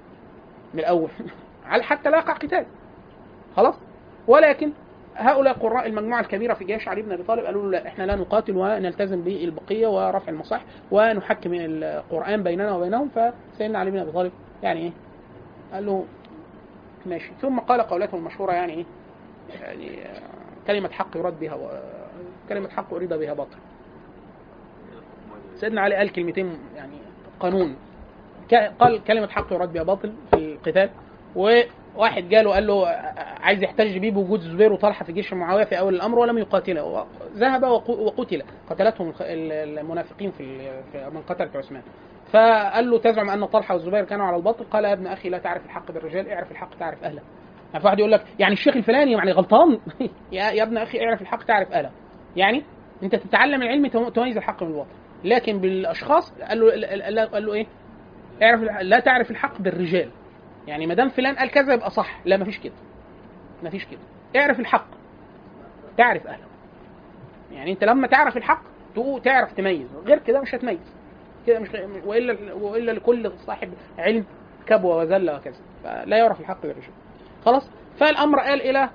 من الاول على حتى لا يقع قتال خلاص ولكن هؤلاء قراء المجموعه الكبيره في جيش علي بن ابي طالب قالوا له لا احنا لا نقاتل ونلتزم بالبقيه ورفع المصاحف ونحكم القران بيننا وبينهم فسيدنا علي بن ابي طالب يعني ايه؟ قال له ماشي ثم قال قولته المشهوره يعني ايه؟ يعني آه، كلمه حق يراد بها و... كلمه حق اريد بها باطل سيدنا علي قال كلمتين يعني قانون ك- قال كلمه حق يراد بها باطل في القتال وواحد جاله قال له عايز يحتج بيه بوجود الزبير وطلحه في جيش معاويه في اول الامر ولم يقاتله ذهب وق- وقتل قتلتهم الخ- ال- المنافقين في ال- في- من قتلت عثمان فقال له تزعم ان طلحه والزبير كانوا على الباطل قال يا ابن اخي لا تعرف الحق بالرجال اعرف الحق تعرف اهله يعني في واحد يقول لك يعني الشيخ الفلاني يعني غلطان يا يا ابن اخي اعرف الحق تعرف اهله يعني انت تتعلم العلم تم- تميز الحق من الباطل لكن بالاشخاص قال له قال له ايه اعرف الح- لا تعرف الحق بالرجال يعني ما دام فلان قال كذا يبقى صح لا مفيش كده مفيش كده اعرف الحق تعرف اهله يعني انت لما تعرف الحق تقو- تعرف تميز غير كده مش هتميز كده مش والا والا لكل صاحب علم كبوه وذله وكذا فلا يعرف الحق بالرجال خلاص فالامر قال الى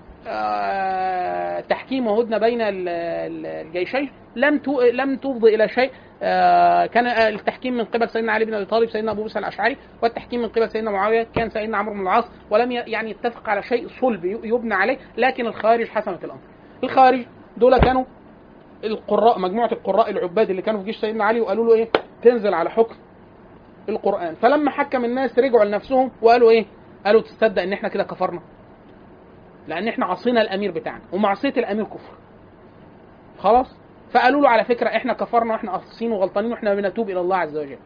آه، تحكيم وهدنه بين ال- ال- الجيشين لم تو- لم تفضي الى شيء آه، كان التحكيم من قبل سيدنا علي بن ابي طالب سيدنا ابو موسى الاشعري والتحكيم من قبل سيدنا معاويه كان سيدنا عمرو بن العاص ولم ي- يعني يتفق على شيء صلب ي- يبنى عليه لكن الخوارج حسمت الامر الخوارج دول كانوا القراء مجموعه القراء العباد اللي كانوا في جيش سيدنا علي وقالوا له ايه تنزل على حكم القران فلما حكم الناس رجعوا لنفسهم وقالوا ايه قالوا تصدق ان احنا كده كفرنا لان احنا عصينا الامير بتاعنا ومعصيه الامير كفر خلاص فقالوا له على فكره احنا كفرنا واحنا قاصين وغلطانين واحنا بنتوب الى الله عز وجل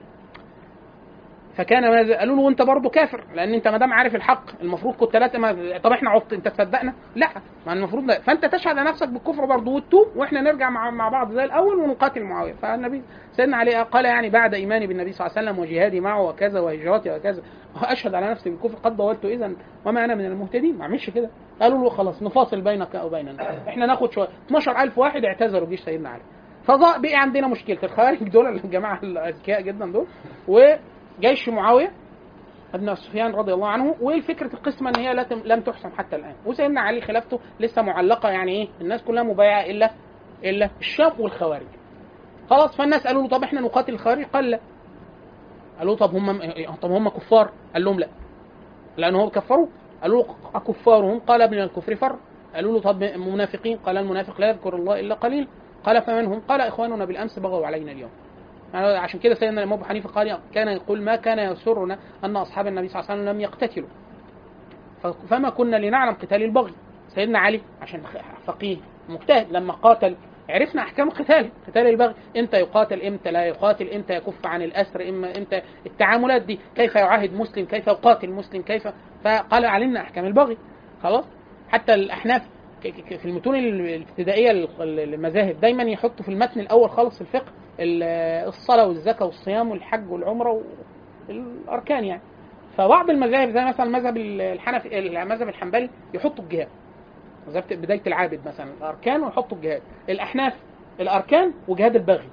فكان ماذا قالوا له وانت برضه كافر لان انت ما دام عارف الحق المفروض كنت لا ما... طب احنا عبط انت تصدقنا لا ما المفروض ده. فانت تشهد على نفسك بالكفر برضه وتتوب واحنا نرجع مع مع بعض زي الاول ونقاتل معاويه فالنبي سيدنا علي قال يعني بعد ايماني بالنبي صلى الله عليه وسلم وجهادي معه وكذا وهجرتي وكذا واشهد على نفسي بالكفر قد ضللت اذا وما انا من المهتدين ما اعملش كده قالوا له خلاص نفاصل بينك وبيننا احنا ناخد شويه 12000 واحد اعتذروا جيش سيدنا علي فضاء بقي عندنا مشكله الخوارج دول الجماعه الاذكياء جدا دول وجيش معاويه ابن سفيان رضي الله عنه وفكره القسمه ان هي لا تم- لم تحسم حتى الان وسيدنا علي خلافته لسه معلقه يعني ايه الناس كلها مبايعه الا الا الشام والخوارج خلاص فالناس قالوا له طب احنا نقاتل الخوارج قال لا قالوا طب هم طب هم كفار قال لهم لا لان هو كفروا قالوا له اكفارهم قال ابن الكفر فر قالوا له طب منافقين قال المنافق لا يذكر الله الا قليل قال فمن هم قال اخواننا بالامس بغوا علينا اليوم يعني عشان كده سيدنا الامام ابو حنيفه قال كان يقول ما كان يسرنا ان اصحاب النبي صلى الله عليه وسلم لم يقتتلوا ف- فما كنا لنعلم قتال البغي سيدنا علي عشان خ- فقيه مجتهد لما قاتل عرفنا احكام القتال قتال البغي امتى يقاتل امتى لا يقاتل امتى يكف عن الاسر اما امتى التعاملات دي كيف يعاهد مسلم كيف يقاتل مسلم كيف فقال علمنا احكام البغي خلاص حتى الاحناف ك- ك- في المتون الابتدائيه لل- للمذاهب دايما يحطوا في المتن الاول خالص في الفقه ال- الصلاه والزكاه والصيام والحج والعمره والاركان يعني فبعض المذاهب زي مثلا المذهب الحنفي المذهب الحنبلي يحطوا الجهاد مذهب بدايه العابد مثلا الاركان ويحطوا الجهاد الاحناف الاركان وجهاد البغي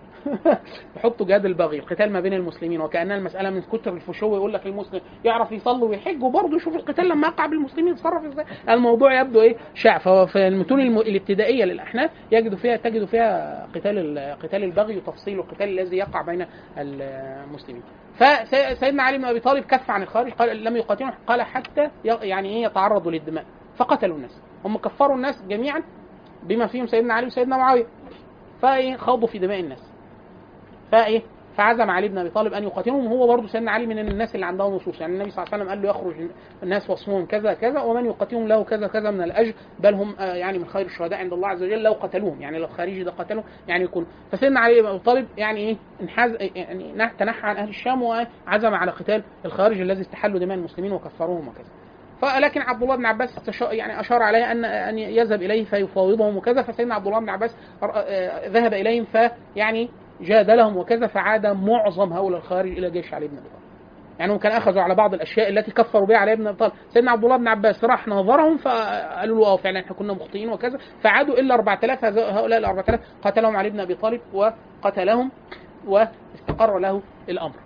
يحطوا جهاد البغي القتال ما بين المسلمين وكانها المساله من كتر الفشو يقول لك المسلم يعرف يصلي ويحج وبرضه يشوف القتال لما يقع بالمسلمين يتصرف ازاي الموضوع يبدو ايه شع فهو في المتون الم- الابتدائيه للاحناف يجدوا فيها تجدوا فيها قتال ال- قتال البغي وتفصيل القتال الذي يقع بين المسلمين فسيدنا علي بن ابي طالب كف عن الخارج قال لم يقاتلهم قال حتى ي- يعني ايه يتعرضوا للدماء فقتلوا الناس هم كفروا الناس جميعا بما فيهم سيدنا علي وسيدنا معاويه فايه خاضوا في دماء الناس فايه فعزم علي بن ابي طالب ان يقاتلهم وهو برضه سيدنا علي من الناس اللي عندها نصوص يعني النبي صلى الله عليه وسلم قال له يخرج الناس وصفهم كذا كذا ومن يقاتلهم له كذا كذا من الاجر بل هم آه، يعني من خير الشهداء عند الله عز وجل لو قتلوهم يعني لو الخارجي ده قتلهم يعني يكون فسيدنا علي بن ابي طالب يعني ايه انحاز يعني نح- تنحى عن اهل الشام وعزم على قتال الخارج الذي استحلوا دماء المسلمين وكفروهم وكذا فلكن عبد الله بن عباس استشار يعني اشار عليه ان ان يذهب اليه فيفاوضهم وكذا فسيدنا عبد الله بن عباس ر- آه، ذهب اليهم فيعني جادلهم وكذا فعاد معظم هؤلاء الخارج الى جيش علي بن ابي طالب. يعني هم كان اخذوا على بعض الاشياء التي كفروا بها علي بن ابي طالب، سيدنا عبد الله بن عباس راح ناظرهم فقالوا له اه فعلا احنا كنا مخطئين وكذا، فعادوا الا 4000 هذا- هؤلاء ال 4000 قتلهم علي بن ابي طالب وقتلهم واستقر له الامر.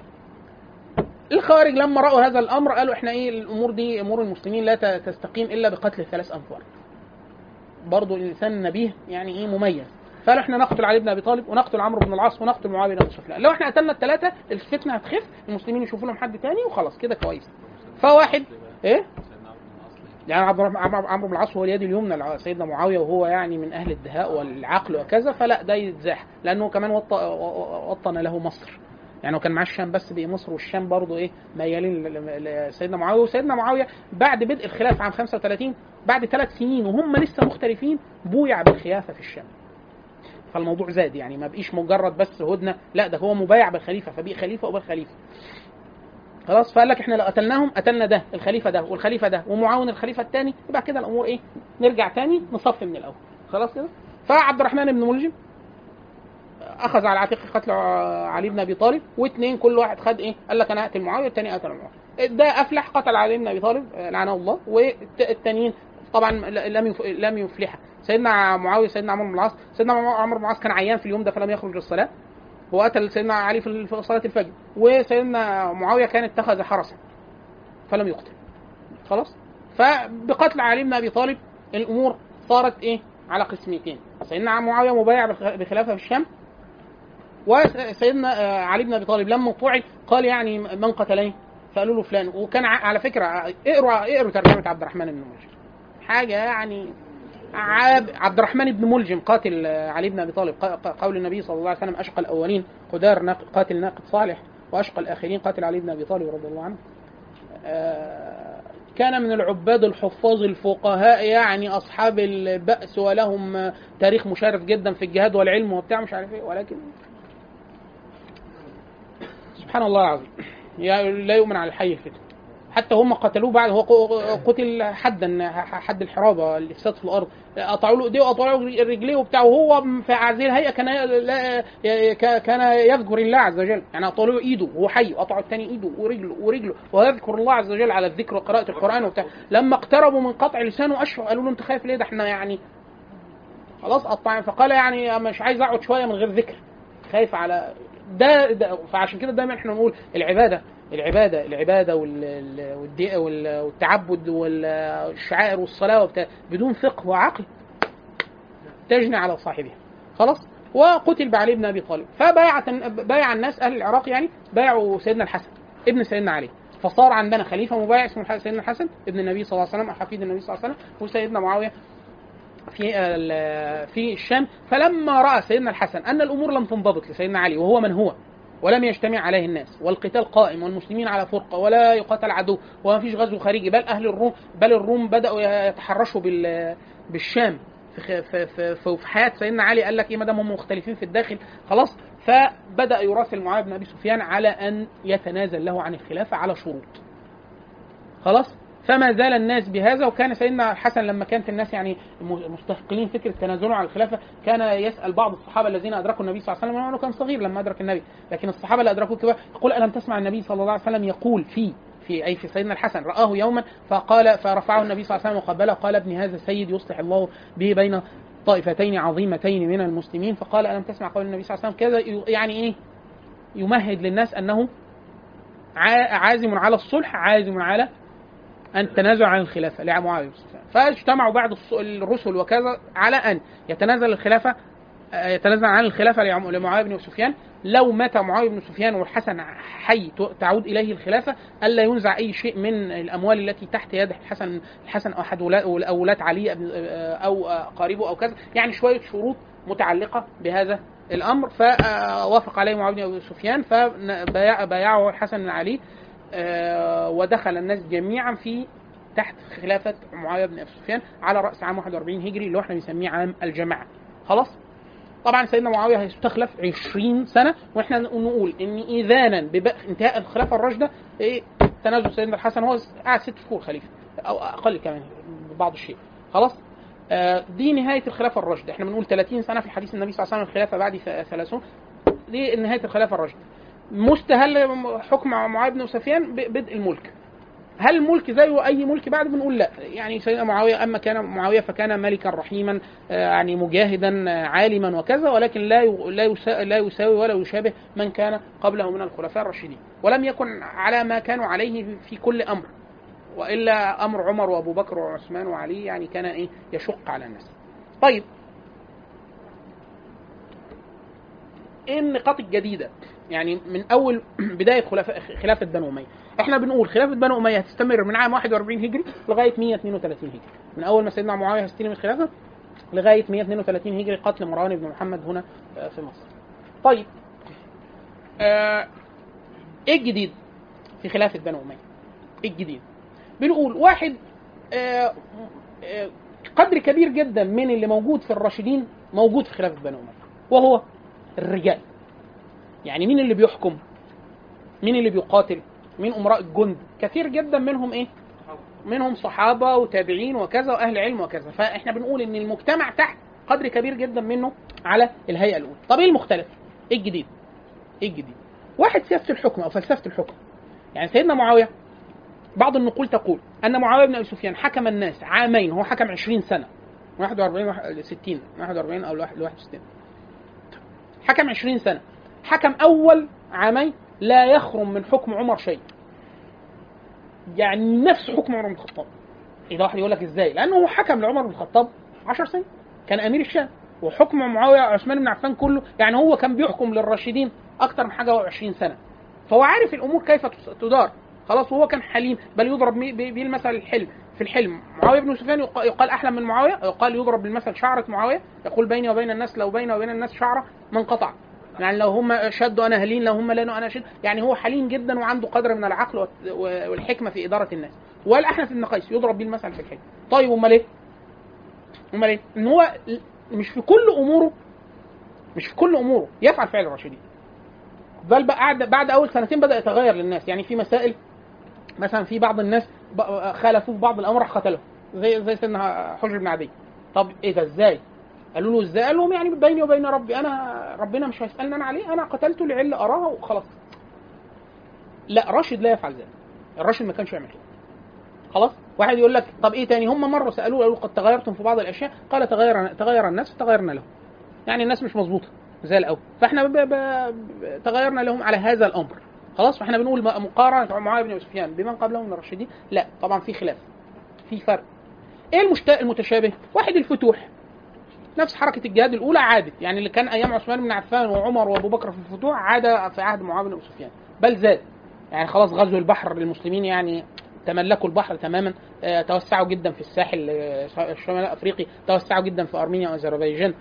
الخوارج لما راوا هذا الامر قالوا احنا ايه الامور دي امور المسلمين لا ت- تستقيم الا بقتل ثلاث انفار. برضه الانسان النبيه يعني ايه مميز فقالوا احنا نقتل علي بن ابي طالب ونقتل عمرو بن العاص ونقتل معاويه بن ابي سفيان لو احنا قتلنا الثلاثه الفتنه هتخف المسلمين يشوفوا لهم حد تاني وخلاص كده كويس فواحد ايه يعني عبد الرحمن عمرو عمرو بن العاص هو اليد اليمنى لع- سيدنا معاويه وهو يعني من اهل الدهاء والعقل وكذا فلا ده يتزاح لانه كمان وط- وطن له مصر يعني هو كان معاه الشام بس بقي مصر والشام برضه ايه ميالين ل- ل- لسيدنا معاويه وسيدنا معاويه بعد بدء الخلافه عام 35 بعد ثلاث سنين وهم لسه مختلفين بويع بالخلافه في الشام فالموضوع زاد يعني ما بقيش مجرد بس هدنه لا ده هو مبايع بالخليفه فبقي خليفه وبقى خليفه خلاص فقال لك احنا لو قتلناهم قتلنا ده الخليفه ده والخليفه ده ومعاون الخليفه الثاني يبقى كده الامور ايه نرجع تاني نصفي من الاول خلاص كده فعبد الرحمن بن ملجم اخذ على عاتقه قتل علي بن ابي طالب واثنين كل واحد خد ايه قال لك انا اقتل معاويه الثاني قتل معاويه ده افلح قتل علي بن ابي طالب آه، لعنه الله والتانيين طبعا لم يف... لم يفلح سيدنا معاويه سيدنا عمرو بن العاص سيدنا عمرو بن العاص كان عيان في اليوم ده فلم يخرج للصلاه وقتل سيدنا علي في في صلاه الفجر وسيدنا معاويه كان اتخذ حرسا فلم يقتل خلاص فبقتل علي بن ابي طالب الامور صارت ايه على قسمتين سيدنا معاويه مبايع بالخ- بالخلافه في الشام وسيدنا آه، علي بن ابي طالب لما طوعي قال يعني من قتلني فقالوا له فلان وكان ع- على فكره اقروا اقروا ترجمه عبد الرحمن بن ملجم حاجه يعني عاب عبد الرحمن بن ملجم قاتل آه، علي بن ابي طالب ق- ق- قول النبي صلى الله عليه وسلم اشقى الاولين قدار ناق- قاتل ناقد صالح واشقى الاخرين قاتل علي بن ابي طالب رضي الله عنه آه، كان من العباد الحفاظ الفقهاء يعني اصحاب البأس ولهم آه، تاريخ مشرف جدا في الجهاد والعلم وبتاع مش عارف ايه ولكن سبحان الله العظيم يعني لا يؤمن على الحي الفتن حتى هم قتلوه بعد هو ق- قتل حدا حد الحرابه الافساد في الارض قطعوا له ايديه وقطعوا له رجليه وبتاع وهو في هذه الهيئه كان لا- كان يذكر الله عز وجل يعني قطعوا له ايده وهو حي وقطعوا الثاني ايده ورجله ورجله ويذكر الله عز وجل على الذكر وقراءه القران وبتاع لما اقتربوا من قطع لسانه اشفق قالوا له انت خايف ليه ده احنا يعني خلاص قطع فقال يعني مش عايز اقعد شويه من غير ذكر خايف على ده, ده فعشان كده دايما احنا نقول العباده العباده العباده وال- ال- والدي- وال- والتعبد والشعائر والصلاه وبتاع بدون فقه وعقل تجني على صاحبها خلاص وقتل بعلي بن ابي طالب فبايع بايع الناس اهل العراق يعني بايعوا سيدنا الحسن ابن سيدنا علي فصار عندنا خليفه مبايع اسمه الح- سيدنا الحسن ابن النبي صلى الله عليه وسلم او حفيد النبي صلى الله عليه وسلم وسيدنا معاويه في ال- في الشام فلما راى سيدنا الحسن ان الامور لم تنضبط لسيدنا علي وهو من هو ولم يجتمع عليه الناس والقتال قائم والمسلمين على فرقه ولا يقاتل عدو وما فيش غزو خارجي بل اهل الروم بل الروم بداوا يتحرشوا بال بالشام في خ- في في, في, في حياه سيدنا علي قال لك ايه ما دام هم مختلفين في الداخل خلاص فبدا يراسل معاويه بن ابي سفيان على ان يتنازل له عن الخلافه على شروط خلاص فما زال الناس بهذا وكان سيدنا الحسن لما كانت الناس يعني م- مستثقلين فكره تنازله عن الخلافه كان يسال بعض الصحابه الذين ادركوا النبي صلى الله عليه وسلم لانه كان صغير لما ادرك النبي لكن الصحابه اللي ادركوه الكبار يقول الم تسمع النبي صلى الله عليه وسلم يقول في في اي في سيدنا الحسن راه يوما فقال فرفعه النبي صلى الله عليه وسلم وقبله قال ابن هذا السيد يصلح الله به بين طائفتين عظيمتين من المسلمين فقال الم تسمع قول النبي صلى الله عليه وسلم كذا ي- يعني ايه يمهد للناس انه عا- عازم على الصلح عازم على ان تنازل عن الخلافه لمعاويه بن سفيان فاجتمعوا بعض الص- الرسل وكذا على ان يتنازل الخلافه آه، يتنازل عن الخلافه لعم- لمعاويه بن سفيان لو مات معاويه بن سفيان والحسن حي ت- تعود اليه الخلافه الا ينزع اي شيء من الاموال التي تحت يد الحسن الحسن احد ولا- اولاد علي أبن- آه، او آه، قريبه او كذا يعني شويه شروط متعلقه بهذا الامر فوافق عليه معاويه بن سفيان فبايعه الحسن بن علي آه، ودخل الناس جميعا في تحت خلافة معاوية بن أبي سفيان على رأس عام 41 هجري اللي هو احنا بنسميه عام الجماعة خلاص طبعا سيدنا معاوية هيستخلف 20 سنة واحنا نقول ان اذانا بانتهاء الخلافة الراشدة ايه تنازل سيدنا الحسن هو قعد ست شهور خليفة او اقل كمان ببعض الشيء خلاص آه، دي نهاية الخلافة الراشدة احنا بنقول 30 سنة في حديث النبي صلى الله عليه وسلم الخلافة بعد ث- 30 دي نهاية الخلافة الراشدة مستهل حكم معاويه بن سفيان ببدء الملك هل الملك زيه اي ملك بعد بنقول لا يعني سيدنا معاويه اما كان معاويه فكان ملكا رحيما آه، يعني مجاهدا آه، عالما وكذا ولكن لا ي- لا يسا- لا يساوي ولا يشابه من كان قبله من الخلفاء الراشدين ولم يكن على ما كانوا عليه في كل امر والا امر عمر وابو بكر وعثمان وعلي يعني كان ايه يشق على الناس طيب ايه النقاط الجديده يعني من اول بدايه خلافه خلافه بنو اميه احنا بنقول خلافه بنو اميه هتستمر من عام 41 هجري لغايه 132 هجري من اول ما سيدنا معاويه هيستلم الخلافه لغايه 132 هجري قتل مروان بن محمد هنا آه، في مصر طيب آه ايه الجديد في خلافه بني اميه ايه الجديد بنقول واحد آه، آه، قدر كبير جدا من اللي موجود في الراشدين موجود في خلافه بني اميه وهو الرجال يعني مين اللي بيحكم مين اللي بيقاتل مين امراء الجند كثير جدا منهم ايه منهم صحابه وتابعين وكذا واهل علم وكذا فاحنا بنقول ان المجتمع تحت قدر كبير جدا منه على الهيئه الاولى طب ايه المختلف ايه الجديد ايه الجديد واحد سياسه الحكم او فلسفه الحكم يعني سيدنا معاويه بعض النقول تقول ان معاويه بن ابي سفيان حكم الناس عامين هو حكم 20 سنه 41 واحد- 60 41 او 61 حكم 20 سنه حكم اول عامين لا يخرم من حكم عمر شيء يعني نفس حكم عمر بن الخطاب اذا واحد يقول لك ازاي لانه هو حكم لعمر بن الخطاب 10 سنين كان امير الشام وحكم معاويه عثمان بن عفان كله يعني هو كان بيحكم للراشدين اكتر من حاجه و20 سنه فهو عارف الامور كيف تدار خلاص وهو كان حليم بل يضرب بي- بي- به المثل الحلم في الحلم معاويه بن سفيان يق- يقال احلم من معاويه يقال يضرب بالمثل شعره معاويه يقول بيني وبين الناس لو بيني وبين الناس شعره ما انقطع يعني لو هم شدوا انا هلين لو هم لانوا انا شد يعني هو حليم جدا وعنده قدر من العقل والت- والحكمه في اداره الناس والاحنف بن قيس يضرب به المثل في الحلم طيب امال ايه؟ امال ايه؟ ان هو مش في كل اموره مش في كل اموره يفعل فعل الراشدين بل بقى بعد بعد اول سنتين بدا يتغير للناس يعني في مسائل مثلا في بعض الناس بق- خالفوه في بعض الامر راح قتله زي زي سيدنا حجر بن عدي طب ايه ده ازاي؟ قالوا له ازاي؟ قال لهم يعني بيني وبين ربي انا ربنا مش هيسالني انا عليه انا قتلته لعله اراها وخلاص. لا راشد لا يفعل ذلك. الراشد ما كانش يعمل كده. خلاص؟ واحد يقول لك طب ايه تاني؟ هم مره سالوه قالوا قد تغيرتم في بعض الاشياء قال تغير تغير الناس فتغيرنا لهم. يعني الناس مش مظبوطه زي الاول فاحنا ب... ب... ب... تغيرنا لهم على هذا الامر. خلاص فاحنا بنقول م- مقارنه معاويه بن أبي سفيان بمن قبلهم من الراشدين لا طبعا في خلاف في فرق ايه المشت... المتشابه؟ واحد الفتوح نفس حركه الجهاد الاولى عادت يعني اللي كان ايام عثمان بن عفان وعمر وابو بكر في الفتوح عاد في عهد معاويه بن ابي سفيان بل زاد يعني خلاص غزو البحر للمسلمين يعني تملكوا البحر تماما آه، توسعوا جدا في الساحل آه، الشمال الافريقي توسعوا جدا في ارمينيا واذربيجان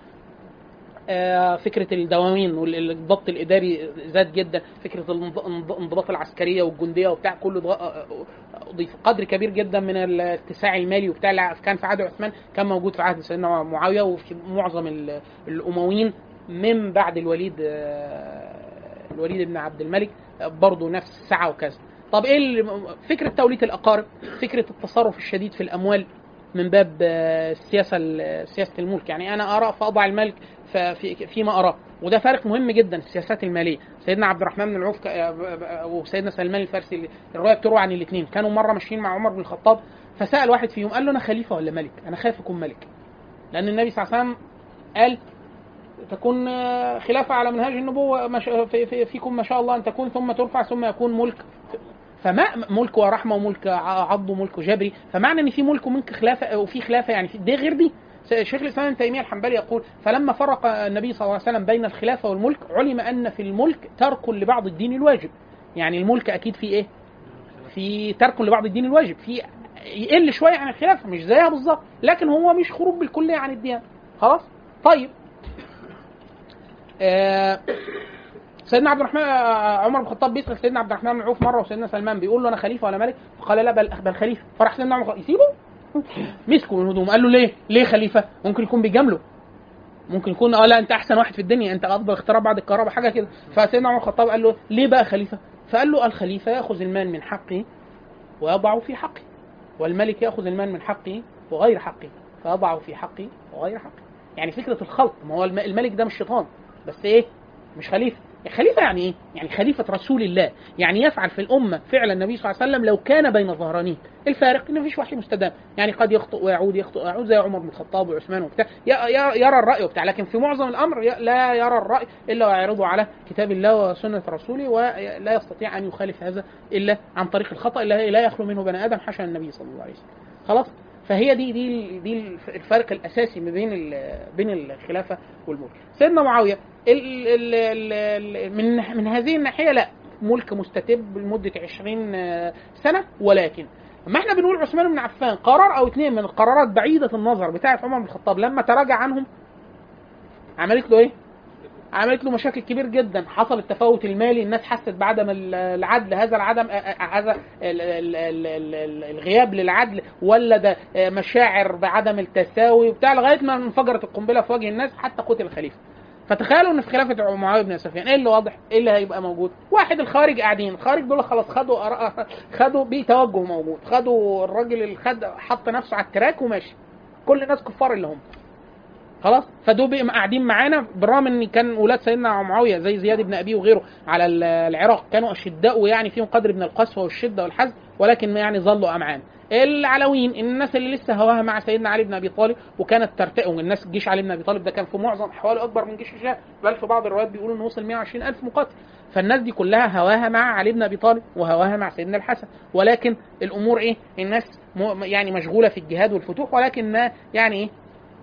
آه، فكره الدواوين والضبط الاداري زاد جدا فكره الانض- الانض- الانضباط العسكريه والجنديه وبتاع كله ض- آه، اضيف قدر كبير جدا من الاتساع المالي وبتاع اللي كان في عهد عثمان كان موجود في عهد سيدنا معاويه وفي معظم ال- الامويين من بعد الوليد آه، الوليد بن عبد الملك آه، برضه نفس السعه وكذا طب ايه اللي- فكره توليه الاقارب فكره التصرف الشديد في الاموال من باب آه، السياسه ال- سياسه الملك يعني انا ارى فاضع الملك ف- في فيما اراه وده فارق مهم جدا السياسات الماليه سيدنا عبد الرحمن بن العوف ك- آه، ب- ب- وسيدنا سلمان الفارسي الروايه بتروى عن الاثنين كانوا مره ماشيين مع عمر بن الخطاب فسال واحد فيهم قال له انا خليفه ولا ملك انا خايف اكون ملك لان النبي صلى الله عليه وسلم قال تكون آه، خلافه على منهاج النبوه ما شاء- في في فيكم ما شاء الله ان تكون ثم ترفع ثم يكون ملك فما ملك ورحمه وملك ع- عض وملك جبري فمعنى ان في ملك وملك خلافه وفي خلافه يعني في- دي غير دي شيخ الاسلام ابن تيميه الحنبلي يقول فلما فرق النبي صلى الله عليه وسلم بين الخلافه والملك علم ان في الملك ترك لبعض الدين الواجب يعني الملك اكيد في ايه في ترك لبعض الدين الواجب في يقل شويه عن الخلافه مش زيها بالظبط لكن هو مش خروج بالكليه عن الديانه خلاص طيب آه سيدنا عبد الرحمن آه، عمر بن الخطاب بيسال سيدنا عبد الرحمن بن عوف مره وسيدنا سلمان بيقول له انا خليفه ولا ملك فقال لا بل بل خليفه فراح سيدنا عمر يسيبه مسكه من هدومه قال له ليه؟ ليه خليفه؟ ممكن يكون بيجامله ممكن يكون اه لا انت احسن واحد في الدنيا انت افضل اختراع بعد الكهرباء حاجه كده فسيدنا عمر الخطاب قال له ليه بقى خليفه؟ فقال له الخليفه ياخذ المال من حقه ويضعه في حقه والملك ياخذ المال من حقه وغير حقه فيضعه في حقه وغير حقه يعني فكره الخلط ما هو الم- الملك ده مش شيطان بس ايه مش خليفه خليفه يعني ايه؟ يعني خليفه رسول الله، يعني يفعل في الامه فعل النبي صلى الله عليه وسلم لو كان بين ظهرانين، الفارق ان مفيش وحي مستدام، يعني قد يخطئ ويعود يخطئ ويعود زي عمر بن الخطاب وعثمان وبتاع، ي- ي- يرى الراي وبتاع، لكن في معظم الامر ي- لا يرى الراي الا ويعرضه على كتاب الله وسنه رسوله ولا يستطيع ان يخالف هذا الا عن طريق الخطا اللي لا يخلو منه بني ادم حاشا النبي صلى الله عليه وسلم. خلاص؟ فهي دي دي دي الفرق الاساسي ما بين ال- بين الخلافه والملك. سيدنا معاويه ال ال ال ال من من هذه الناحيه لا ملك مستتب لمده 20 سنه ولكن اما احنا بنقول عثمان بن عفان قرار او اثنين من القرارات بعيده النظر بتاعه عمر بن الخطاب لما تراجع عنهم عملت له ايه؟ عملت له مشاكل كبير جدا حصل التفاوت المالي الناس حست بعدم ال- العدل هذا العدم آه، آه، هذا ال- ال- ال- ال- ال- الغياب للعدل ولا ده آه، مشاعر بعدم التساوي وبتاع لغايه ما انفجرت القنبله في وجه الناس حتى قتل الخليفه فتخيلوا ان في خلافه معاويه بن سفيان ايه اللي واضح؟ ايه اللي هيبقى موجود؟ واحد الخارج قاعدين، الخارج دول خلاص خدوا آراء- خدوا بتوجه موجود، خدوا الراجل اللي خد حط نفسه على التراك وماشي. كل الناس كفار اللي هم. خلاص فدول بقوا قاعدين معانا بالرغم ان كان ولاد سيدنا معاويه زي زياد بن ابي وغيره على ال- العراق كانوا اشداء يعني فيهم قدر من القسوه والشده والحزم ولكن يعني ظلوا امعان العلويين الناس اللي لسه هواها مع سيدنا علي بن ابي طالب وكانت ترتقي والناس جيش علي بن ابي طالب ده كان في معظم احواله اكبر من جيش الشام بل في بعض الروايات بيقولوا انه وصل 120 الف مقاتل فالناس دي كلها هواها مع علي بن ابي طالب وهواها مع سيدنا الحسن ولكن الامور ايه الناس م- يعني مشغوله في الجهاد والفتوح ولكن ما يعني ايه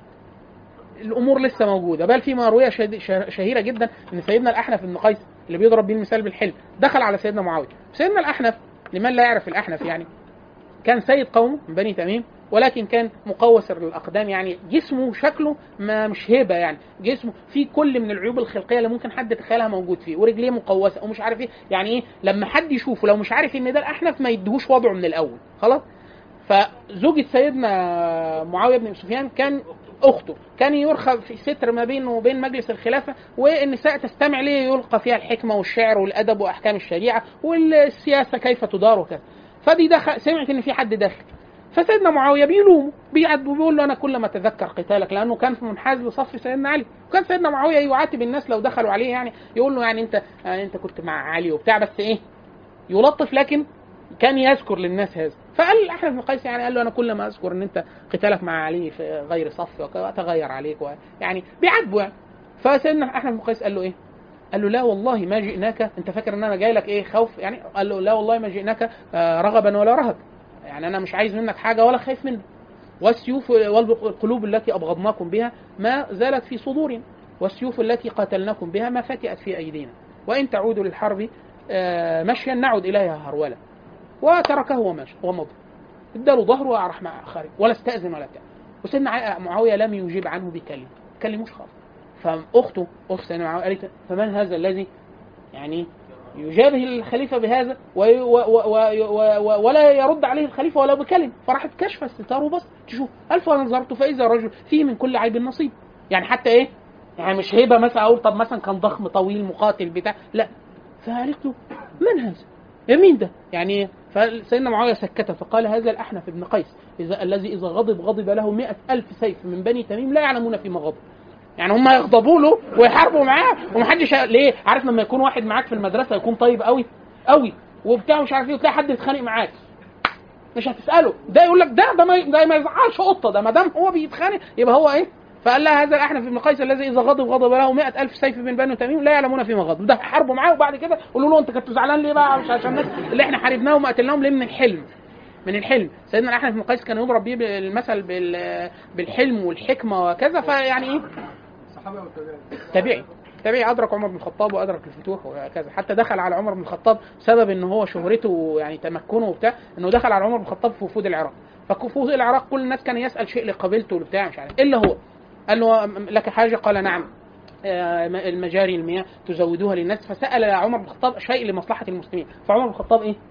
الامور لسه موجوده بل في مرويه شهد- شه- شهيره جدا ان سيدنا الاحنف بن قيس اللي بيضرب بيه المثال بالحلم دخل على سيدنا معاويه سيدنا الاحنف لمن لا يعرف الاحنف يعني كان سيد قومه من بني تميم ولكن كان مقوس الاقدام يعني جسمه وشكله ما مش هيبه يعني جسمه فيه كل من العيوب الخلقيه اللي ممكن حد يتخيلها موجود فيه ورجليه مقوسه ومش عارف ايه يعني ايه لما حد يشوفه لو مش عارف ان ده الاحنف ما يديهوش وضعه من الاول خلاص فزوجة سيدنا معاوية بن سفيان كان أخته كان يرخى في ستر ما بينه وبين مجلس الخلافة والنساء تستمع ليه يلقى فيها الحكمة والشعر والأدب وأحكام الشريعة والسياسة كيف تدار وكذا فدي دخل سمعت إن في حد داخل فسيدنا معاوية بيلومه بيعد وبيقول له أنا كل ما أتذكر قتالك لأنه كان منحاز لصف سيدنا علي وكان سيدنا معاوية يعاتب الناس لو دخلوا عليه يعني يقول له يعني أنت يعني أنت كنت مع علي وبتاع بس إيه يلطف لكن كان يذكر للناس هذا فقال احنف بن قيس يعني قال له انا كل ما اذكر ان انت قتالك مع علي في غير صف وكذا اتغير عليك و- يعني بيعاتبه يعني فسيدنا احنف بن قيس قال له ايه؟ قال له لا والله ما جئناك انت فاكر ان انا جاي لك ايه خوف يعني قال له لا والله ما جئناك آه، رغبا ولا رهب يعني انا مش عايز منك حاجه ولا خايف منك والسيوف والقلوب التي ابغضناكم بها ما زالت في صدورنا والسيوف التي قاتلناكم بها ما فتئت في ايدينا وان تعودوا للحرب آه، مشيا نعد اليها هرولا وتركه ومشى ومضى اداله ظهره وراح مع خارج ولا استاذن ولا بتاع وسيدنا ع- معاويه لم يجيب عنه بكلمه ما كلموش خالص فاخته اخت سيدنا معاويه قالت فمن هذا الذي يعني يجابه الخليفه بهذا وي و و و و و ولا يرد عليه الخليفه ولا بكلمه فراحت كشف الستار وبص تشوف الف ونظرت فاذا رجل فيه من كل عيب نصيب يعني حتى ايه يعني مش هيبه مثلا اقول طب مثلا كان ضخم طويل مقاتل بتاع لا فقالت له من هذا؟ إيه مين ده؟ يعني فسيدنا معاويه سكت فقال هذا الاحنف بن قيس اذا الذي اذا غضب غضب له مئة ألف سيف من بني تميم لا يعلمون فيما غضب. يعني هم يغضبوا له ويحاربوا معاه ومحدش ه- ليه؟ عارف لما يكون واحد معاك في المدرسه يكون طيب قوي قوي وبتاع مش عارف ايه وتلاقي حد بيتخانق معاك مش هتساله ده يقول لك ده ده ما ده ما يزعلش قطه ده ما دام هو بيتخانق يبقى هو ايه؟ فقال لها هذا الاحنف بن قيس الذي اذا غضب غضب له مئة ألف سيف من بني تميم لا يعلمون فيما غضب ده حاربوا معاه وبعد كده قولوا له انت كنت زعلان ليه بقى مش عشان الناس اللي احنا حاربناهم وقتلناهم ليه من الحلم من الحلم سيدنا الاحنف بن قيس كان يضرب بيه بالمثل بال- بالحلم والحكمه وكذا فيعني ايه الصحابه والتابعين تابعي تابعي ادرك عمر بن الخطاب وادرك الفتوح وهكذا حتى دخل على عمر بن الخطاب سبب ان هو شهرته يعني تمكنه وبتاع انه دخل على عمر بن الخطاب في وفود العراق فوفود العراق كل الناس كان يسال شيء لقبيلته وبتاع مش عارف الا هو قال له لك حاجه قال نعم آه، المجاري المياه تزودوها للناس فسال عمر بن الخطاب شيء لمصلحه المسلمين فعمر بن الخطاب ايه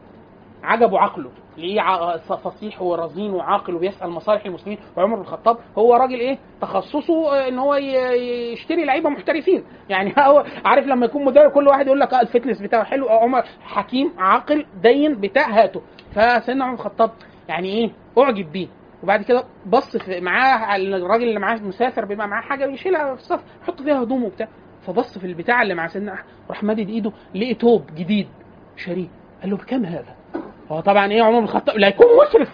عجبه عقله ليه ع- فصيح ورزين وعاقل وبيسال مصالح المسلمين وعمر بن الخطاب هو راجل ايه تخصصه آه، ان هو ي- يشتري لعيبه محترفين يعني هو عارف لما يكون مدرب كل واحد يقول لك آه الفتنس بتاعه حلو آه عمر حكيم عاقل دين بتاع هاته فسيدنا عمر بن الخطاب يعني ايه اعجب بيه وبعد كده بص في معاه على الراجل اللي معاه مسافر بيبقى معاه حاجه بيشيلها في الصف يحط فيها هدومه وبتاع فبص في البتاع اللي مع سيدنا أحمد، راح مادد ايده لقي توب جديد شاريه قال له بكام هذا؟ هو طبعا ايه عمر بن الخطاب لا يكون مسرف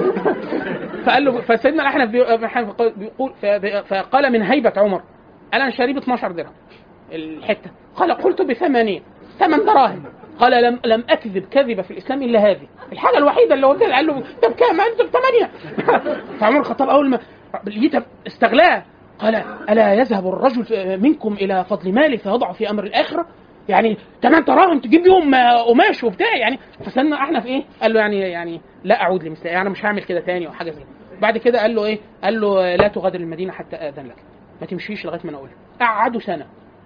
فقال له فسيدنا الاحنف بي- الأحنف بيقول ف- فقال من هيبه عمر قال انا شاريه ب 12 درهم الحته قال قلت بثمانيه ثمان دراهم قال لم لم اكذب كذبه في الاسلام الا هذه الحاجه الوحيده اللي قلت قال له انت بكام انت بثمانيه فعمر الخطاب اول ما لقيت استغلاه قال الا يذهب الرجل منكم الى فضل ماله فيضع في امر الاخره يعني 8 دراهم تجيب بيهم آه، قماش وبتاع يعني فسالنا احنا في ايه؟ قال له يعني يعني لا اعود لمثل يعني انا مش هعمل كده تاني او حاجه زي كده. بعد كده قال له ايه؟ قال له لا تغادر المدينه حتى اذن لك ما تمشيش لغايه ما انا اقول لك. قعدوا سنه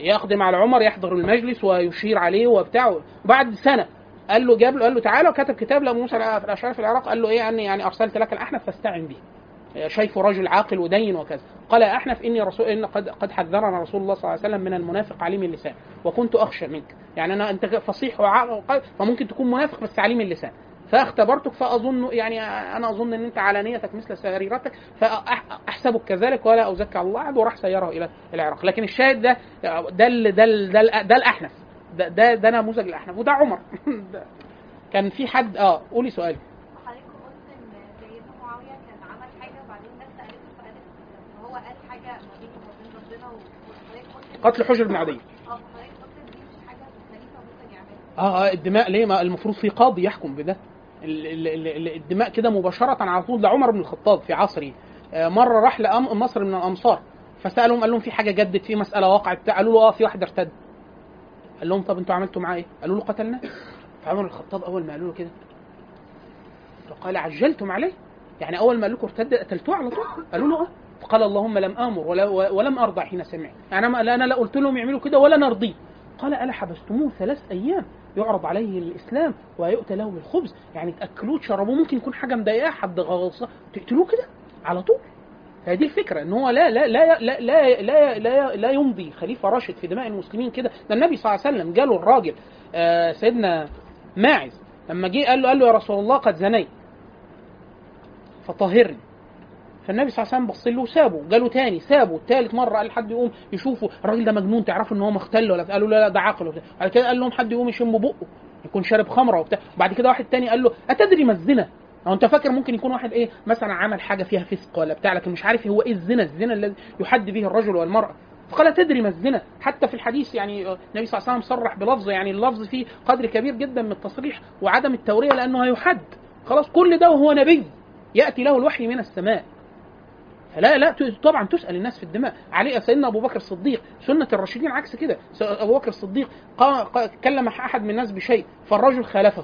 يقدم على عمر يحضر المجلس ويشير عليه وبتاع وبعد سنه قال له جاب له قال له تعالى وكتب كتاب لابو موسى الاشعري في العراق قال له ايه اني يعني ارسلت لك الاحنف فاستعن به شايف رجل عاقل ودين وكذا قال يا احنف اني رسول ان قد قد حذرنا رسول الله صلى الله عليه وسلم من المنافق عليم اللسان وكنت اخشى منك يعني انا انت فصيح وعاقل فممكن تكون منافق بس عليم اللسان فاختبرتك فاظن يعني انا اظن ان انت علانيتك مثل سريرتك فاحسبك كذلك ولا ازكى على الله أحد وراح سيره الى العراق لكن الشاهد ده ده ال- ده ال- ده, ال- ده الاحنف ده ده, ده نموذج الاحنف وده عمر ده كان في حد اه قولي سؤال حضرتك قلت ان سيدنا معاويه كان عمل حاجه وبعدين الناس سالته فقالت ان هو قال حاجه ما بينه وما بين ربنا وحضرتك قلت إن- قتل حجر بن عدي اه حضرتك قلت ان دي مش حاجه الخليفه ممكن يعملها اه اه الدماء ليه ما المفروض في قاضي يحكم بده ال- ال- ال- ال- الدماء كده مباشرة على طول ده عمر بن الخطاب في عصره آه، مرة راح لأم مصر من الأمصار فسألهم قال لهم في حاجة جدت في مسألة وقعت بتاع قالوا له اه في واحد ارتد قال لهم طب انتوا عملتوا معاه ايه؟ قالوا له قتلناه فعمر الخطاب أول ما قالوا له كده فقال عجلتم عليه يعني أول ما قال لكم ارتد قتلتوه على طول قالوا له اه فقال اللهم لم آمر ولا ولم أرضى حين سمعت يعني أنا لا- أنا لا قلت لهم يعملوا كده ولا نرضيه قال ألا حبستموه ثلاث أيام يعرض عليه الإسلام ويؤتى له بالخبز يعني تأكلوه تشربوه ممكن يكون حاجة مضايقاه حد غلصة تقتلوه كده على طول فهذه الفكرة ان هو لا لا لا لا لا لا, لا, لا يمضي خليفة راشد في دماء المسلمين كده ده النبي صلى الله عليه وسلم جاله الراجل آه سيدنا ماعز لما جه قال له قال له يا رسول الله قد زنيت فطهرني فالنبي صلى الله عليه وسلم بص له وسابه جاله تاني سابه ثالث مره قال حد يقوم يشوفه الراجل ده مجنون تعرفوا ان هو مختل ولا قالوا لا لا ده عاقل وبتاع بعد كده قال لهم حد يقوم يشم بقه يكون شارب خمره وبتاع وبعد كده واحد تاني قال له اتدري ما الزنا هو انت فاكر ممكن يكون واحد ايه مثلا عمل حاجه فيها فسق ولا بتاع لكن مش عارف هو ايه الزنا الزنا الذي يحد به الرجل والمراه فقال تدري ما الزنا حتى في الحديث يعني النبي صلى الله عليه وسلم صرح بلفظ يعني اللفظ فيه قدر كبير جدا من التصريح وعدم التوريه لانه هيحد خلاص كل ده وهو نبي ياتي له الوحي من السماء فلا لا ت- طبعا تسال الناس في الدماء علي سيدنا ابو بكر الصديق سنه الراشدين عكس كده س- ابو بكر الصديق قا- قا- كلم احد من الناس بشيء فالرجل خالفه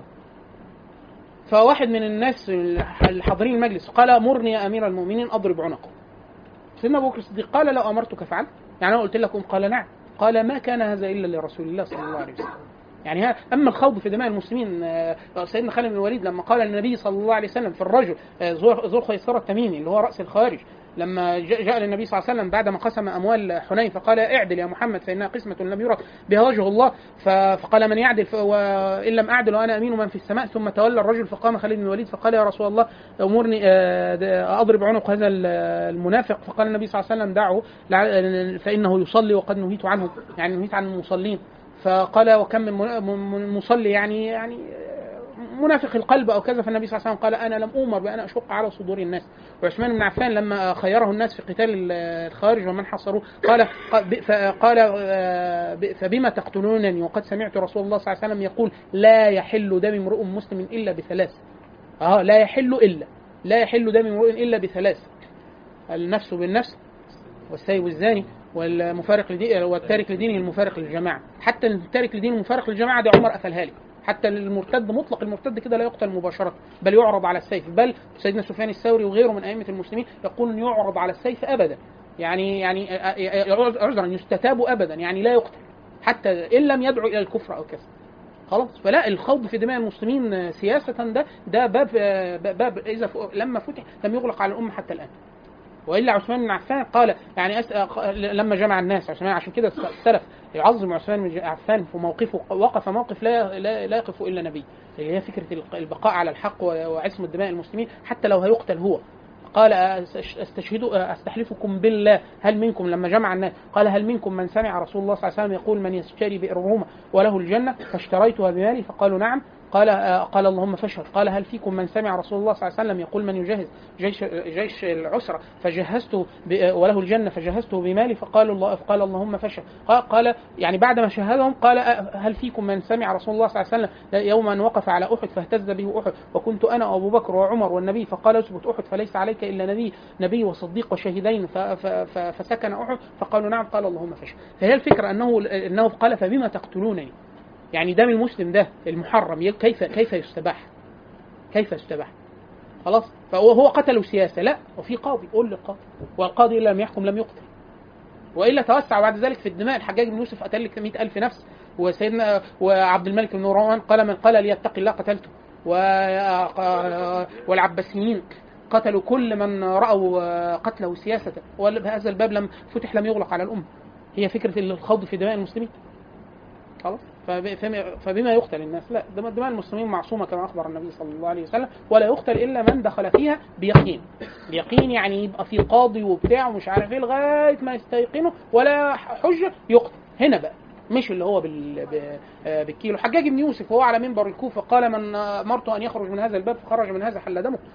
فواحد من الناس الحاضرين المجلس قال مرني يا امير المؤمنين اضرب عنقه سيدنا ابو بكر الصديق قال لو امرتك فعلت يعني انا قلت لكم قال نعم قال ما كان هذا الا لرسول الله صلى الله عليه وسلم يعني ها اما الخوض في دماء المسلمين آه، سيدنا خالد بن الوليد لما قال النبي صلى الله عليه وسلم في الرجل آه، ذو ذو الخيصره التميمي اللي هو راس الخوارج لما جاء جاء للنبي صلى الله عليه وسلم بعدما قسم اموال حنين فقال اعدل يا محمد فانها قسمه لم يرك بها وجه الله ف- فقال من يعدل ف- وان لم اعدل وانا امين من في السماء ثم تولى الرجل فقام خالد بن الوليد فقال يا رسول الله امرني آه، د- اضرب عنق هذا ال- المنافق فقال النبي صلى الله عليه وسلم دعه لع- فانه يصلي وقد نهيت عنه يعني نهيت عن المصلين فقال وكم من من- من مصلي يعني يعني منافق القلب او كذا فالنبي صلى الله عليه وسلم قال انا لم اومر بان اشق على صدور الناس وعثمان بن عفان لما خيره الناس في قتال ال- الخارج ومن حصروه قال قال آه، ب- فبما تقتلونني وقد سمعت رسول الله صلى الله عليه وسلم يقول لا يحل دم امرؤ مسلم الا بثلاث اه لا يحل الا لا يحل دم امرؤ الا بثلاث النفس بالنفس والسيب الزاني والمفارق لدين والتارك لدينه المفارق للجماعه حتى التارك لدينه المفارق للجماعه دي عمر قفلها لي حتى المرتد مطلق المرتد كده لا يقتل مباشره بل يعرض على السيف بل سيدنا سفيان الثوري وغيره من ائمه المسلمين يقول إن يعرض على السيف ابدا يعني يعني عذرا يستتاب ابدا يعني لا يقتل حتى ان لم يدعو الى الكفر او كذا خلاص فلا الخوض في دماء المسلمين سياسة ده ده باب باب اذا ف- لما فتح لم يغلق على الامه حتى الان والا عثمان بن عفان قال يعني أس... لما جمع الناس عثمان عشان كده السلف يعظم عثمان بن عفان في موقفه وقف موقف لا لا, لا يقف الا نبي اللي هي فكره الق- البقاء على الحق و- وعصمه دماء المسلمين حتى لو هيقتل هو قال أس- استشهد استحلفكم بالله هل منكم لما جمع الناس قال هل منكم من سمع رسول الله صلى الله عليه وسلم يقول من يشتري بئر روما وله الجنه فاشتريتها بمالي فقالوا نعم قال آه، قال اللهم فاشهد قال هل فيكم من سمع رسول الله صلى الله عليه وسلم يقول من يجهز جيش جيش العسرة فجهزته ب- وله الجنة فجهزته بمالي فقال الله قال اللهم فاشهد قال, قال يعني بعد ما شهدهم قال آه، هل فيكم من سمع رسول الله صلى الله عليه وسلم يوما وقف على أحد فاهتز به أحد وكنت أنا وأبو بكر وعمر والنبي فقال اثبت أحد فليس عليك إلا نبي نبي وصديق وشهيدين ف- ف- ف- فسكن أحد فقالوا نعم قال اللهم فاشهد فهي الفكرة أنه أنه قال فبما تقتلونني يعني دم المسلم ده المحرم ي- كيف كيف يستباح؟ كيف يستباح؟ خلاص فهو هو قتله سياسه لا وفي قاضي قول للقاضي والقاضي إن لم يحكم لم يقتل والا توسع بعد ذلك في الدماء الحجاج بن يوسف قتل لك 100000 نفس وسيدنا وعبد الملك بن مروان قال من قال ليتق الله قتلته و والعباسيين قتلوا كل من راوا قتله سياسه وهذا الباب لم فتح لم يغلق على الامه هي فكره الخوض في دماء المسلمين خلاص فب- فم- فبما يقتل الناس لا دم- دماء المسلمين معصومه كما اخبر النبي صلى الله عليه وسلم ولا يقتل الا من دخل فيها بيقين بيقين يعني يبقى في قاضي وبتاع ومش عارف ايه لغايه ما يستيقنوا ولا حجه يقتل هنا بقى مش اللي هو بال... ب- آه بالكيلو حجاج بن يوسف وهو على منبر الكوفه قال من امرت ان يخرج من هذا الباب فخرج من هذا حل دمه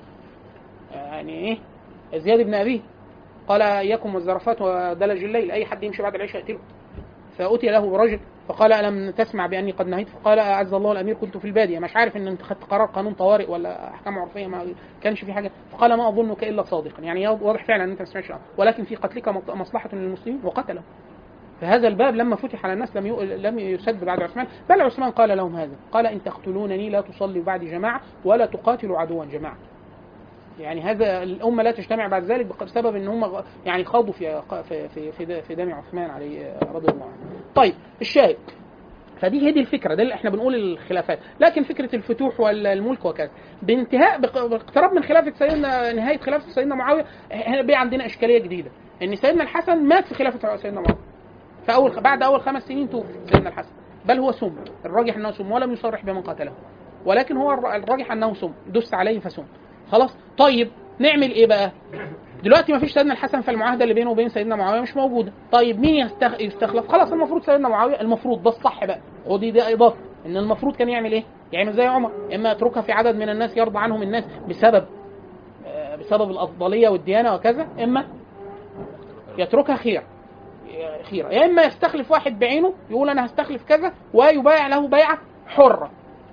يعني ايه زياد بن ابيه قال اياكم والزرافات ودلج الليل اي حد يمشي بعد العشاء اقتله فأتي له برجل فقال ألم تسمع بأني قد نهيت فقال أعز الله الأمير كنت في البادية مش عارف إن أنت خدت قرار قانون طوارئ ولا أحكام عرفية ما كانش في حاجة فقال ما أظنك إلا صادقا يعني واضح فعلا أن أنت ما سمعتش الأمر. ولكن في قتلك مط- مصلحة للمسلمين وقتله فهذا الباب لما فتح على الناس لم يو... لم يسد بعد عثمان بل عثمان قال لهم هذا قال إن تقتلونني لا تصلي بعد جماعة ولا تقاتلوا عدوا جماعة يعني هذا الأمة لا تجتمع بعد ذلك بسبب إن هم غ- يعني خاضوا في في في في, في دم عثمان عليه رضي الله عنه. طيب الشاهد فدي هي دي الفكره ده اللي احنا بنقول الخلافات لكن فكره الفتوح والملك وكذا بانتهاء بق- باقتراب من خلافه سيدنا نهايه خلافه سيدنا معاويه هنا بقى عندنا اشكاليه جديده ان سيدنا الحسن مات في خلافه سيدنا معاويه في اول بعد اول خمس سنين توفي سيدنا الحسن بل هو سم الراجح انه سم ولم يصرح بمن قتله ولكن هو الر- الراجح انه سم دس عليه فسم خلاص طيب نعمل ايه بقى دلوقتي ما فيش سيدنا الحسن فالمعاهده اللي بينه وبين سيدنا معاويه مش موجوده طيب مين يستخ... يستخلف خلاص المفروض سيدنا معاويه المفروض ده الصح بقى ودي ده اضافه ان المفروض كان يعمل ايه يعمل زي عمر اما يتركها في عدد من الناس يرضى عنهم الناس بسبب آه، بسبب الافضليه والديانه وكذا اما يتركها خير خيرة يا اما يستخلف واحد بعينه يقول انا هستخلف كذا ويبايع له بيعه حره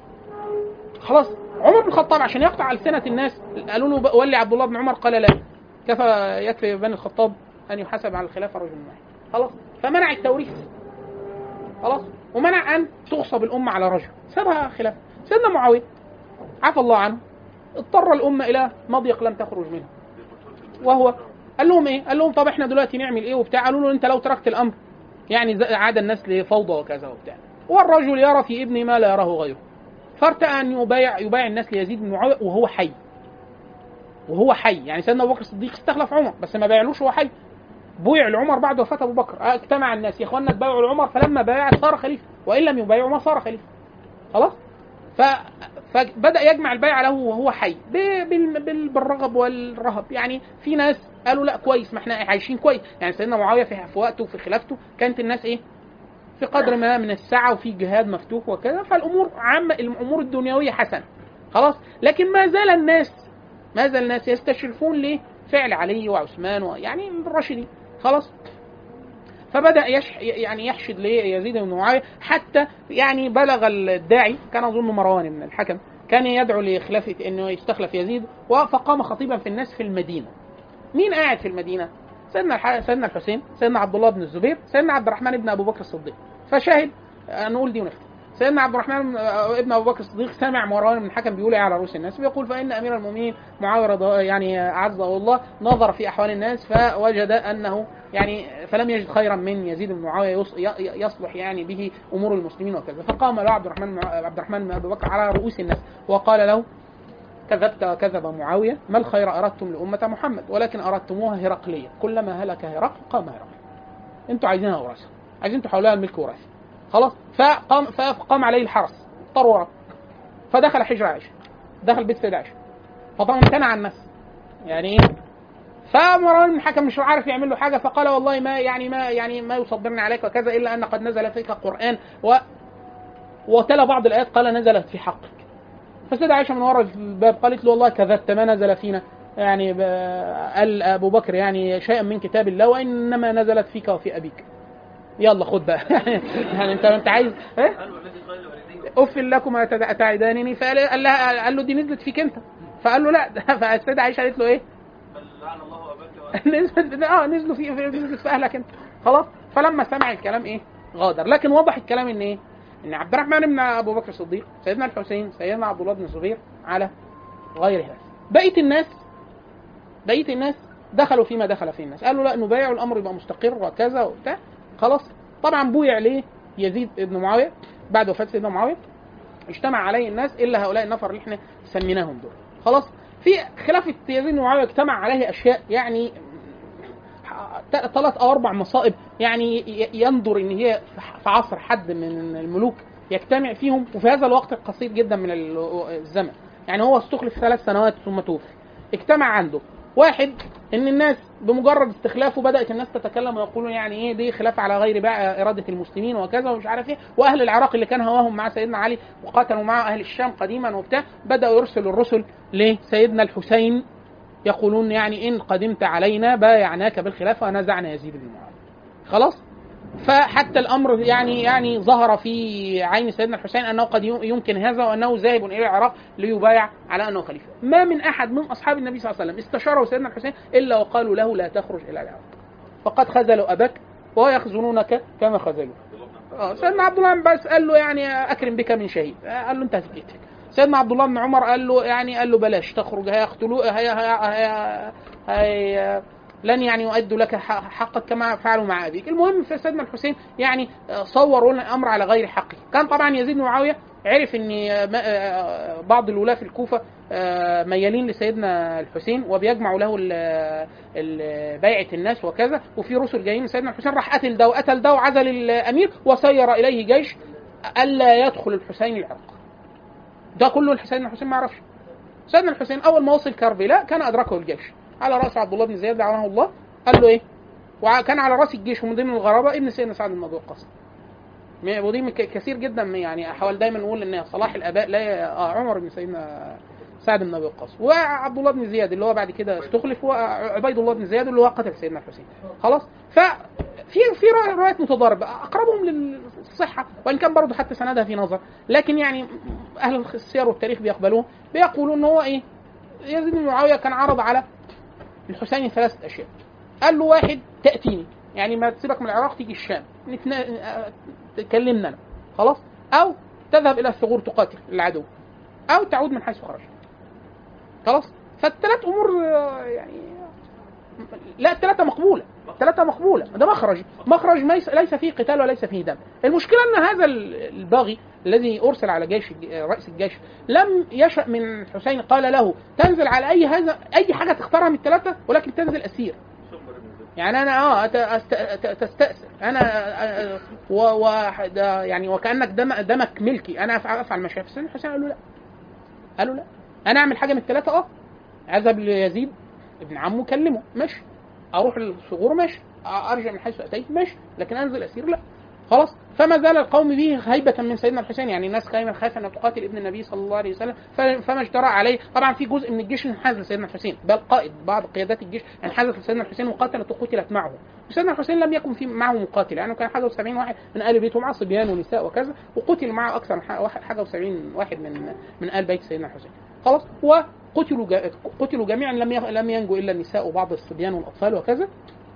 خلاص عمر بن الخطاب عشان يقطع السنه الناس قالوا له ولي عبد الله بن عمر قال لا كفى يكفي بني الخطاب ان يحاسب على الخلافه رجل واحد خلاص فمنع التوريث خلاص ومنع ان تغصب الامه على رجل سابها خلافه سيدنا معاويه عفى الله عنه اضطر الامه الى مضيق لم تخرج منه وهو قال لهم ايه؟ قال لهم طب احنا دلوقتي نعمل ايه وبتاع؟ قالوا له انت لو تركت الامر يعني زي- عاد الناس لفوضى وكذا وبتاع. والرجل يرى في ابنه ما لا يراه غيره. فارتأى ان يبايع يبايع الناس ليزيد بن معاويه وهو حي. وهو حي، يعني سيدنا ابو بكر الصديق استخلف عمر بس ما بايعلوش وهو حي. بويع لعمر بعد وفاه ابو بكر، آه، اجتمع الناس يا اخوانا تبايعوا لعمر فلما بايع صار خليفه، وان لم يبايعوا ما صار خليفه. خلاص؟ ف... فبدا يجمع البيعه له وهو حي ب- بال... بال... بالرغب والرهب يعني في ناس قالوا لا كويس ما احنا عايشين كويس يعني سيدنا معاويه في في وقته وفي خلافته كانت الناس ايه في قدر ما من السعه وفي جهاد مفتوح وكذا فالامور عامه الامور الدنيويه حسنه خلاص لكن ما زال الناس ما زال الناس يستشرفون لفعل علي وعثمان ويعني الراشدين خلاص فبدا يش يعني يحشد ليزيد بن معاويه حتى يعني بلغ الداعي كان اظن مروان بن الحكم كان يدعو لخلافه انه يستخلف يزيد فقام خطيبا في الناس في المدينه. مين قاعد في المدينه؟ سيدنا الح... سيدنا الحسين، سيدنا عبد الله بن الزبير، سيدنا عبد الرحمن بن ابو بكر الصديق. فشاهد آه، نقول دي ونختم. سيدنا عبد الرحمن بن- آه، ابن ابو بكر الصديق سمع مروان بن الحكم بيقول ايه على رؤوس الناس بيقول فان امير المؤمنين معاويه رضي- يعني اعزه الله نظر في احوال الناس فوجد انه يعني فلم يجد خيرا من يزيد بن معاويه يص- ي- يصلح يعني به امور المسلمين وكذا فقام له عبد الرحمن بن- عبد الرحمن بن ابي بكر على رؤوس الناس وقال له كذبت وكذب معاويه ما الخير اردتم لامه محمد ولكن اردتموها هرقليه كلما هلك هرقل قام هرقل انتوا عايزينها وراثه عايزين تحولوها الملك وراثي خلاص فقام فقام عليه الحرس اضطر وراه فدخل حجر عائشه دخل بيت سيدة عائشه فطبعا امتنع الناس يعني ايه فمروان بن الحكم مش عارف يعمل له حاجه فقال والله ما يعني ما يعني ما يصبرني عليك وكذا الا ان قد نزل فيك قران و وتلا بعض الايات قال نزلت في حقك فسيدة عائشه من وراء الباب قالت له والله كذبت ما نزل فينا يعني ب- قال ابو بكر يعني شيئا من كتاب الله وانما نزلت فيك وفي ابيك يلا خد بقى يعني انت انت عايز ايه قالوا الذي قال لوالديه افل لكم تعدانني فقال قال لها قال له دي نزلت فيك انت فقال له لا فالسيده عائشه قالت له ايه بل لعن الله اباك نزلت اه نزلوا في في- نزلت في اهلك انت خلاص فلما سمع الكلام ايه غادر لكن وضح الكلام ان ايه ان عبد الرحمن بن ابو بكر الصديق سيدنا الحسين سيدنا عبد الله بن الزبير على غير هذا بقيه الناس بقيه الناس دخلوا فيما دخل فيه الناس قالوا لا نبايع والامر يبقى مستقر وكذا وبتاع خلاص طبعا بويع ليه يزيد بن معاويه بعد وفاه سيدنا معاويه اجتمع عليه الناس الا هؤلاء النفر اللي احنا سميناهم دول خلاص في خلافه يزيد بن معاويه اجتمع عليه اشياء يعني ثلاث او اربع مصائب يعني ي- يندر ان هي في عصر حد من الملوك يجتمع فيهم وفي هذا الوقت القصير جدا من ال- الزمن يعني هو استخلف ثلاث سنوات ثم توفي اجتمع عنده واحد ان الناس بمجرد استخلافه بدات الناس تتكلم ويقولون يعني ايه دي خلاف على غير بقى اراده المسلمين وكذا ومش عارف ايه واهل العراق اللي كان هواهم مع سيدنا علي وقاتلوا مع اهل الشام قديما وبتاع بداوا يرسلوا الرسل لسيدنا الحسين يقولون يعني ان قدمت علينا بايعناك بالخلافه ونزعنا يزيد بن معاويه خلاص فحتى الامر يعني يعني ظهر في عين سيدنا الحسين انه قد يمكن هذا وانه ذاهب الى العراق ليبايع على انه خليفه. ما من احد من اصحاب النبي صلى الله عليه وسلم استشاره سيدنا الحسين الا وقالوا له لا تخرج الى العراق. فقد خذلوا اباك ويخذلونك كما خذلوا. آه، سيدنا عبد الله بن عباس قال له يعني اكرم بك من شهيد، آه، قال له انت هتتقتل. سيدنا عبد الله بن عمر قال له يعني قال له بلاش تخرج هيقتلوك هي هي هي, هي لن يعني يؤدوا لك ح- حقك كما فعلوا مع ابيك، المهم في سيدنا الحسين يعني آه، صوروا لنا الامر على غير حقه، كان طبعا يزيد بن معاويه عرف ان آه، ما- آه، بعض الولاة في الكوفه آه، ميالين لسيدنا الحسين وبيجمعوا له ال- ال- بيعه الناس وكذا وفي رسل جايين لسيدنا الحسين راح قتل ده وقتل ده وعزل الامير وسير اليه جيش الا يدخل الحسين العراق. ده كله الحسين الحسين ما يعرفش. سيدنا الحسين اول ما وصل كربلاء كان ادركه الجيش على راس عبد الله بن زياد لعنه الله قال له ايه؟ وكان على راس الجيش ومن ضمن الغرابه ابن سيدنا سعد بن ابي وقاص. م- ودي من ك- كثير جدا من يعني حاول دايما نقول ان صلاح الاباء لا ي- آه عمر بن سيدنا سعد بن ابي وقاص وعبد الله بن زياد اللي هو بعد كده استخلف وعبيد الله بن زياد اللي هو قتل سيدنا الحسين خلاص ففي في روايات متضاربه اقربهم للصحه وان كان برضه حتى سندها في نظر لكن يعني اهل السير والتاريخ بيقبلوه بيقولوا ان هو ايه يزيد بن معاويه كان عرض على الحسين ثلاثه اشياء قال له واحد تاتيني يعني ما تسيبك من العراق تيجي الشام نتنا... آه، تكلمنا انا خلاص او تذهب الى الثغور تقاتل العدو او تعود من حيث خرجت خلاص فالثلاث امور آه، يعني لا الثلاثه مقبوله الثلاثه مقبوله ده مخرج مخرج ليس ليس فيه قتال وليس فيه دم المشكله ان هذا الباغي الذي ارسل على جيش رئيس الجيش لم يشأ من الحسين قال له تنزل على اي هذا اي حاجه تختارها من الثلاثه ولكن تنزل اسير يعني انا اه أت- أست- أت- تستأثر انا آه، و, و ده يعني وكانك دم دمك ملكي انا افعل افعل ما شاء سيدنا الحسين قال له لا قالوا لا انا اعمل حاجه من الثلاثه اه اذهب ليزيد ابن عمه كلمه ماشي اروح للثغور ماشي ارجع من حيث اتيت ماشي لكن انزل اسير لا خلاص فما زال القوم به هيبة من سيدنا الحسين يعني الناس دايما خايفة انها تقاتل ابن النبي صلى الله عليه وسلم ف- فما اجترأ عليه طبعا في جزء من الجيش انحاز لسيدنا الحسين بل قائد بعض قيادات الجيش انحازت لسيدنا الحسين وقاتلت وقتلت معه وسيدنا الحسين لم يكن في معه مقاتل يعني كان حاجه و70 واحد من ال بيته معه صبيان ونساء وكذا وقتل معه اكثر من ح- واحد- حاجه و70 واحد من من ال بيت سيدنا الحسين خلاص وقتلوا جا- قتلوا جميعا لم ي- لم ينجو الا النساء وبعض الصبيان والاطفال وكذا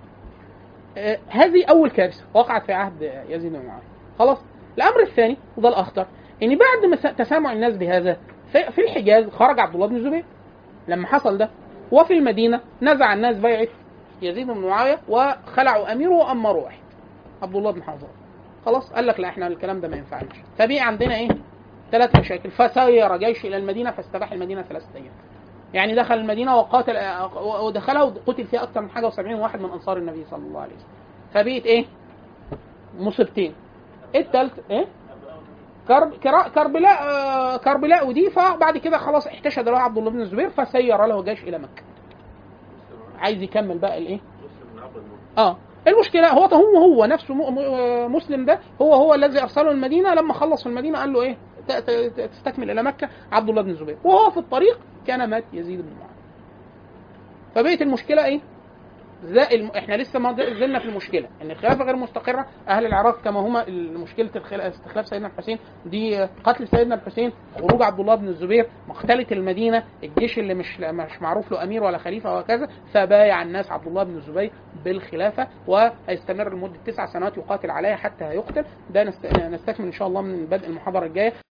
آه، هذه اول كارثه وقعت في عهد يزيد بن معاويه خلاص الامر الثاني وده الاخطر ان بعد ما س- تسامع الناس بهذا في في الحجاز خرج عبد الله بن الزبير لما حصل ده وفي المدينه نزع الناس بيعه يزيد بن معاويه وخلعوا اميره وامروا واحد عبد الله بن حنظله خلاص قال لك لا احنا الكلام ده ما ينفعش فبقي عندنا ايه ثلاث مشاكل فسير جيش الى المدينه فاستباح المدينه ثلاثه ايام يعني دخل المدينه وقاتل ودخلها وقتل فيها اكثر من حاجه و70 واحد من انصار النبي صلى الله عليه وسلم فبقيت ايه مصيبتين التالت ايه كرب كرا- كربلاء آه، كربلاء ودي فبعد كده خلاص احتشد له عبد الله بن الزبير فسير له جيش الى مكه عايز يكمل بقى الايه اه المشكله هو هو هو نفسه م- م- مسلم ده هو هو الذي ارسله المدينه لما خلص في المدينه قال له ايه ت- ت- ت- تستكمل الى مكه عبد الله بن الزبير وهو في الطريق كان مات يزيد بن معاويه فبقت المشكله ايه زي الم... احنا لسه ما زلنا في المشكله ان الخلافه غير مستقره اهل العراق كما هما مشكله الخلا- استخلاف سيدنا الحسين دي قتل سيدنا الحسين خروج عبد الله بن الزبير مقتله المدينه الجيش اللي مش مش معروف له امير ولا خليفه وهكذا فبايع الناس عبد الله بن الزبير بالخلافه وهيستمر لمده تسع سنوات يقاتل عليها حتى هيقتل ده نست... نستكمل ان شاء الله من بدء المحاضره الجايه